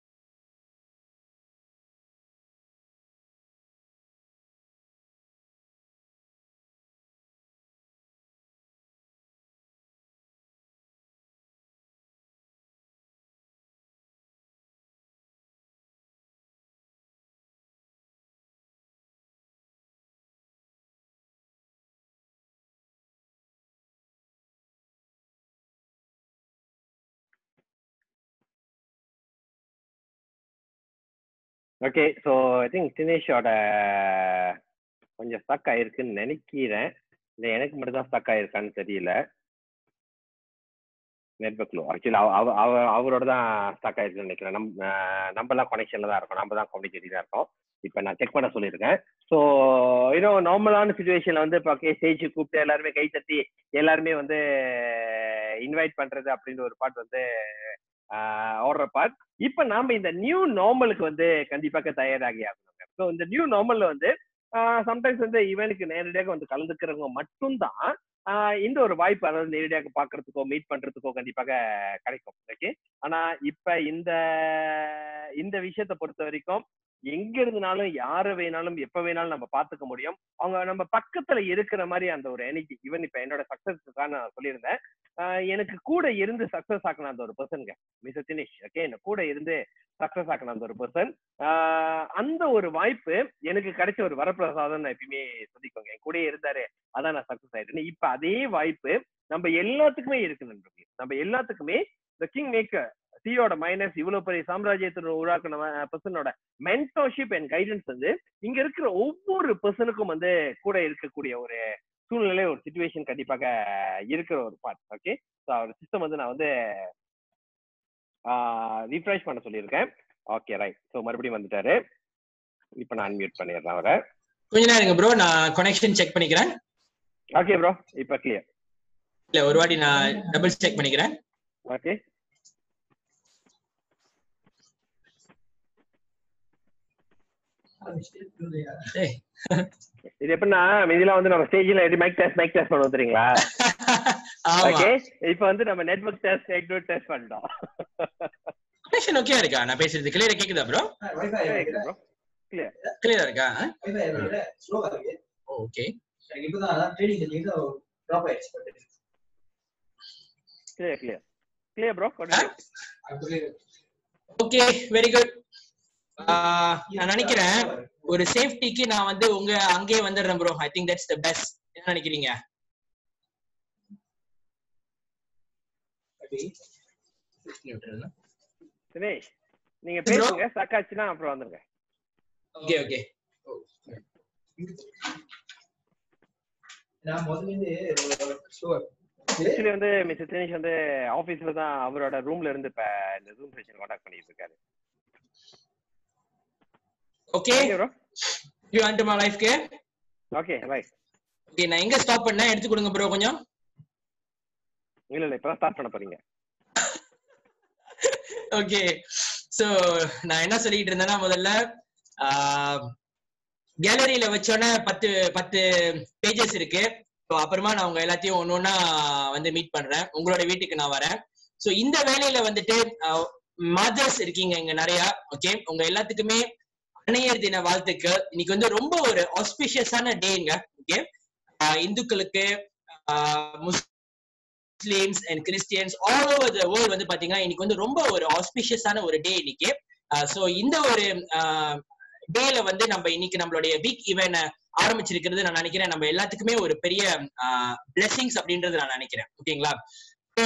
ஓகே ஸோ ஐ திங்க் தினேஷோட கொஞ்சம் ஸ்டக் ஆயிருக்குன்னு நினைக்கிறேன் இல்லை எனக்கு மட்டும் தான் ஸ்டக் ஆயிருக்கான்னு தெரியல நெட்ஒர்க்ல ஆக்சுவலி அவ அவரோட தான் ஸ்டக் ஆயிருக்குன்னு நினைக்கிறேன் நம் அஹ் நம்மலாம் கனெக்ஷன்ல தான் இருக்கோம் நம்ம தான் கம்யூனிகேட்டிவ் தான் இருக்கோம் இப்போ நான் செக் பண்ண சொல்லியிருக்கேன் ஸோ இன்னும் நார்மலான சுச்சுவேஷன்ல வந்து இப்போ ஸ்டேஜ் கூப்பிட்டு எல்லாருமே கை தட்டி எல்லாருமே வந்து இன்வைட் பண்றது அப்படின்ற ஒரு பாட் வந்து ஓடுற பார்ட் இப்ப நாம இந்த நியூ நார்மலுக்கு வந்து கண்டிப்பாக தயாராகி ஆகணுங்க ஸோ இந்த நியூ நார்மல்ல வந்து சம்டைம்ஸ் வந்து ஈவென்ட்க்கு நேரடியாக வந்து கலந்துக்கிறவங்க மட்டும்தான் ஆஹ் இந்த ஒரு வாய்ப்பு அதாவது நேரடியாக பார்க்கறதுக்கோ மீட் பண்றதுக்கோ கண்டிப்பாக கிடைக்கும் ஓகே ஆனா இப்ப இந்த இந்த விஷயத்தை பொறுத்த வரைக்கும் எங்க இருந்தனாலும் யாரை வேணாலும் எப்ப வேணாலும் நம்ம பாத்துக்க முடியும் அவங்க நம்ம பக்கத்துல இருக்கிற மாதிரி அந்த ஒரு எனர்ஜி ஈவன் இப்ப என்னோட சக்சஸ்க்காக நான் சொல்லியிருந்தேன் ஆஹ் எனக்கு கூட இருந்து சக்சஸ் ஆக்கின அந்த ஒரு பர்சனுங்க மிஸ் தினேஷ் ஓகே என்ன கூட இருந்து சக்சஸ் ஆக்கின அந்த ஒரு பர்சன் அந்த ஒரு வாய்ப்பு எனக்கு கிடைச்ச ஒரு வரப்பிரசாதம் நான் எப்பயுமே சொல்லிக்கோங்க என் கூடயே இருந்தாரு அதான் நான் சக்சஸ் ஆயிட்டேன் இப்ப அதே வாய்ப்பு நம்ம எல்லாத்துக்குமே இருக்கு நண்பர்களே நம்ம எல்லாத்துக்குமே இந்த கிங் மேக்கர் சியோட மைனஸ் இவ்வளவு பெரிய சாம்ராஜ்யத்தை உருவாக்கின பர்சனோட மென்டோர்ஷிப் அண்ட் கைடன்ஸ் வந்து இங்க இருக்கிற ஒவ்வொரு பர்சனுக்கும் வந்து கூட இருக்கக்கூடிய ஒரு சூழ்நிலை ஒரு சுச்சுவேஷன் கண்டிப்பாக இருக்கிற ஒரு பார்ட் ஓகே ஸோ அவர் சிஸ்டம் வந்து நான் வந்து ரீஃப்ரெஷ் பண்ண சொல்லியிருக்கேன் ஓகே ரைட் ஸோ மறுபடியும் வந்துட்டாரு இப்போ நான் அன்மியூட் பண்ணிடுறேன் அவரை கொஞ்ச நேரம் இருங்க ப்ரோ நான் கனெக்ஷன் செக் பண்ணிக்கிறேன் ஓகே ப்ரோ இப்போ கிளியர் இல்ல ஒரு வாட்டி நான் டபுள் செக் பண்ணிக்கிறேன் ஓகே ஏய், இது எப்படின்னா இதெல்லாம் வந்து நம்ம ஸ்டேஜ்ல எப்படி மைக் டெஸ்ட் மைக் டெஸ்ட் பண்ணுவோம் தெரியுங்களா ஆமா ஓகே இப்போ வந்து நம்ம நெட்வொர்க் டெஸ்ட் நெட்வொர்க் டெஸ்ட் பண்ணிட்டோம் கனெக்ஷன் ஓகே இருக்கா நான் பேசுறது கிளியரா கேக்குதா ப்ரோ ப்ரோ கிளியர் கிளியரா இருக்கா okay clear clear clear bro okay very good நான் நினைக்கிறேன் ஒரு சேஃப்டிக்கு நான் வந்து உங்க அங்கேயே வந்துடுறேன் bro I think that's the best என்ன நினைக்கிறீங்க தினேஷ் நீங்க Bro. பேசுங்க ஸ்டக் ஆச்சுன்னா அப்புறம் வந்துருங்க ஓகே ஓகே ஆக்சுவலி வந்து மிஸ்டர் தினேஷ் வந்து ஆபீஸ்ல தான் அவரோட ரூம்ல இருந்து இப்ப இந்த ஜூம் செஷன் காண்டாக்ட் பண்ணிட்டு இருக்காரு okay bro you want my life K okay right okay நான் எங்க ஸ்டாப் பண்ணேன் எடுத்து கொடுங்க ப்ரோ கொஞ்சம் இல்ல இல்ல இப்பதான் ஸ்டார்ட் பண்ண போறீங்க ஓகே சோ நான் என்ன சொல்லிட்டு இருந்தேன்னா முதல்ல கேலரியில வச்சோன்னே பத்து பத்து பேஜஸ் இருக்கு ஸோ அப்புறமா நான் உங்க எல்லாத்தையும் ஒன்று ஒன்றா வந்து மீட் பண்றேன் உங்களோட வீட்டுக்கு நான் வரேன் ஸோ இந்த வேலையில வந்துட்டு மதர்ஸ் இருக்கீங்க இங்க நிறையா ஓகே உங்க எல்லாத்துக்குமே அன்னையர் தின வாழ்த்துக்கள் இன்னைக்கு வந்து ரொம்ப ஒரு ஆஸ்பிஷியஸான டேங்க ஓகே இந்துக்களுக்கு ஆஹ் Muslims and Christians all over the world வந்து பாத்தீங்கன்னா இன்னைக்கு வந்து ரொம்ப ஒரு ஆஸ்பிஷியஸான ஒரு டே இன்னைக்கு ஸோ இந்த ஒரு டேல வந்து நம்ம இன்னைக்கு நம்மளுடைய வீக் ஈவென்ட் ஆரம்பிச்சிருக்கிறது நான் நினைக்கிறேன் நம்ம எல்லாத்துக்குமே ஒரு பெரிய பிளெஸிங்ஸ் அப்படின்றது நான் நினைக்கிறேன் ஓகேங்களா ஸோ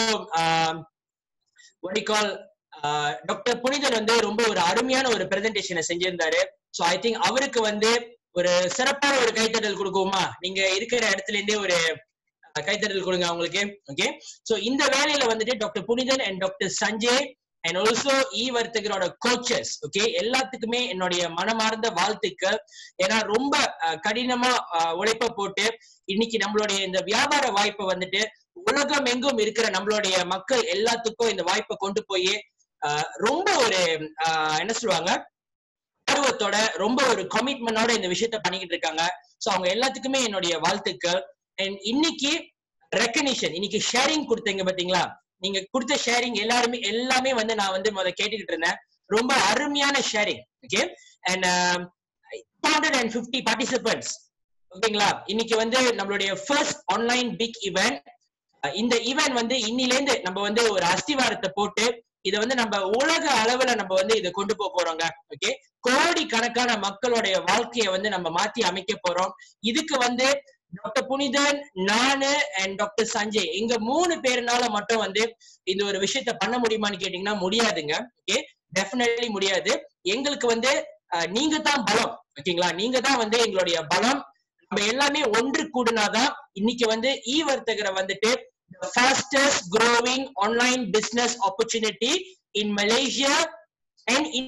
கால் டாக்டர் புனிதன் வந்து ரொம்ப ஒரு அருமையான ஒரு பிரசன்டேஷனை செஞ்சிருந்தாரு ஸோ ஐ திங்க் அவருக்கு வந்து ஒரு சிறப்பான ஒரு கைத்தட்டல் கொடுக்குமா நீங்க இருக்கிற இடத்துல இருந்தே ஒரு கைத்தட்டல் கொடுங்க அவங்களுக்கு ஓகே சோ இந்த வேலையில வந்துட்டு doctor Punithan and doctor Sanjay and also e வர்த்தகரோட கோச்சஸ் ஓகே எல்லாத்துக்குமே என்னுடைய மனமார்ந்த வாழ்த்துக்கள் ஏன்னா ரொம்ப கடினமா உழைப்ப போட்டு இன்னைக்கு நம்மளுடைய இந்த வியாபார வாய்ப்பை வந்துட்டு உலகம் எங்கும் இருக்கிற நம்மளுடைய மக்கள் எல்லாத்துக்கும் இந்த வாய்ப்பை கொண்டு போய் ரொம்ப ஒரு என்ன சொல்லுவாங்க ஆர்வத்தோட ரொம்ப ஒரு கமிட்மெண்டோட இந்த விஷயத்த பண்ணிக்கிட்டு இருக்காங்க சோ அவங்க எல்லாத்துக்குமே என்னுடைய வாழ்த்துக்கள் அண்ட் இன்னைக்கு ரெக்கனிஷன் இன்னைக்கு ஷேரிங் கொடுத்தீங்க பாத்தீங்களா நீங்க கொடுத்த ஷேரிங் எல்லாருமே எல்லாமே வந்து நான் வந்து முத கேட்டுக்கிட்டு இருந்தேன் ரொம்ப அருமையான sharing okay and hundred and fifty participants ஓகேங்களா இன்னைக்கு வந்து நம்மளுடைய ஃபர்ஸ்ட் ஆன்லைன் பிக் ஈவெண்ட் இந்த ஈவெண்ட் வந்து இன்னிலேருந்து நம்ம வந்து ஒரு அஸ்திவாரத்தை போட்டு இதை வந்து நம்ம உலக அளவுல நம்ம வந்து இதை கொண்டு போக போறோங்க ஓகே கோடி கணக்கான மக்களுடைய வாழ்க்கையை வந்து நம்ம மாத்தி அமைக்க போறோம் இதுக்கு வந்து டாக்டர் புனிதன் நானு அண்ட் டாக்டர் சஞ்சய் எங்க மூணு பேருனால மட்டும் வந்து இந்த ஒரு விஷயத்த பண்ண முடியுமான்னு கேட்டீங்கன்னா முடியாதுங்க ஓகே டெஃபினெட்லி முடியாது எங்களுக்கு வந்து நீங்க தான் பலம் ஓகேங்களா நீங்க தான் வந்து எங்களுடைய பலம் நம்ம எல்லாமே ஒன்று கூடுனாதான் இன்னைக்கு வந்து இ வர்த்தகரை வந்துட்டு fastest growing online business opportunity in Malaysia and in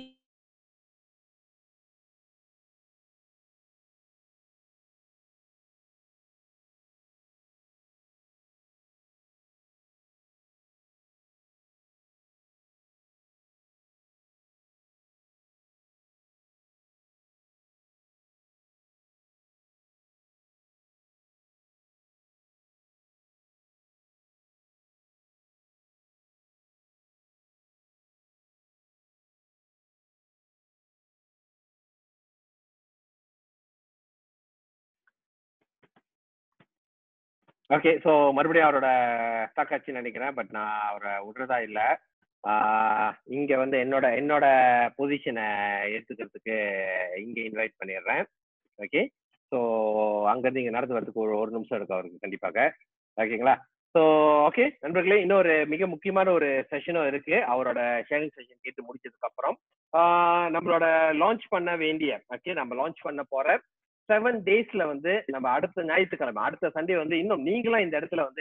okay so மறுபடியும் அவரோட ஸ்டாக் ஆச்சுன்னு நினைக்கிறேன் பட் நான் அவரை விடுறதா இல்லை இங்க வந்து என்னோட என்னோட பொசிஷனை எடுத்துக்கிறதுக்கு இங்க இன்வைட் பண்ணிடுறேன் ஓகே ஸோ அங்கேருந்து இங்கே நடந்து வரதுக்கு ஒரு ஒரு நிமிஷம் இருக்கும் அவருக்கு கண்டிப்பாக ஓகேங்களா ஸோ ஓகே நண்பர்களே இன்னொரு மிக முக்கியமான ஒரு செஷனும் இருக்கு அவரோட ஷேரிங் செஷன் கேட்டு முடிச்சதுக்கு அப்புறம் நம்மளோட லான்ச் பண்ண வேண்டிய ஓகே நம்ம லான்ச் பண்ண போற செவன் டேஸ்ல வந்து நம்ம அடுத்த ஞாயிற்றுக்கிழமை அடுத்த சண்டே வந்து இன்னும் நீங்களும் இந்த இடத்துல வந்து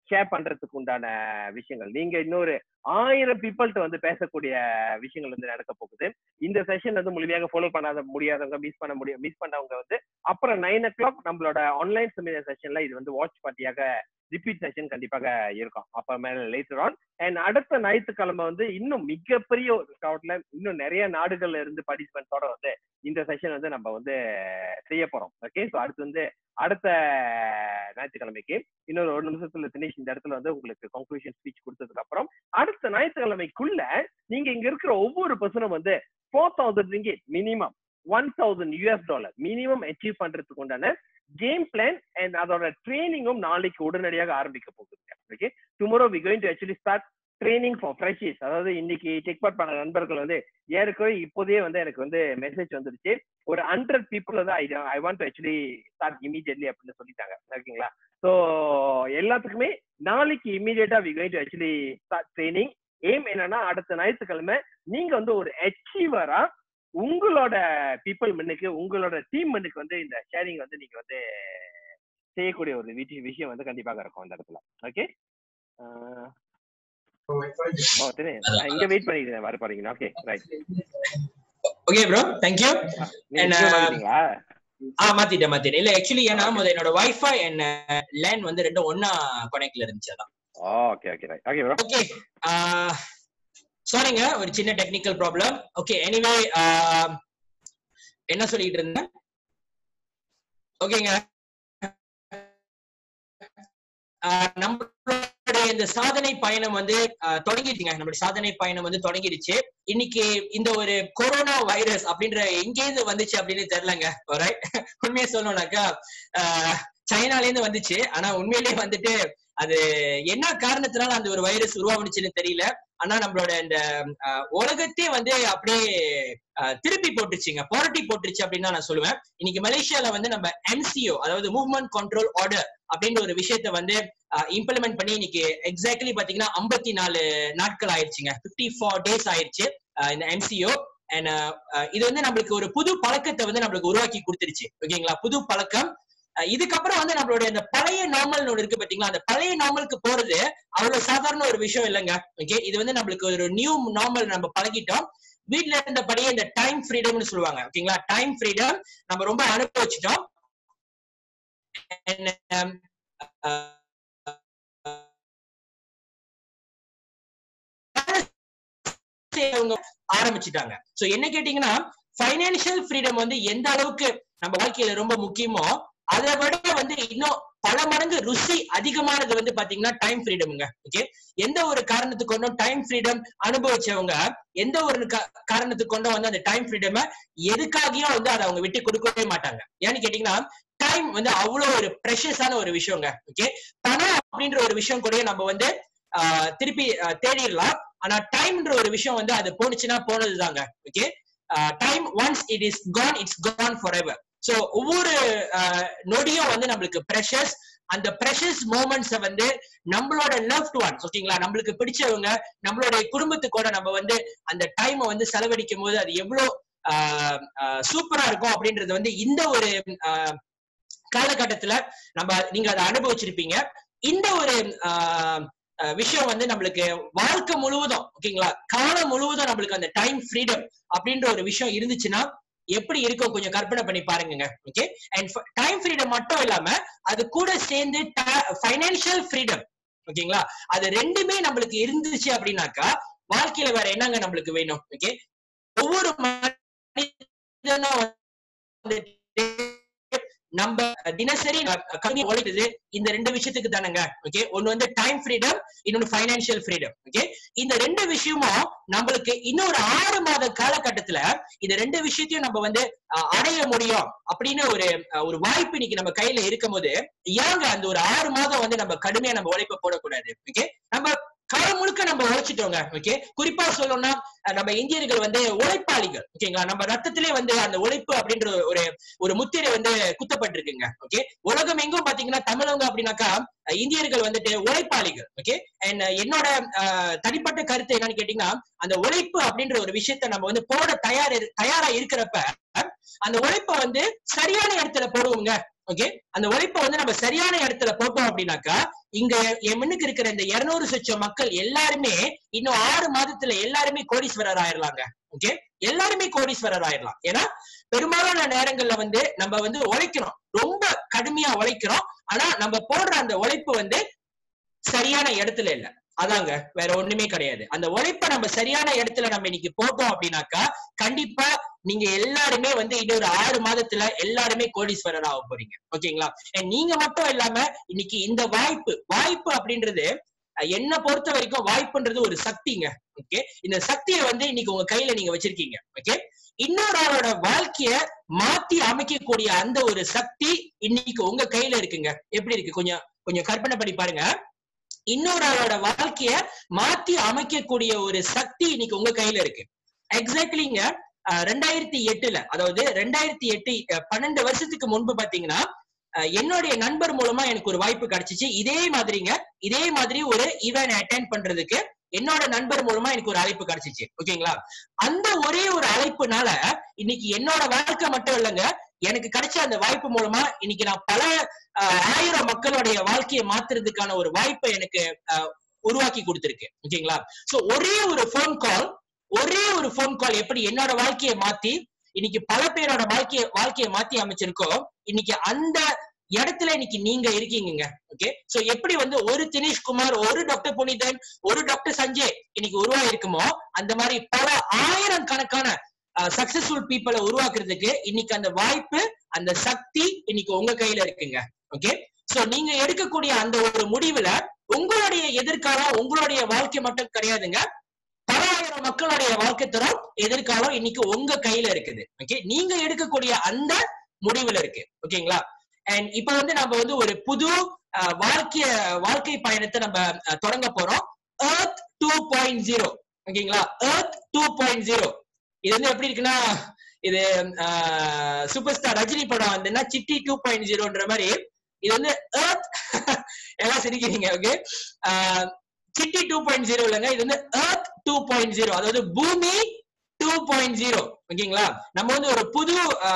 ஷேர் பண்றதுக்கு உண்டான விஷயங்கள் நீங்க இன்னொரு ஆயிரம் பீப்புள்கிட்ட வந்து பேசக்கூடிய விஷயங்கள் வந்து நடக்க போகுது இந்த செஷன் வந்து முழுமையாக ஃபாலோ பண்ணாத முடியாதவங்க மிஸ் பண்ண முடியும் மிஸ் பண்ணவங்க வந்து அப்புறம் நைன் ஓ கிளாக் நம்மளோட ஆன்லைன் செமினார் செஷன்ல இது வந்து வாட்ச் பார்ட்டியாக ரிப்பீட் செஷன் கண்டிப்பாக இருக்கும் அப்ப மேல லேட்டர் ஆன் அண்ட் அடுத்த ஞாயிற்றுக்கிழமை வந்து இன்னும் மிகப்பெரிய ஒரு ஸ்கவுட்ல இன்னும் நிறைய நாடுகள்ல இருந்து பார்ட்டிசிபென்ட்டோட வந்து இந்த செஷன் வந்து நம்ம வந்து செய்ய போறோம் ஓகே ஸோ அடுத்து வந்து அடுத்த ஞாயிற்றுக்கிழமைக்கு இன்னொரு ஒரு நிமிஷத்துல தினேஷ் இந்த இடத்துல வந்து உங்களுக்கு கன்க்ளூஷன் ஸ்பீச் கொடுத்ததுக்கு அப்புறம் அடுத்த ஞாயிற்றுக்கிழமைக்குள்ள நீங்க இங்க இருக்கிற ஒவ்வொரு பர்சனும் வந்து four thousand ringgit minimum one thousand US dollar minimum achieve பண்றதுக்கு உண்டான கேம் பிளான் அண்ட் அதோட ட்ரைனிங்கும் நாளைக்கு உடனடியாக ஆரம்பிக்க போகுதுங்க okay tomorrow we going to actually start training for freshers அதாவது இன்னைக்கு செக் அவுட் பண்ண நண்பர்கள் வந்து ஏற்கனவே இப்போதே வந்து எனக்கு வந்து மெசேஜ் வந்துருச்சு ஒரு ஹண்ட்ரட் பீப்புள் வந்து I I want to actually start immediately அப்படின்னு சொல்லிட்டாங்க ஓகேங்களா ஸோ எல்லாத்துக்குமே நாளைக்கு இமீடியட்டா we going to actually start training aim என்னன்னா அடுத்த ஞாயிற்றுக்கிழமை நீங்க வந்து ஒரு அச்சீவரா உங்களோட பீப்புள் மண்ணுக்கு உங்களோட டீம் மண்ணுக்கு வந்து இந்த ஷேரிங் வந்து நீங்க வந்து செய்யக்கூடிய ஒரு விஷயம் விஷயம் வந்து கண்டிப்பாக இருக்கும் அந்த இடத்துல ஓகே ஓ தெரியும் நான் இங்க வெயிட் பண்ணிக்கிறேன் வர போறீங்களா okay right okay bro thank you நீங்க இங்க வந்துட்டீங்களா ஆ மாத்திட்டேன் மாத்திட்டேன் இல்ல ஆக்சுவலி ஏன்னா முதல்ல என்னோட வைஃபை அண்ட் லேன் வந்து ரெண்டும் ஒன்னா கனெக்ட்ல இருந்துச்சு அதான் okay okay right okay bro okay சாரிங்க ஒரு சின்ன டெக்னிக்கல் ப்ராப்ளம் ஓகே எனிவே என்ன சொல்லிட்டு இருந்தேன் ஓகேங்க நம்மளுடைய இந்த சாதனை பயணம் வந்து தொடங்கிடுச்சுங்க நம்மளுடைய சாதனை பயணம் வந்து தொடங்கிடுச்சு இன்னைக்கு இந்த ஒரு கொரோனா வைரஸ் அப்படின்ற எங்கேருந்து வந்துச்சு அப்படின்னு தெரியலங்க உண்மையை சொல்லணும்னாக்கா சைனால இருந்து வந்துச்சு ஆனா உண்மையிலேயே வந்துட்டு அது என்ன காரணத்தினால அந்த ஒரு வைரஸ் உருவாகுச்சுன்னு தெரியல ஆனா நம்மளோட இந்த உலகத்தையே வந்து அப்படியே திருப்பி போட்டுருச்சுங்க புரட்டி போட்டுருச்சு அப்படின்னு தான் நான் சொல்லுவேன் இன்னைக்கு மலேசியால வந்து நம்ம எம்சிஓ அதாவது மூவ்மெண்ட் கண்ட்ரோல் ஆர்டர் அப்படின்ற ஒரு விஷயத்த வந்து இம்ப்ளிமெண்ட் பண்ணி இன்னைக்கு எக்ஸாக்ட்லி பாத்தீங்கன்னா ஐம்பத்தி நாலு நாட்கள் ஆயிடுச்சுங்க பிப்டி ஃபோர் டேஸ் ஆயிடுச்சு இந்த எம்சிஓ அண்ட் இது வந்து நம்மளுக்கு ஒரு புது பழக்கத்தை வந்து நம்மளுக்கு உருவாக்கி கொடுத்துருச்சு ஓகேங்களா புது பழக்கம் இதுக்கப்புறம் வந்து நம்மளுடைய அந்த பழைய நார்மல் ஒன்று இருக்கு பாத்தீங்களா அந்த பழைய நார்மலுக்கு போறது அவ்வளவு சாதாரண ஒரு விஷயம் இல்லைங்க ஓகே இது வந்து நம்மளுக்கு ஒரு நியூ நார்மல் நம்ம பழகிட்டோம் வீட்ல இருந்தபடியே இந்த டைம் ஃப்ரீடம்னு சொல்லுவாங்க ஓகேங்களா டைம் ஃப்ரீடம் நம்ம ரொம்ப அனுபவிச்சிட்டோம் ஆரம்பிச்சுட்டாங்க சோ என்ன கேட்டீங்கன்னா பைனான்சியல் ஃப்ரீடம் வந்து எந்த அளவுக்கு நம்ம வாழ்க்கையில ரொம்ப முக்கியமோ அதை விட வந்து இன்னும் பல மடங்கு ருசி அதிகமானது வந்து பாத்தீங்கன்னா டைம் ஃப்ரீடம்ங்க ஓகே எந்த ஒரு காரணத்துக்கு கொண்டும் டைம் ஃப்ரீடம் அனுபவிச்சவங்க எந்த ஒரு காரணத்துக்கு கொண்டும் வந்து அந்த டைம் ஃப்ரீடம் எதுக்காகவும் வந்து அதை அவங்க விட்டு கொடுக்கவே மாட்டாங்க ஏன்னு கேட்டீங்கன்னா டைம் வந்து அவ்வளவு ஒரு ப்ரெஷஸான ஒரு விஷயங்க ஓகே பணம் அப்படின்ற ஒரு விஷயம் கூட நம்ம வந்து திருப்பி தேடிடலாம் ஆனா டைம்ன்ற ஒரு விஷயம் வந்து அது போனுச்சுன்னா போனதுதாங்க okay time once it is gone it's gone forever so ஒவ்வொரு நொடியும் வந்து நம்மளுக்கு ப்ரெஷர்ஸ் அந்த ப்ரெஷர்ஸ் மூமெண்ட்ஸ வந்து நம்மளோட லவ்ட் ஒன்ஸ் ஓகேங்களா நம்மளுக்கு பிடிச்சவங்க நம்மளுடைய குடும்பத்துக்கூட நம்ம வந்து அந்த டைமை வந்து செலவழிக்கும் போது அது எவ்வளவு சூப்பரா இருக்கும் அப்படின்றது வந்து இந்த ஒரு காலகட்டத்துல நம்ம நீங்க அதை அனுபவிச்சிருப்பீங்க இந்த ஒரு விஷயம் வந்து நம்மளுக்கு வாழ்க்கை முழுவதும் ஓகேங்களா காலம் முழுவதும் நம்மளுக்கு அந்த டைம் ஃப்ரீடம் அப்படின்ற ஒரு விஷயம் இருந்துச்சுன்னா எப்படி இருக்கும் கொஞ்சம் கற்பனை பண்ணி பாருங்க ஓகே அண்ட் டைம் ஃப்ரீடம் மட்டும் இல்லாம அது கூட சேர்ந்து ஃபைனான்சியல் ஃப்ரீடம் ஓகேங்களா அது ரெண்டுமே நம்மளுக்கு இருந்துச்சு அப்படின்னாக்கா வாழ்க்கையில வேற என்னங்க நம்மளுக்கு வேணும் ஓகே ஒவ்வொரு நம்ம தினசரி கம்மி உழைக்குது இந்த ரெண்டு விஷயத்துக்கு தானங்க ஓகே ஒன்னு வந்து டைம் ஃப்ரீடம் இன்னொன்னு ஃபைனான்சியல் ஃப்ரீடம் ஓகே இந்த ரெண்டு விஷயமும் நம்மளுக்கு இன்னொரு ஆறு மாத காலகட்டத்துல இந்த ரெண்டு விஷயத்தையும் நம்ம வந்து அடைய முடியும் அப்படின்னு ஒரு ஒரு வாய்ப்பு இன்னைக்கு நம்ம கையில இருக்கும் போது ஏங்க அந்த ஒரு ஆறு மாதம் வந்து நம்ம கடுமையா நம்ம உழைப்ப போடக்கூடாது ஓகே நம்ம காலம் முழுக்க நம்ம உழைச்சிட்டோங்க ஓகே குறிப்பா சொல்லணும்னா நம்ம இந்தியர்கள் வந்து உழைப்பாளிகள் ஓகேங்களா நம்ம ரத்தத்திலே வந்து அந்த உழைப்பு அப்படின்ற ஒரு ஒரு முத்திரை வந்து குத்தப்பட்டிருக்குங்க ஓகே உலகம் எங்கும் பாத்தீங்கன்னா தமிழவங்க அப்படின்னாக்கா இந்தியர்கள் வந்துட்டு உழைப்பாளிகள் ஓகே அண்ட் என்னோட தனிப்பட்ட கருத்து என்னன்னு கேட்டீங்கன்னா அந்த உழைப்பு அப்படின்ற ஒரு விஷயத்த நம்ம வந்து போட தயார் தயாரா இருக்கிறப்ப அந்த உழைப்ப வந்து சரியான இடத்துல போடுவோங்க ஓகே அந்த உழைப்பை வந்து நம்ம சரியான இடத்துல போட்டோம் அப்படின்னாக்கா இங்க என் முன்னுக்கு இருக்கிற இந்த இருநூறு லட்சம் மக்கள் எல்லாருமே இன்னும் ஆறு மாதத்துல எல்லாருமே கோடீஸ்வரர் ஆயிரலாங்க ஓகே எல்லாருமே கோடீஸ்வரர் ஆயிடலாம் ஏன்னா பெரும்பாலான நேரங்கள்ல வந்து நம்ம வந்து உழைக்கிறோம் ரொம்ப கடுமையா உழைக்கிறோம் ஆனா நம்ம போடுற அந்த உழைப்பு வந்து சரியான இடத்துல இல்ல அதாங்க வேற ஒண்ணுமே கிடையாது அந்த உழைப்பை நம்ம சரியான இடத்துல நம்ம இன்னைக்கு போட்டோம் அப்படின்னாக்கா கண்டிப்பா நீங்க எல்லாருமே வந்து இன்னொரு ஆறு மாதத்துல எல்லாருமே கோடீஸ்வரர் ஆக போறீங்க ஓகேங்களா And நீங்க மட்டும் இல்லாம இன்னைக்கு இந்த வாய்ப்பு வாய்ப்பு அப்படின்றது அஹ், என்னை பொறுத்த வரைக்கும் வாய்ப்புன்றது ஒரு சக்திங்க ஓகே இந்த சக்தியை வந்து இன்னைக்கு உங்க கையில நீங்க வச்சிருக்கீங்க ஓகே இன்னொரு ஆளோட வாழ்க்கைய மாத்தி அமைக்கக்கூடிய அந்த ஒரு சக்தி இன்னைக்கு உங்க கையில இருக்குங்க எப்படி இருக்கு கொஞ்சம் கொஞ்சம் கற்பனை பண்ணி பாருங்க இன்னொரு ஆளோட வாழ்க்கைய மாத்தி அமைக்கக்கூடிய ஒரு சக்தி இன்னைக்கு உங்க கையில இருக்கு எக்ஸாக்ட்லிங்க ரெண்டாயிரத்தி எட்டுல அதாவது ரெண்டாயிரத்தி எட்டு அஹ், பன்னெண்டு வருஷத்துக்கு முன்பு பாத்தீங்கன்னா அஹ், என்னுடைய நண்பர் மூலமா எனக்கு ஒரு வாய்ப்பு கிடைச்சிச்சு இதே மாதிரிங்க இதே மாதிரி ஒரு ஈவென்ட் அட்டென்ட் பண்றதுக்கு என்னோட நண்பர் மூலமா எனக்கு ஒரு அழைப்பு கிடைச்சிச்சு ஓகேங்களா அந்த ஒரே ஒரு அழைப்புனால இன்னைக்கு என்னோட வாழ்க்கை மட்டும் இல்லைங்க எனக்கு கிடைச்ச அந்த வாய்ப்பு மூலமா இன்னைக்கு நான் பல அஹ், ஆயிரம் மக்களுடைய வாழ்க்கையை மாத்துறதுக்கான ஒரு வாய்ப்பை எனக்கு அஹ், உருவாக்கி கொடுத்திருக்கு ஓகேங்களா சோ ஒரே ஒரு ஃபோன் கால் ஒரே ஒரு ஃபோன் கால் எப்படி என்னோட வாழ்க்கையை மாத்தி இன்னைக்கு பல பேரோட வாழ்க்கைய வாழ்க்கையை மாத்தி அமைச்சிருக்கோ இன்னைக்கு அந்த இடத்துல இன்னைக்கு நீங்க இருக்கீங்க ஓகே சோ எப்படி வந்து ஒரு தினேஷ்குமார் ஒரு டாக்டர் புனிதன் ஒரு டாக்டர் சஞ்சய் இன்னைக்கு உருவாயிருக்குமோ அந்த மாதிரி பல ஆயிரம் கணக்கான சக்சஸ்ஃபுல் பீப்புளை உருவாக்குறதுக்கு இன்னைக்கு அந்த வாய்ப்பு அந்த சக்தி இன்னைக்கு உங்க கையில இருக்குங்க ஓகே சோ நீங்க எடுக்கக்கூடிய அந்த ஒரு முடிவுல உங்களுடைய எதிர்காலம் உங்களுடைய வாழ்க்கை மட்டும் கிடையாதுங்க பல ஆயிரம் மக்களுடைய வாழ்க்கை தரம் எதிர்காலம் இன்னைக்கு உங்க கையில இருக்குது ஓகே நீங்க எடுக்கக்கூடிய அந்த முடிவுல இருக்கு ஓகேங்களா அண்ட் இப்ப வந்து நம்ம வந்து ஒரு புது அஹ், வாழ்க்கைய வாழ்க்கை பயணத்தை நம்ம அஹ், தொடங்க போறோம் எர்த் டூ பாயிண்ட் ஜீரோ ஓகேங்களா எர்த் டூ பாயிண்ட் ஜீரோ இது வந்து எப்படி இருக்குன்னா இது சூப்பர் ஸ்டார் ரஜினி படம் வந்துன்னா சிட்டி டூ பாயிண்ட் ஜீரோன்ற மாதிரி இது வந்து எர்த் எல்லாம் சிரிக்கிறீங்க okay city two point zero இல்லைங்க இது வந்து எர்த் டூ பாயிண்ட் ஜீரோ அதாவது பூமி டூ பாயிண்ட் ஜீரோ ஓகேங்களா நம்ம வந்து ஒரு புது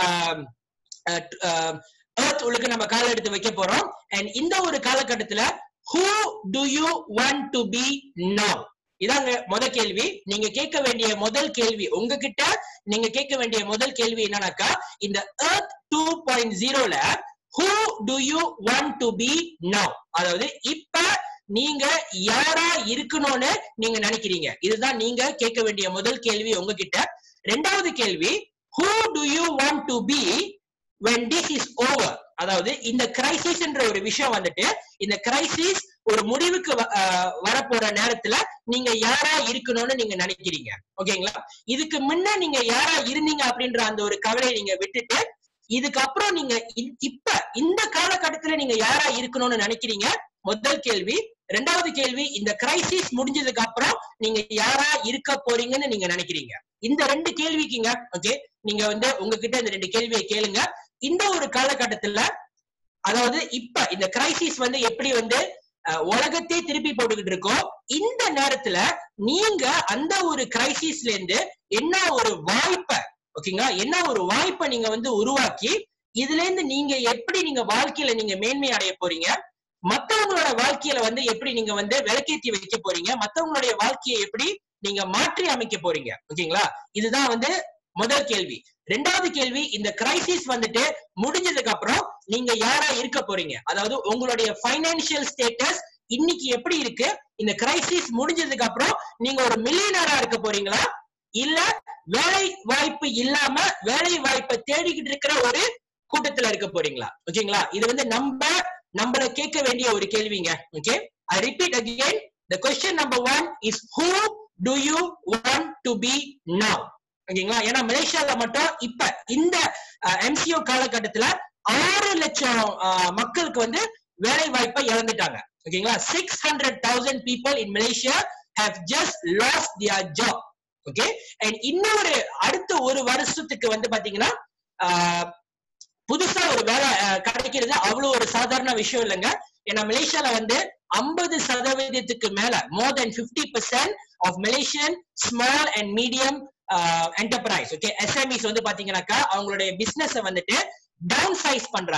எர்த் உள்ளுக்கு நம்ம கால எடுத்து வைக்க போறோம் அண்ட் இந்த ஒரு காலகட்டத்துல who do you want to be now இதாங்க முத கேள்வி நீங்க கேட்க வேண்டிய முதல் கேள்வி உங்ககிட்ட நீங்க கேட்க வேண்டிய முதல் கேள்வி என்னன்னாக்கா இந்த எர்த் டூ பாயிண்ட் ஜீரோல who do you want to be now அதாவது இப்ப நீங்க யாரா இருக்கணும்னு நீங்க நினைக்கிறீங்க இதுதான் நீங்க கேட்க வேண்டிய முதல் கேள்வி உங்ககிட்ட ரெண்டாவது கேள்வி who do you want to be when this is over அதாவது இந்த கிரைசிஸ்ன்ற ஒரு விஷயம் வந்துட்டு இந்த கிரைசிஸ் ஒரு முடிவுக்கு வ- ஆஹ் வரப்போற நேரத்துல நீங்க யாரா இருக்கணும்னு நீங்க நினைக்கிறீங்க ஓகேங்களா இதுக்கு முன்ன நீங்க யாரா இருந்தீங்க அப்படின்ற அந்த ஒரு கவலையை நீங்க விட்டுட்டு இதுக்கப்புறம் நீங்க இ- இப்ப இந்த காலகட்டத்துல நீங்க யாரா இருக்கணும்னு நினைக்கிறீங்க முதல் கேள்வி ரெண்டாவது கேள்வி இந்த கிரைசிஸ் முடிஞ்சதுக்கு அப்புறம் நீங்க யாரா இருக்க போறீங்கன்னு நீங்க நினைக்கிறீங்க இந்த ரெண்டு கேள்விக்குங்க ஓகே நீங்க வந்து உங்ககிட்ட இந்த ரெண்டு கேள்வியை கேளுங்க இந்த ஒரு காலகட்டத்துல அதாவது இப்ப இந்த கிரைசிஸ் வந்து எப்படி வந்து அஹ், உலகத்தையே திருப்பி போட்டுக்கிட்டு இருக்கோம் இந்த நேரத்துல நீங்க அந்த ஒரு கிரைசிஸ்ல இருந்து என்ன ஒரு வாய்ப்பை ஓகேங்களா என்ன ஒரு வாய்ப்பை நீங்க வந்து உருவாக்கி இதுல இருந்து நீங்க எப்படி நீங்க வாழ்க்கையில நீங்க மேன்மை அடைய போறீங்க மத்தவங்களோட வாழ்க்கையில வந்து எப்படி நீங்க வந்து விளக்கேத்தி வைக்க போறீங்க மத்தவங்களுடைய வாழ்க்கையை எப்படி நீங்க மாற்றி அமைக்க போறீங்க ஓகேங்களா இதுதான் வந்து முதல் கேள்வி ரெண்டாவது கேள்வி இந்த கிரைசிஸ் வந்துட்டு முடிஞ்சதுக்கு அப்புறம் நீங்க யாரா இருக்க போறீங்க அதாவது உங்களுடைய ஃபைனான்சியல் ஸ்டேட்டஸ் இன்னைக்கு எப்படி இருக்கு இந்த கிரைசிஸ் முடிஞ்சதுக்கு அப்புறம் நீங்க ஒரு மில்லியனரா இருக்க போறீங்களா இல்ல வேலை வாய்ப்பு இல்லாம வேலை வாய்ப்பை தேடிக்கிட்டு இருக்கிற ஒரு கூட்டத்துல இருக்க போறீங்களா ஓகேங்களா இது வந்து நம்ம நம்மள கேட்க வேண்டிய ஒரு கேள்விங்க okay I repeat again the question number one is who do you want to be now ஓகேங்களா ஏன்னா மலேசியால மட்டும் இப்ப இந்த எம்சிஓ காலகட்டத்துல ஆறு லட்சம் அஹ், மக்களுக்கு வந்து வேலை வாய்ப்பை இழந்துட்டாங்க ஓகேங்களா six hundred thousand people in Malaysia have just lost their job okay and இன்னொரு அடுத்த ஒரு வருஷத்துக்கு வந்து பாத்தீங்கன்னா ஆஹ், புதுசா ஒரு வேலை அஹ், கிடைக்கிறது அவ்வளவு ஒரு சாதாரண விஷயம் இல்லைங்க ஏன்னா மலேசியால வந்து ஐம்பது சதவீதத்துக்கு மேல more than fifty percent of Malaysian small and medium enterprise okay SMEs வந்து பாத்தீங்கன்னாக்கா அவங்களுடைய பிசினஸ் வந்துட்டு டவுன் சைஸ் பண்றாங்க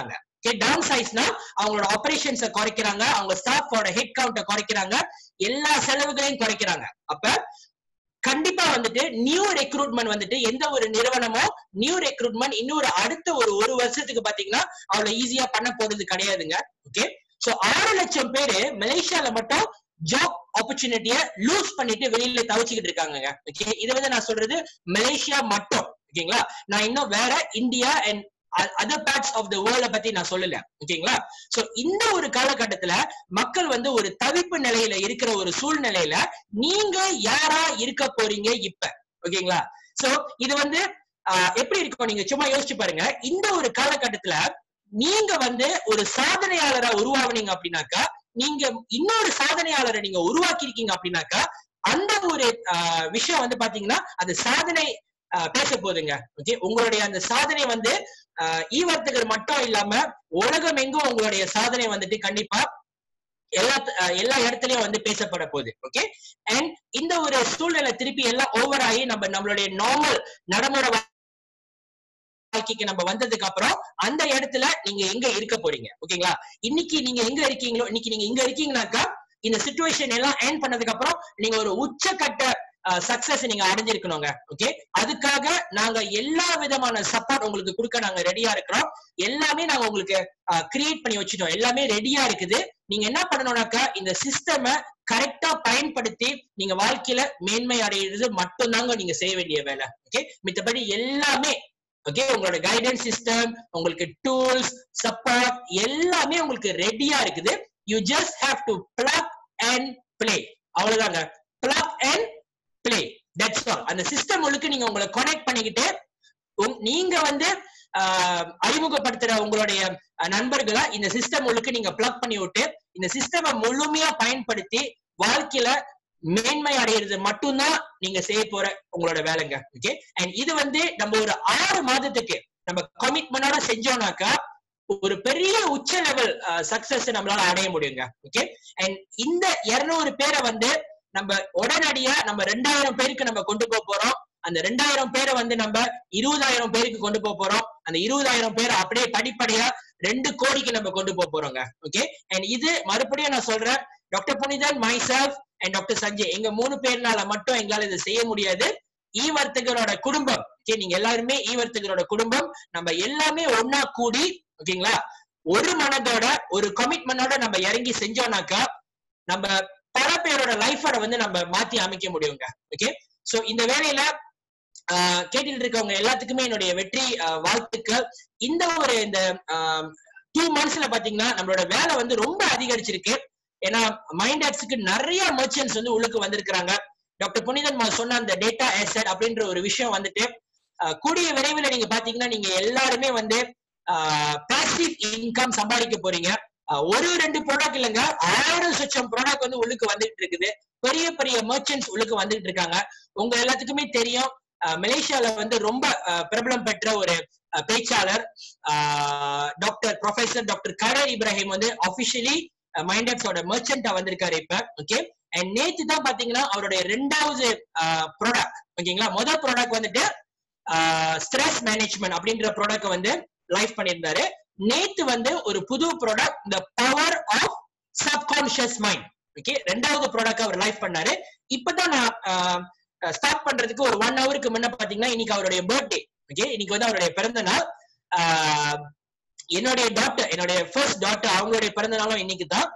ஓகே டவுன் சைஸ்னா அவங்களோட ஆபரேஷன்ஸை குறைக்கிறாங்க அவங்க ஸ்டாஃபோட ஹெட் கவுண்ட்டை குறைக்கிறாங்க எல்லா செலவுகளையும் குறைக்கிறாங்க அப்ப கண்டிப்பா வந்துட்டு நியூ ரெக்ரூட்மெண்ட் வந்துட்டு எந்த ஒரு நிறுவனமோ நியூ ரெக்ரூட்மெண்ட் இன்னொரு அடுத்த ஒரு ஒரு வருஷத்துக்கு பாத்தீங்கன்னா அவ்வளவு ஈஸியா பண்ண போறது கிடையாதுங்க ஓகே சோ ஆறு லட்சம் பேரு மலேசியால மட்டும் ஜாப் ஆப்பர்ச்சுனிட்டிய லூஸ் பண்ணிட்டு வெளியில தவிச்சுக்கிட்டு இருக்காங்க ஓகே இது வந்து நான் சொல்றது மலேசியா மட்டும் ஓகேங்களா நான் இன்னும் வேற India and other parts of the world பத்தி நான் சொல்லல ஓகேங்களா சோ இந்த ஒரு காலகட்டத்துல மக்கள் வந்து ஒரு தவிப்பு நிலையில இருக்கிற ஒரு சூழ்நிலையில நீங்க யாரா இருக்க போறீங்க இப்ப ஓகேங்களா சோ இது வந்து ஆஹ், எப்படி இருக்கும் நீங்க சும்மா யோசிச்சு பாருங்க இந்த ஒரு காலகட்டத்துல நீங்க வந்து ஒரு சாதனையாளரா உருவாகுனீங்க அப்படின்னாக்கா நீங்க இன்னொரு சாதனையாளரை நீங்க உருவாக்கி இருக்கீங்க அப்படின்னாக்கா அந்த ஒரு ஆஹ், விஷயம் வந்து பாத்தீங்கன்னா அது சாதனை ஆஹ், பேச போகுதுங்க ஓகே உங்களுடைய அந்த சாதனை வந்து ஆஹ், ஈவர்த்தகர் மட்டும் இல்லாம உலகம் எங்கும் உங்களுடைய சாதனை வந்துட்டு கண்டிப்பா எல்லா அஹ் எல்லா இடத்துலயும் வந்து பேசப்பட போகுது ஓகே அண்ட் இந்த ஒரு சூழ்நிலை திருப்பி எல்லாம் ஓவர் ஆகி நம்ம நம்மளுடைய நார்மல் நடைமுறை வாழ்க்கைக்கு நம்ம வந்ததுக்கு அப்புறம் அந்த இடத்துல நீங்க எங்க இருக்க போறீங்க ஓகேங்களா இன்னைக்கு நீங்க எங்க இருக்கீங்களோ இன்னைக்கு நீங்க இங்க இருக்கீங்கனாக்கா இந்த சுச்சுவேஷன் எல்லாம் ஏன் பண்ணதுக்கு அப்புறம் நீங்க ஒரு உச்சக்கட்ட சக்சஸ் நீங்க அடைஞ்சிருக்கணுங்க ஓகே அதுக்காக நாங்க எல்லா விதமான சப்போர்ட் உங்களுக்கு கொடுக்க நாங்க ரெடியா இருக்கிறோம் எல்லாமே நாங்க உங்களுக்கு கிரியேட் பண்ணி வச்சுட்டோம் எல்லாமே ரெடியா இருக்குது நீங்க என்ன பண்ணணும்னாக்கா இந்த சிஸ்டம கரெக்டா பயன்படுத்தி நீங்க வாழ்க்கையில மேன்மை அடையிறது மட்டும்தாங்க நீங்க செய்ய வேண்டிய வேலை ஓகே மித்தபடி எல்லாமே ஓகே உங்களோட கைடன்ஸ் சிஸ்டம் உங்களுக்கு டூல்ஸ் சப்போர்ட் எல்லாமே உங்களுக்கு ரெடியா இருக்குது you just have to plug and play அவ்வளவுதாங்க plug and play that's all அந்த சிஸ்டம் முழுக்க நீங்க உங்களை கனெக்ட் பண்ணிக்கிட்டு உங்- நீங்க வந்து ஆஹ், அறிமுகப்படுத்துற உங்களுடைய அஹ், நண்பர்களை இந்த சிஸ்டம் முழுக்க நீங்க பிளக் பண்ணி விட்டு இந்த சிஸ்டமை முழுமையா பயன்படுத்தி வாழ்க்கையில மேன்மை அடையிறது மட்டும்தான் நீங்க செய்ய போற உங்களோட வேலைங்க ஓகே அண்ட் இது வந்து நம்ம ஒரு ஆறு மாதத்துக்கு நம்ம கமிட்மெண்டோட செஞ்சோம்னாக்கா ஒரு பெரிய உச்ச லெவல் சக்சஸ் நம்மளால அடைய முடியுங்க ஓகே அண்ட் இந்த இருநூறு பேரை வந்து நம்ம உடனடியா நம்ம ரெண்டாயிரம் பேருக்கு நம்ம கொண்டு போக போறோம் அந்த ரெண்டாயிரம் பேரை வந்து நம்ம இருபதாயிரம் பேருக்கு கொண்டு போக போறோம் அந்த இருபதாயிரம் பேரை அப்படியே படிப்படியா ரெண்டு கோடிக்கு நம்ம கொண்டு போக போறோங்க ஓகே அண்ட் இது மறுபடியும் நான் சொல்றேன் doctor Punithan myself and doctor Sanjay எங்க மூணு பேர்னால மட்டும் எங்களால இதை செய்ய முடியாது ஈ வர்த்தகரோட குடும்பம் ஓகே நீங்க எல்லாருமே ஈ வர்த்தகரோட குடும்பம் நம்ம எல்லாமே ஒன்னா கூடி ஓகேங்களா ஒரு மனதோட ஒரு கமிட்மெண்டோட நம்ம இறங்கி செஞ்சோம்னாக்கா நம்ம பல பேரோட லைஃபோட வந்து நம்ம மாத்தி அமைக்க முடியுங்க ஓகே சோ இந்த வேலையில ஆஹ் கேட்டுட்டு இருக்கவங்க எல்லாத்துக்குமே என்னுடைய வெற்றி ஆஹ் வாழ்த்துக்கள் இந்த ஒரு இந்த டூ மந்த்ஸ்ல பாத்தீங்கன்னா நம்மளோட வேலை வந்து ரொம்ப அதிகரிச்சிருக்கு ஏன்னா மைண்ட் ஆக்ஸுக்கு நிறைய மர்ச்சன்ட்ஸ் வந்து உள்ளுக்கு வந்திருக்கிறாங்க டாக்டர் புனிதன் மா சொன்ன அந்த டேட்டா asset அப்படின்ற ஒரு விஷயம் வந்துட்டு ஆஹ் கூடிய விரைவில் நீங்க பாத்தீங்கன்னா நீங்க எல்லாருமே வந்து பாசிவ் இன்கம் சம்பாதிக்க போறீங்க ஆஹ் ஒரு ரெண்டு ப்ராடக்ட் இல்லைங்க ஆயிரம் லட்சம் ப்ராடக்ட் வந்து உள்ளுக்கு வந்துட்டு இருக்குது பெரிய பெரிய மர்ச்சன்ட்ஸ் உள்ளுக்கு வந்துட்டு இருக்காங்க உங்க எல்லாத்துக்குமே தெரியும் ஆஹ் மலேசியால வந்து ரொம்ப ஆஹ் பிரபலம் பெற்ற ஒரு ஆஹ் பேச்சாளர் டாக்டர் ப்ரொஃபசர் டாக்டர் கரர் இப்ராஹிம் வந்து அபிஷியலி மைண்டப்ஸோட மெர்ச்சன்டா வந்திருக்காரு இப்ப ஓகே அண்ட் நேத்து தான் பாத்தீங்கன்னா அவருடைய ரெண்டாவது ப்ராடக்ட் ஓகேங்களா முதல் ப்ராடக்ட் வந்துட்டு ஸ்ட்ரெஸ் மேனேஜ்மெண்ட் அப்படின்ற ப்ராடக்ட் வந்து லைஃப் பண்ணியிருந்தாரு நேத்து வந்து ஒரு புது product the power of subconscious mind okay ரெண்டாவது ப்ராடக்ட் அவர் லைஃப் பண்ணாரு இப்பதான் நான் ஸ்டார்ட் பண்றதுக்கு ஒரு ஒன் ஹவருக்கு முன்ன பாத்தீங்கன்னா இன்னைக்கு அவருடைய பர்த்டே ஓகே இன்னைக்கு வந்து அவருடைய பிறந்த நாள் ஆஹ் என்னுடைய டாக்டர் என்னுடைய ஃபர்ஸ்ட் டாக்டர் அவங்களுடைய பிறந்த நாளும் இன்னைக்கு தான்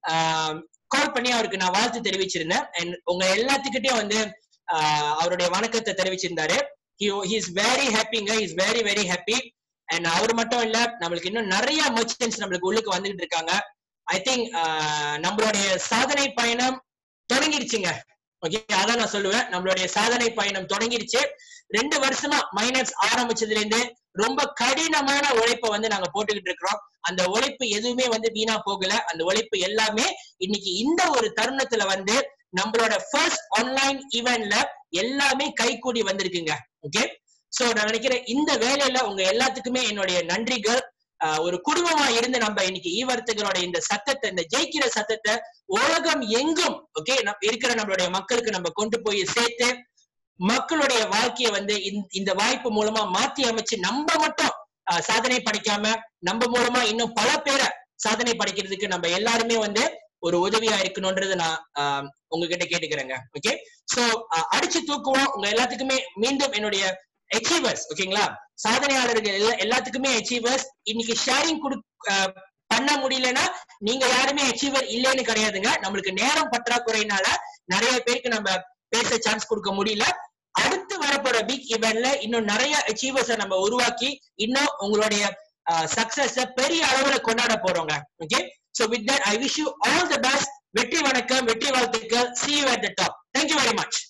கால் பண்ணி அவருக்கு நான் வாழ்த்து தெரிவிச்சிருந்தேன் அண்ட் உங்க எல்லாத்துக்கிட்டையும் வந்து ஆஹ் அவருடைய வணக்கத்தை தெரிவிச்சிருந்தாரு இஸ் வெரி ஹாப்பிங்க is very very happy and அவர் மட்டும் இல்ல நம்மளுக்கு இன்னும் நிறைய மர்ச்சன்ஸ் நம்மளுக்கு உள்ளுக்கு வந்துகிட்டு இருக்காங்க ஐ திங்க் நம்மளுடைய சாதனை பயணம் தொடங்கிடுச்சுங்க ஓகே அதான் நான் சொல்லுவேன் நம்மளுடைய சாதனை பயணம் தொடங்கிடுச்சு ரெண்டு வருஷமா மைனஸ் ஆரம்பிச்சதுல இருந்து ரொம்ப கடினமான உழைப்பை வந்து நாங்க போட்டுக்கிட்டு இருக்கிறோம் அந்த உழைப்பு எதுவுமே வந்து வீணா போகல அந்த உழைப்பு எல்லாமே இன்னைக்கு இந்த ஒரு தருணத்துல வந்து நம்மளோட ஃபர்ஸ்ட் ஆன்லைன் ஈவெண்ட்ல எல்லாமே கைகூடி வந்திருக்குங்க ஓகே சோ நான் நினைக்கிறேன் இந்த வேலையில உங்க எல்லாத்துக்குமே என்னுடைய நன்றிகள் ஆஹ் ஒரு குடும்பமா இருந்து நம்ம இன்னைக்கு ஈவர்த்தகளோட இந்த சத்தத்தை இந்த ஜெயிக்கிற சத்தத்தை உலகம் எங்கும் ஓகே இருக்கிற நம்மளுடைய மக்களுக்கு நம்ம கொண்டு போய் சேர்த்து மக்களுடைய வாழ்க்கையை வந்து இந்த- இந்த வாய்ப்பு மூலமா மாத்தி அமைச்சு நம்ம மட்டும் ஆஹ் சாதனை படைக்காம நம்ம மூலமா இன்னும் பல பேரை சாதனை படைக்கிறதுக்கு நம்ம எல்லாருமே வந்து ஒரு உதவியா இருக்கணும்ன்றது நான் ஆஹ் உங்ககிட்ட கேட்டுக்கிறேங்க ஓகே சோ அடிச்சு தூக்குவோம் உங்க எல்லாத்துக்குமே மீண்டும் என்னுடைய அச்சீவர்ஸ் ஓகேங்களா சாதனையாளர்கள் எல்லா- எல்லாத்துக்குமே அச்சீவர்ஸ் இன்னைக்கு ஷேரிங் கொடு ஆஹ் பண்ண முடியலன்னா நீங்க யாருமே அச்சீவர் இல்லைன்னு கிடையாதுங்க நம்மளுக்கு நேரம் பற்றாக்குறையினால நிறைய பேருக்கு நம்ம பேச சான்ஸ் கொடுக்க முடியல அடுத்து வரப்போற பிக் இவெண்ட்ல இன்னும் நிறைய அச்சீவர்ஸ நம்ம உருவாக்கி இன்னும் உங்களுடைய சக்சஸ பெரிய அளவுல கொண்டாட போறோங்க okay so with that I wish you all the best வெற்றி வணக்கம் வெற்றி வாழ்த்துக்கள் see you at the top thank you very much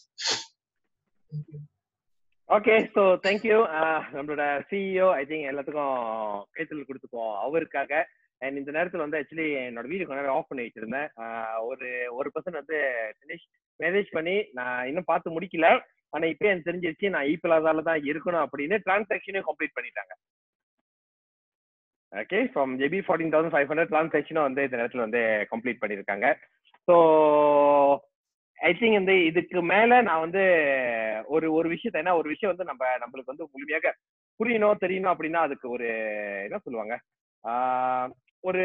okay so thank you நம்மளோட சிஇஓ ஐ திங்க் எல்லாத்துக்கும் கைத்தல் கொடுத்துப்போம் அவருக்காக அண்ட் இந்த நேரத்தில் வந்து ஆக்சுவலி என்னோட வீடு கொஞ்ச நேரம் ஆஃப் பண்ணி வச்சிருந்தேன் ஆஹ் ஒரு ஒரு பர்சன் வந்து ஃபினிஷ் மேனேஜ் பண்ணி நான் இன்னும் பார்த்து முடிக்கல ஆனா இப்போ எனக்கு தெரிஞ்சிருச்சு நான் ஈப்பிளாதால தான் இருக்கணும் அப்படின்னு டிரான்சாக்ஷனையும் கம்ப்ளீட் பண்ணிட்டாங்க okay from JB forty thousand five hundred டிரான்சாக்ஷனும் வந்து இந்த நேரத்தில் வந்து கம்ப்ளீட் பண்ணியிருக்காங்க ஸோ ஐ திங்க் வந்து இதுக்கு மேல நான் வந்து ஒரு ஒரு விஷயத்த ஏன்னா ஒரு விஷயம் வந்து நம்ம நம்மளுக்கு வந்து முழுமையாக புரியணும் தெரியணும் அப்படின்னா அதுக்கு ஒரு என்ன சொல்லுவாங்க ஆஹ் ஒரு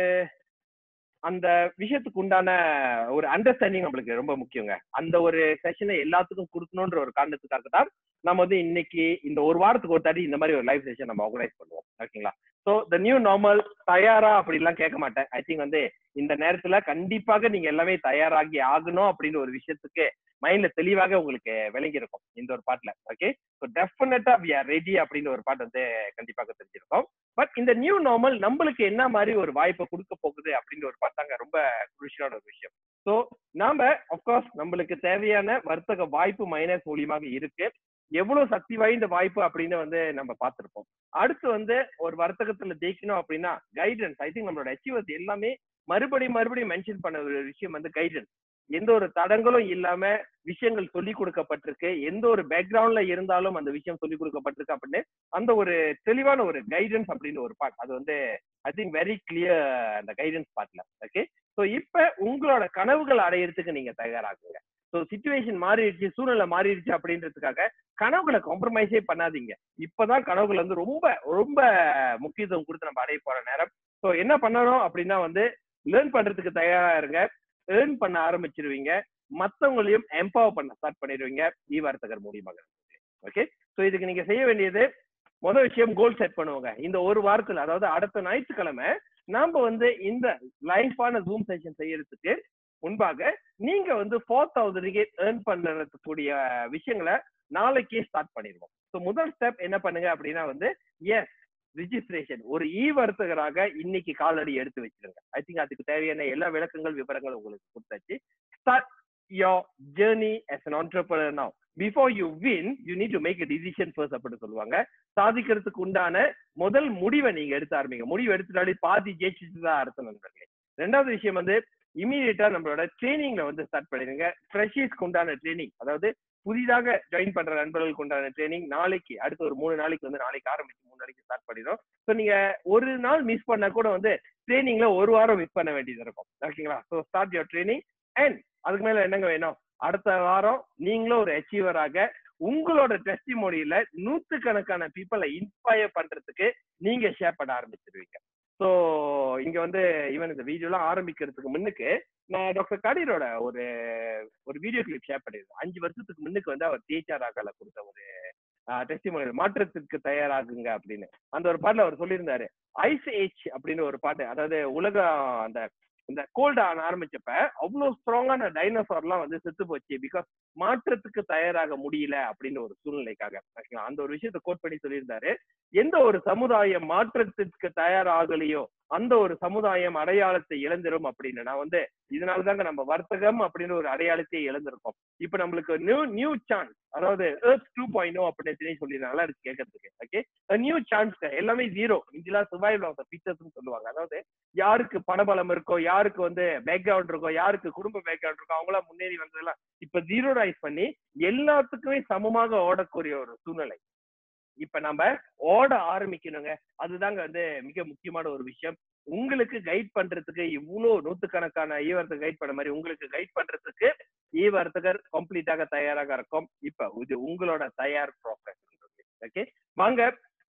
அந்த விஷயத்துக்கு உண்டான ஒரு அண்டர்ஸ்டாண்டிங் நம்மளுக்கு ரொம்ப முக்கியங்க அந்த ஒரு செஷனை எல்லாத்துக்கும் கொடுக்கணுன்ற ஒரு காரணத்துக்காக தான் நம்ம வந்து இன்னைக்கு இந்த ஒரு வாரத்துக்கு ஒரு தாடி இந்த மாதிரி ஒரு லைவ் செஷன் நம்ம ஆர்கனைஸ் பண்ணுவோம் ஓகேங்களா ஸோ த நியூ நார்மல் தயாரா அப்படிலாம் கேட்க மாட்டேன் ஐ திங்க் வந்து இந்த நேரத்துல கண்டிப்பாக நீங்க எல்லாமே தயாராகி ஆகணும் அப்படின்னு ஒரு விஷயத்துக்கு மைண்ட்ல தெளிவாக உங்களுக்கு விளங்கி இருக்கும் இந்த ஒரு பாட்டுல okay so definitely we are ready அப்படின்னு ஒரு பாட்டு வந்து கண்டிப்பாக தெரிஞ்சிருக்கும் பட் இந்த நியூ நார்மல் நம்மளுக்கு என்ன மாதிரி ஒரு வாய்ப்பை கொடுக்க போகுது அப்படின்ற ஒரு பார்த்தாங்க ரொம்ப குருஷியான ஒரு விஷயம் ஸோ நாம அப்கோர்ஸ் நம்மளுக்கு தேவையான வர்த்தக வாய்ப்பு மைனஸ் மூலியமாக இருக்கு எவ்வளவு சக்தி வாய்ந்த வாய்ப்பு அப்படின்னு வந்து நம்ம பார்த்திருப்போம் அடுத்து வந்து ஒரு வர்த்தகத்துல ஜெயிக்கணும் அப்படின்னா கைடன்ஸ் ஐ திங்க் நம்மளோட அச்சீவர்ஸ் எல்லாமே மறுபடியும் மறுபடியும் மென்ஷன் பண்ண ஒரு விஷயம் வந்து கைடன்ஸ் எந்த ஒரு தடங்களும் இல்லாம விஷயங்கள் சொல்லி கொடுக்கப்பட்டிருக்கு எந்த ஒரு பேக்ரவுண்ட்ல இருந்தாலும் அந்த விஷயம் சொல்லி கொடுக்கப்பட்டிருக்கு அப்படின்னு அந்த ஒரு தெளிவான ஒரு கைடன்ஸ் அப்படின்னு ஒரு பார்ட் அது வந்து ஐ திங்க் வெரி கிளியர் அந்த கைடன்ஸ் பார்ட்ல ஓகே ஸோ இப்ப உங்களோட கனவுகள் அடையிறதுக்கு நீங்க தயாராகுங்க ஸோ சுச்சுவேஷன் மாறிடுச்சு சூழ்நிலை மாறிடுச்சு அப்படின்றதுக்காக கனவுகளை காம்ப்ரமைஸே பண்ணாதீங்க இப்பதான் கனவுகள் வந்து ரொம்ப ரொம்ப முக்கியத்துவம் கொடுத்து நம்ம அடைய போற நேரம் ஸோ என்ன பண்ணணும் அப்படின்னா வந்து லேர்ன் பண்றதுக்கு தயாரா இருங்க ஏர்ன் பண்ண ஆரம்பிச்சிருவீங்க மத்தவங்களையும் எம்பவர் பண்ண ஸ்டார்ட் பண்ணிடுவீங்க இ வர்த்தகர் மூலியமாக ஓகே ஸோ இதுக்கு நீங்க செய்ய வேண்டியது முதல் விஷயம் கோல் செட் பண்ணுவாங்க இந்த ஒரு வாரத்துல அதாவது அடுத்த ஞாயிற்றுக்கிழமை நாம வந்து இந்த லைஃபான ஜூம் செஷன் செய்யறதுக்கு முன்பாக நீங்க வந்து ஃபோர் தௌசண்ட் ரிகேட் ஏர்ன் பண்ணுறதுக்கூடிய விஷயங்களை நாளைக்கே ஸ்டார்ட் பண்ணிடுவோம் ஸோ முதல் ஸ்டெப் என்ன பண்ணுங்க அப்படின்னா வந்து எஸ் ரிஜிஸ்ட்ரேஷன் ஒரு இ வர்த்தகராக இன்னைக்கு காலடி எடுத்து வச்சிருங்க ஐ திங்க் அதுக்கு தேவையான எல்லா விளக்கங்கள் விவரங்கள் உங்களுக்கு கொடுத்தாச்சு start your journey as an entrepreneur now before you win you need to make a decision first அப்படின்னு சொல்லுவாங்க சாதிக்கிறதுக்கு உண்டான முதல் முடிவை நீங்க எடுத்து ஆரம்பிங்க முடிவு எடுத்துட்டாலே பாதி ஜெயிச்சுட்டு தான் அர்த்தம் நண்பர்களே ரெண்டாவது விஷயம் வந்து இமீடியட்டா நம்மளோட ட்ரைனிங்ல வந்து ஸ்டார்ட் பண்ணிடுங்க ஃப்ரெஷர்ஸ்க்கு உண்டான ட்ரைனிங் அதாவது புதிதாக ஜாயின் பண்ற நண்பர்களுக்கு உண்டான ட்ரைனிங் நாளைக்கு அடுத்த ஒரு மூணு நாளைக்கு வந்து நாளைக்கு ஆரம்பிச்சு மூணு நாளைக்கு ஸ்டார்ட் பண்ணிடும் ஸோ நீங்க ஒரு நாள் மிஸ் பண்ணா கூட வந்து ட்ரைனிங்ல ஒரு வாரம் மிஸ் பண்ண வேண்டியது இருக்கும் ஓகேங்களா so start your training and அதுக்கு மேல என்னங்க வேணும் அடுத்த வாரம் நீங்களும் ஒரு அச்சீவராக உங்களோட டெஸ்டிமோனியில நூத்துக்கணக்கான பீப்புளை இன்ஸ்பயர் பண்றதுக்கு நீங்க ஷேர் பண்ண ஆரம்பிச்சிருவீங்க ஸோ இங்க வந்து ஈவன் இந்த வீடியோலாம் ஆரம்பிக்கிறதுக்கு முன்னுக்கு நான் டாக்டர் கடீரோட ஒரு ஒரு வீடியோ கிளிப் ஷேர் பண்ணியிருந்தேன் அஞ்சு வருஷத்துக்கு முன்னுக்கு வந்து அவர் டிஹெச்ஆர் ஆகல கொடுத்த ஒரு டெஸ்டிமோனியல் மாற்றத்திற்கு தயாராகுங்க அப்படின்னு அந்த ஒரு பாட்டுல அவர் சொல்லியிருந்தாரு ஐஸ் ஏஜ் அப்படின்னு ஒரு பாட்டு அதாவது உலகம் அந்த இந்த கோல்டு ஆன ஆரம்பிச்சப்ப அவ்வளவு ஸ்ட்ராங்கான டைனோசார்லாம் வந்து செத்து போச்சு பிகாஸ் மாற்றத்துக்கு தயாராக முடியல அப்படின்னு ஒரு சூழ்நிலைக்காக ஓகேங்களா? அந்த ஒரு விஷயத்தை கோட் பண்ணி சொல்லியிருந்தாரு எந்த ஒரு சமுதாயம் மாற்றத்திற்கு தயாராகலையோ அந்த ஒரு சமுதாயம் அடையாளத்தை இழந்துரும் அப்படின்னு நான் வந்து இதனால தாங்க நம்ம வர்த்தகம் அப்படின்னு ஒரு அடையாளத்தை இழந்திருக்கோம் இப்ப நம்மளுக்கு நியூ நியூ சான்ஸ் அதாவது ஏர்த் டூ பாயிண்ட் அப்படின்னு சொல்லி நல்லா இருக்கு கேட்கறதுக்கு ஓகே நியூ சான்ஸ் எல்லாமே ஜீரோ இங்கெல்லாம் சர்வைவல் ஆஃப் த பிக்சர்ஸ் சொல்லுவாங்க அதாவது யாருக்கு பணபலம் இருக்கோ யாருக்கு வந்து பேக்ரவுண்ட் இருக்கோ யாருக்கு குடும்ப பேக்ரவுண்ட் இருக்கோ அவங்களாம் முன்னேறி வந்ததெல்லாம் இப்ப ஜீரோரைஸ் பண்ணி எல்லாத்துக்குமே சமமாக ஓடக்கூடிய ஒரு சூழ்நிலை இப்ப நம்ம ஓட ஆரம்பிக்கணுங்க அதுதாங்க வந்து மிக முக்கியமான ஒரு விஷயம் உங்களுக்கு கைட் பண்றதுக்கு இவ்வளவு நூத்துக்கணக்கான ஈவர்த்தகர் கைட் பண்ண மாதிரி உங்களுக்கு கைட் பண்றதுக்கு ஈவர்த்தகர் கம்ப்ளீட்டாக தயாராக இருக்கும் இப்ப இது உங்களோட தயார் ப்ராசஸ் ஓகே வாங்க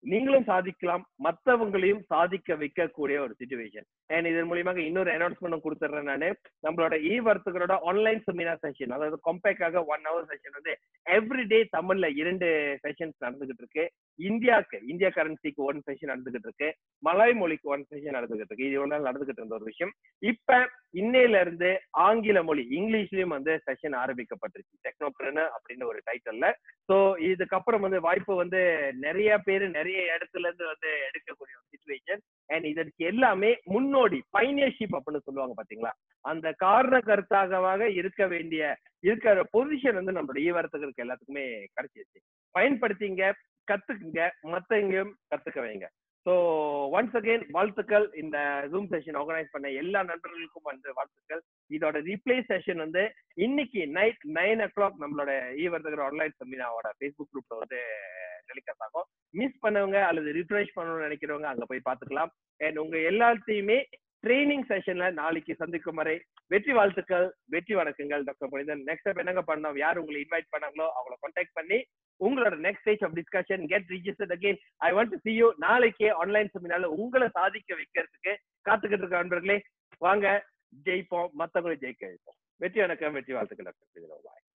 நீங்களும் சாதிக்கலாம் மத்தவங்களையும் சாதிக்க வைக்கக்கூடிய ஒரு சுச்சுவேஷன் அண்ட் இதன் மூலியமாக இன்னொரு அனௌன்ஸ்மெண்ட் கொடுத்துறேன் நானு நம்மளோட இ வர்த்தகரோட ஆன்லைன் செமினார் செஷன் அதாவது கொம்பேக்காக ஒன் ஹவர் செஷன் வந்து எவ்ரிடே தமிழ்ல இரண்டு செஷன்ஸ் நடந்துகிட்டு இருக்கு இந்தியாவுக்கு இந்தியா கரன்சிக்கு ஒன் செஷன் நடந்துகிட்டு இருக்கு மலாய் மொழிக்கு ஒன் செஷன் நடந்துகிட்டு இருக்கு இது ஒன்று நடந்துகிட்டு இருந்த ஒரு விஷயம் இப்ப இன்னையில இருந்து ஆங்கில மொழி இங்கிலீஷ்லயும் வந்து செஷன் ஆரம்பிக்கப்பட்டிருச்சு டெக்னோப்ரன் அப்படின்னு ஒரு டைட்டில்ல சோ இதுக்கப்புறம் வந்து வாய்ப்பு வந்து நிறைய பேர் நிறைய இடத்துல இருந்து வந்து எடுக்கக்கூடிய ஒரு சுச்சுவேஷன் அண்ட் இதற்கு எல்லாமே முன்னோடி பைனியர்ஷிப் அப்படின்னு சொல்லுவாங்க பாத்தீங்களா அந்த காரண கருத்தாகவாக இருக்க வேண்டிய இருக்கிற பொசிஷன் வந்து நம்மளோட ஈவரத்துக்கு எல்லாத்துக்குமே கிடைச்சிருச்சு பயன்படுத்திங்க கத்துக்குங்க மத்தவங்களும் கத்துக்க வைங்க ஸோ ஒன்ஸ் அகைன் வாழ்த்துக்கள் இந்த ஜூம் செஷன் ஆர்கனைஸ் பண்ண எல்லா நண்பர்களுக்கும் வந்து வாழ்த்துக்கள் இதோட ரீப்ளே செஷன் வந்து இன்னைக்கு நைட் நைன் ஓ கிளாக் நம்மளோட ஈவர்த்தகர் ஆன்லைன் செமினாவோட ஃபேஸ்புக் குரூப்ல வந்து டெலிகாஸ்ட் ஆகும் மிஸ் பண்ணவங்க அல்லது ரிஃப்ரெஷ் பண்ணணும்னு நினைக்கிறவங்க அங்க போய் பார்த்துக்கலாம் அண்ட் உங்க எல்லாத்தையுமே ட்ரைனிங் செஷன்ல நாளைக்கு சந்திக்கும் வரை வெற்றி வாழ்த்துக்கள் வெற்றி வணக்கங்கள் டாக்டர் புனிதன் நெக்ஸ்ட் ஸ்டெப் என்னங்க பண்ணோம் யார் உங்களை இன்வைட் பண்ணாங்களோ அவங்கள கான்டாக்ட் பண்ணி உங்களோட next stage of discussion get registered again I want to see you நாளைக்கே ஆன்லைன் செமினார்ல உங்களை சாதிக்க வைக்கிறதுக்கு காத்துக்கிட்டு இருக்க நண்பர்களே வாங்க ஜெயிப்போம் மத்தவங்களை ஜெயிக்க வைப்போம் வெற்றி வணக்கம் வெற்றி வாழ்த்துக்கள் டாக்டர் புனிதன் பாய்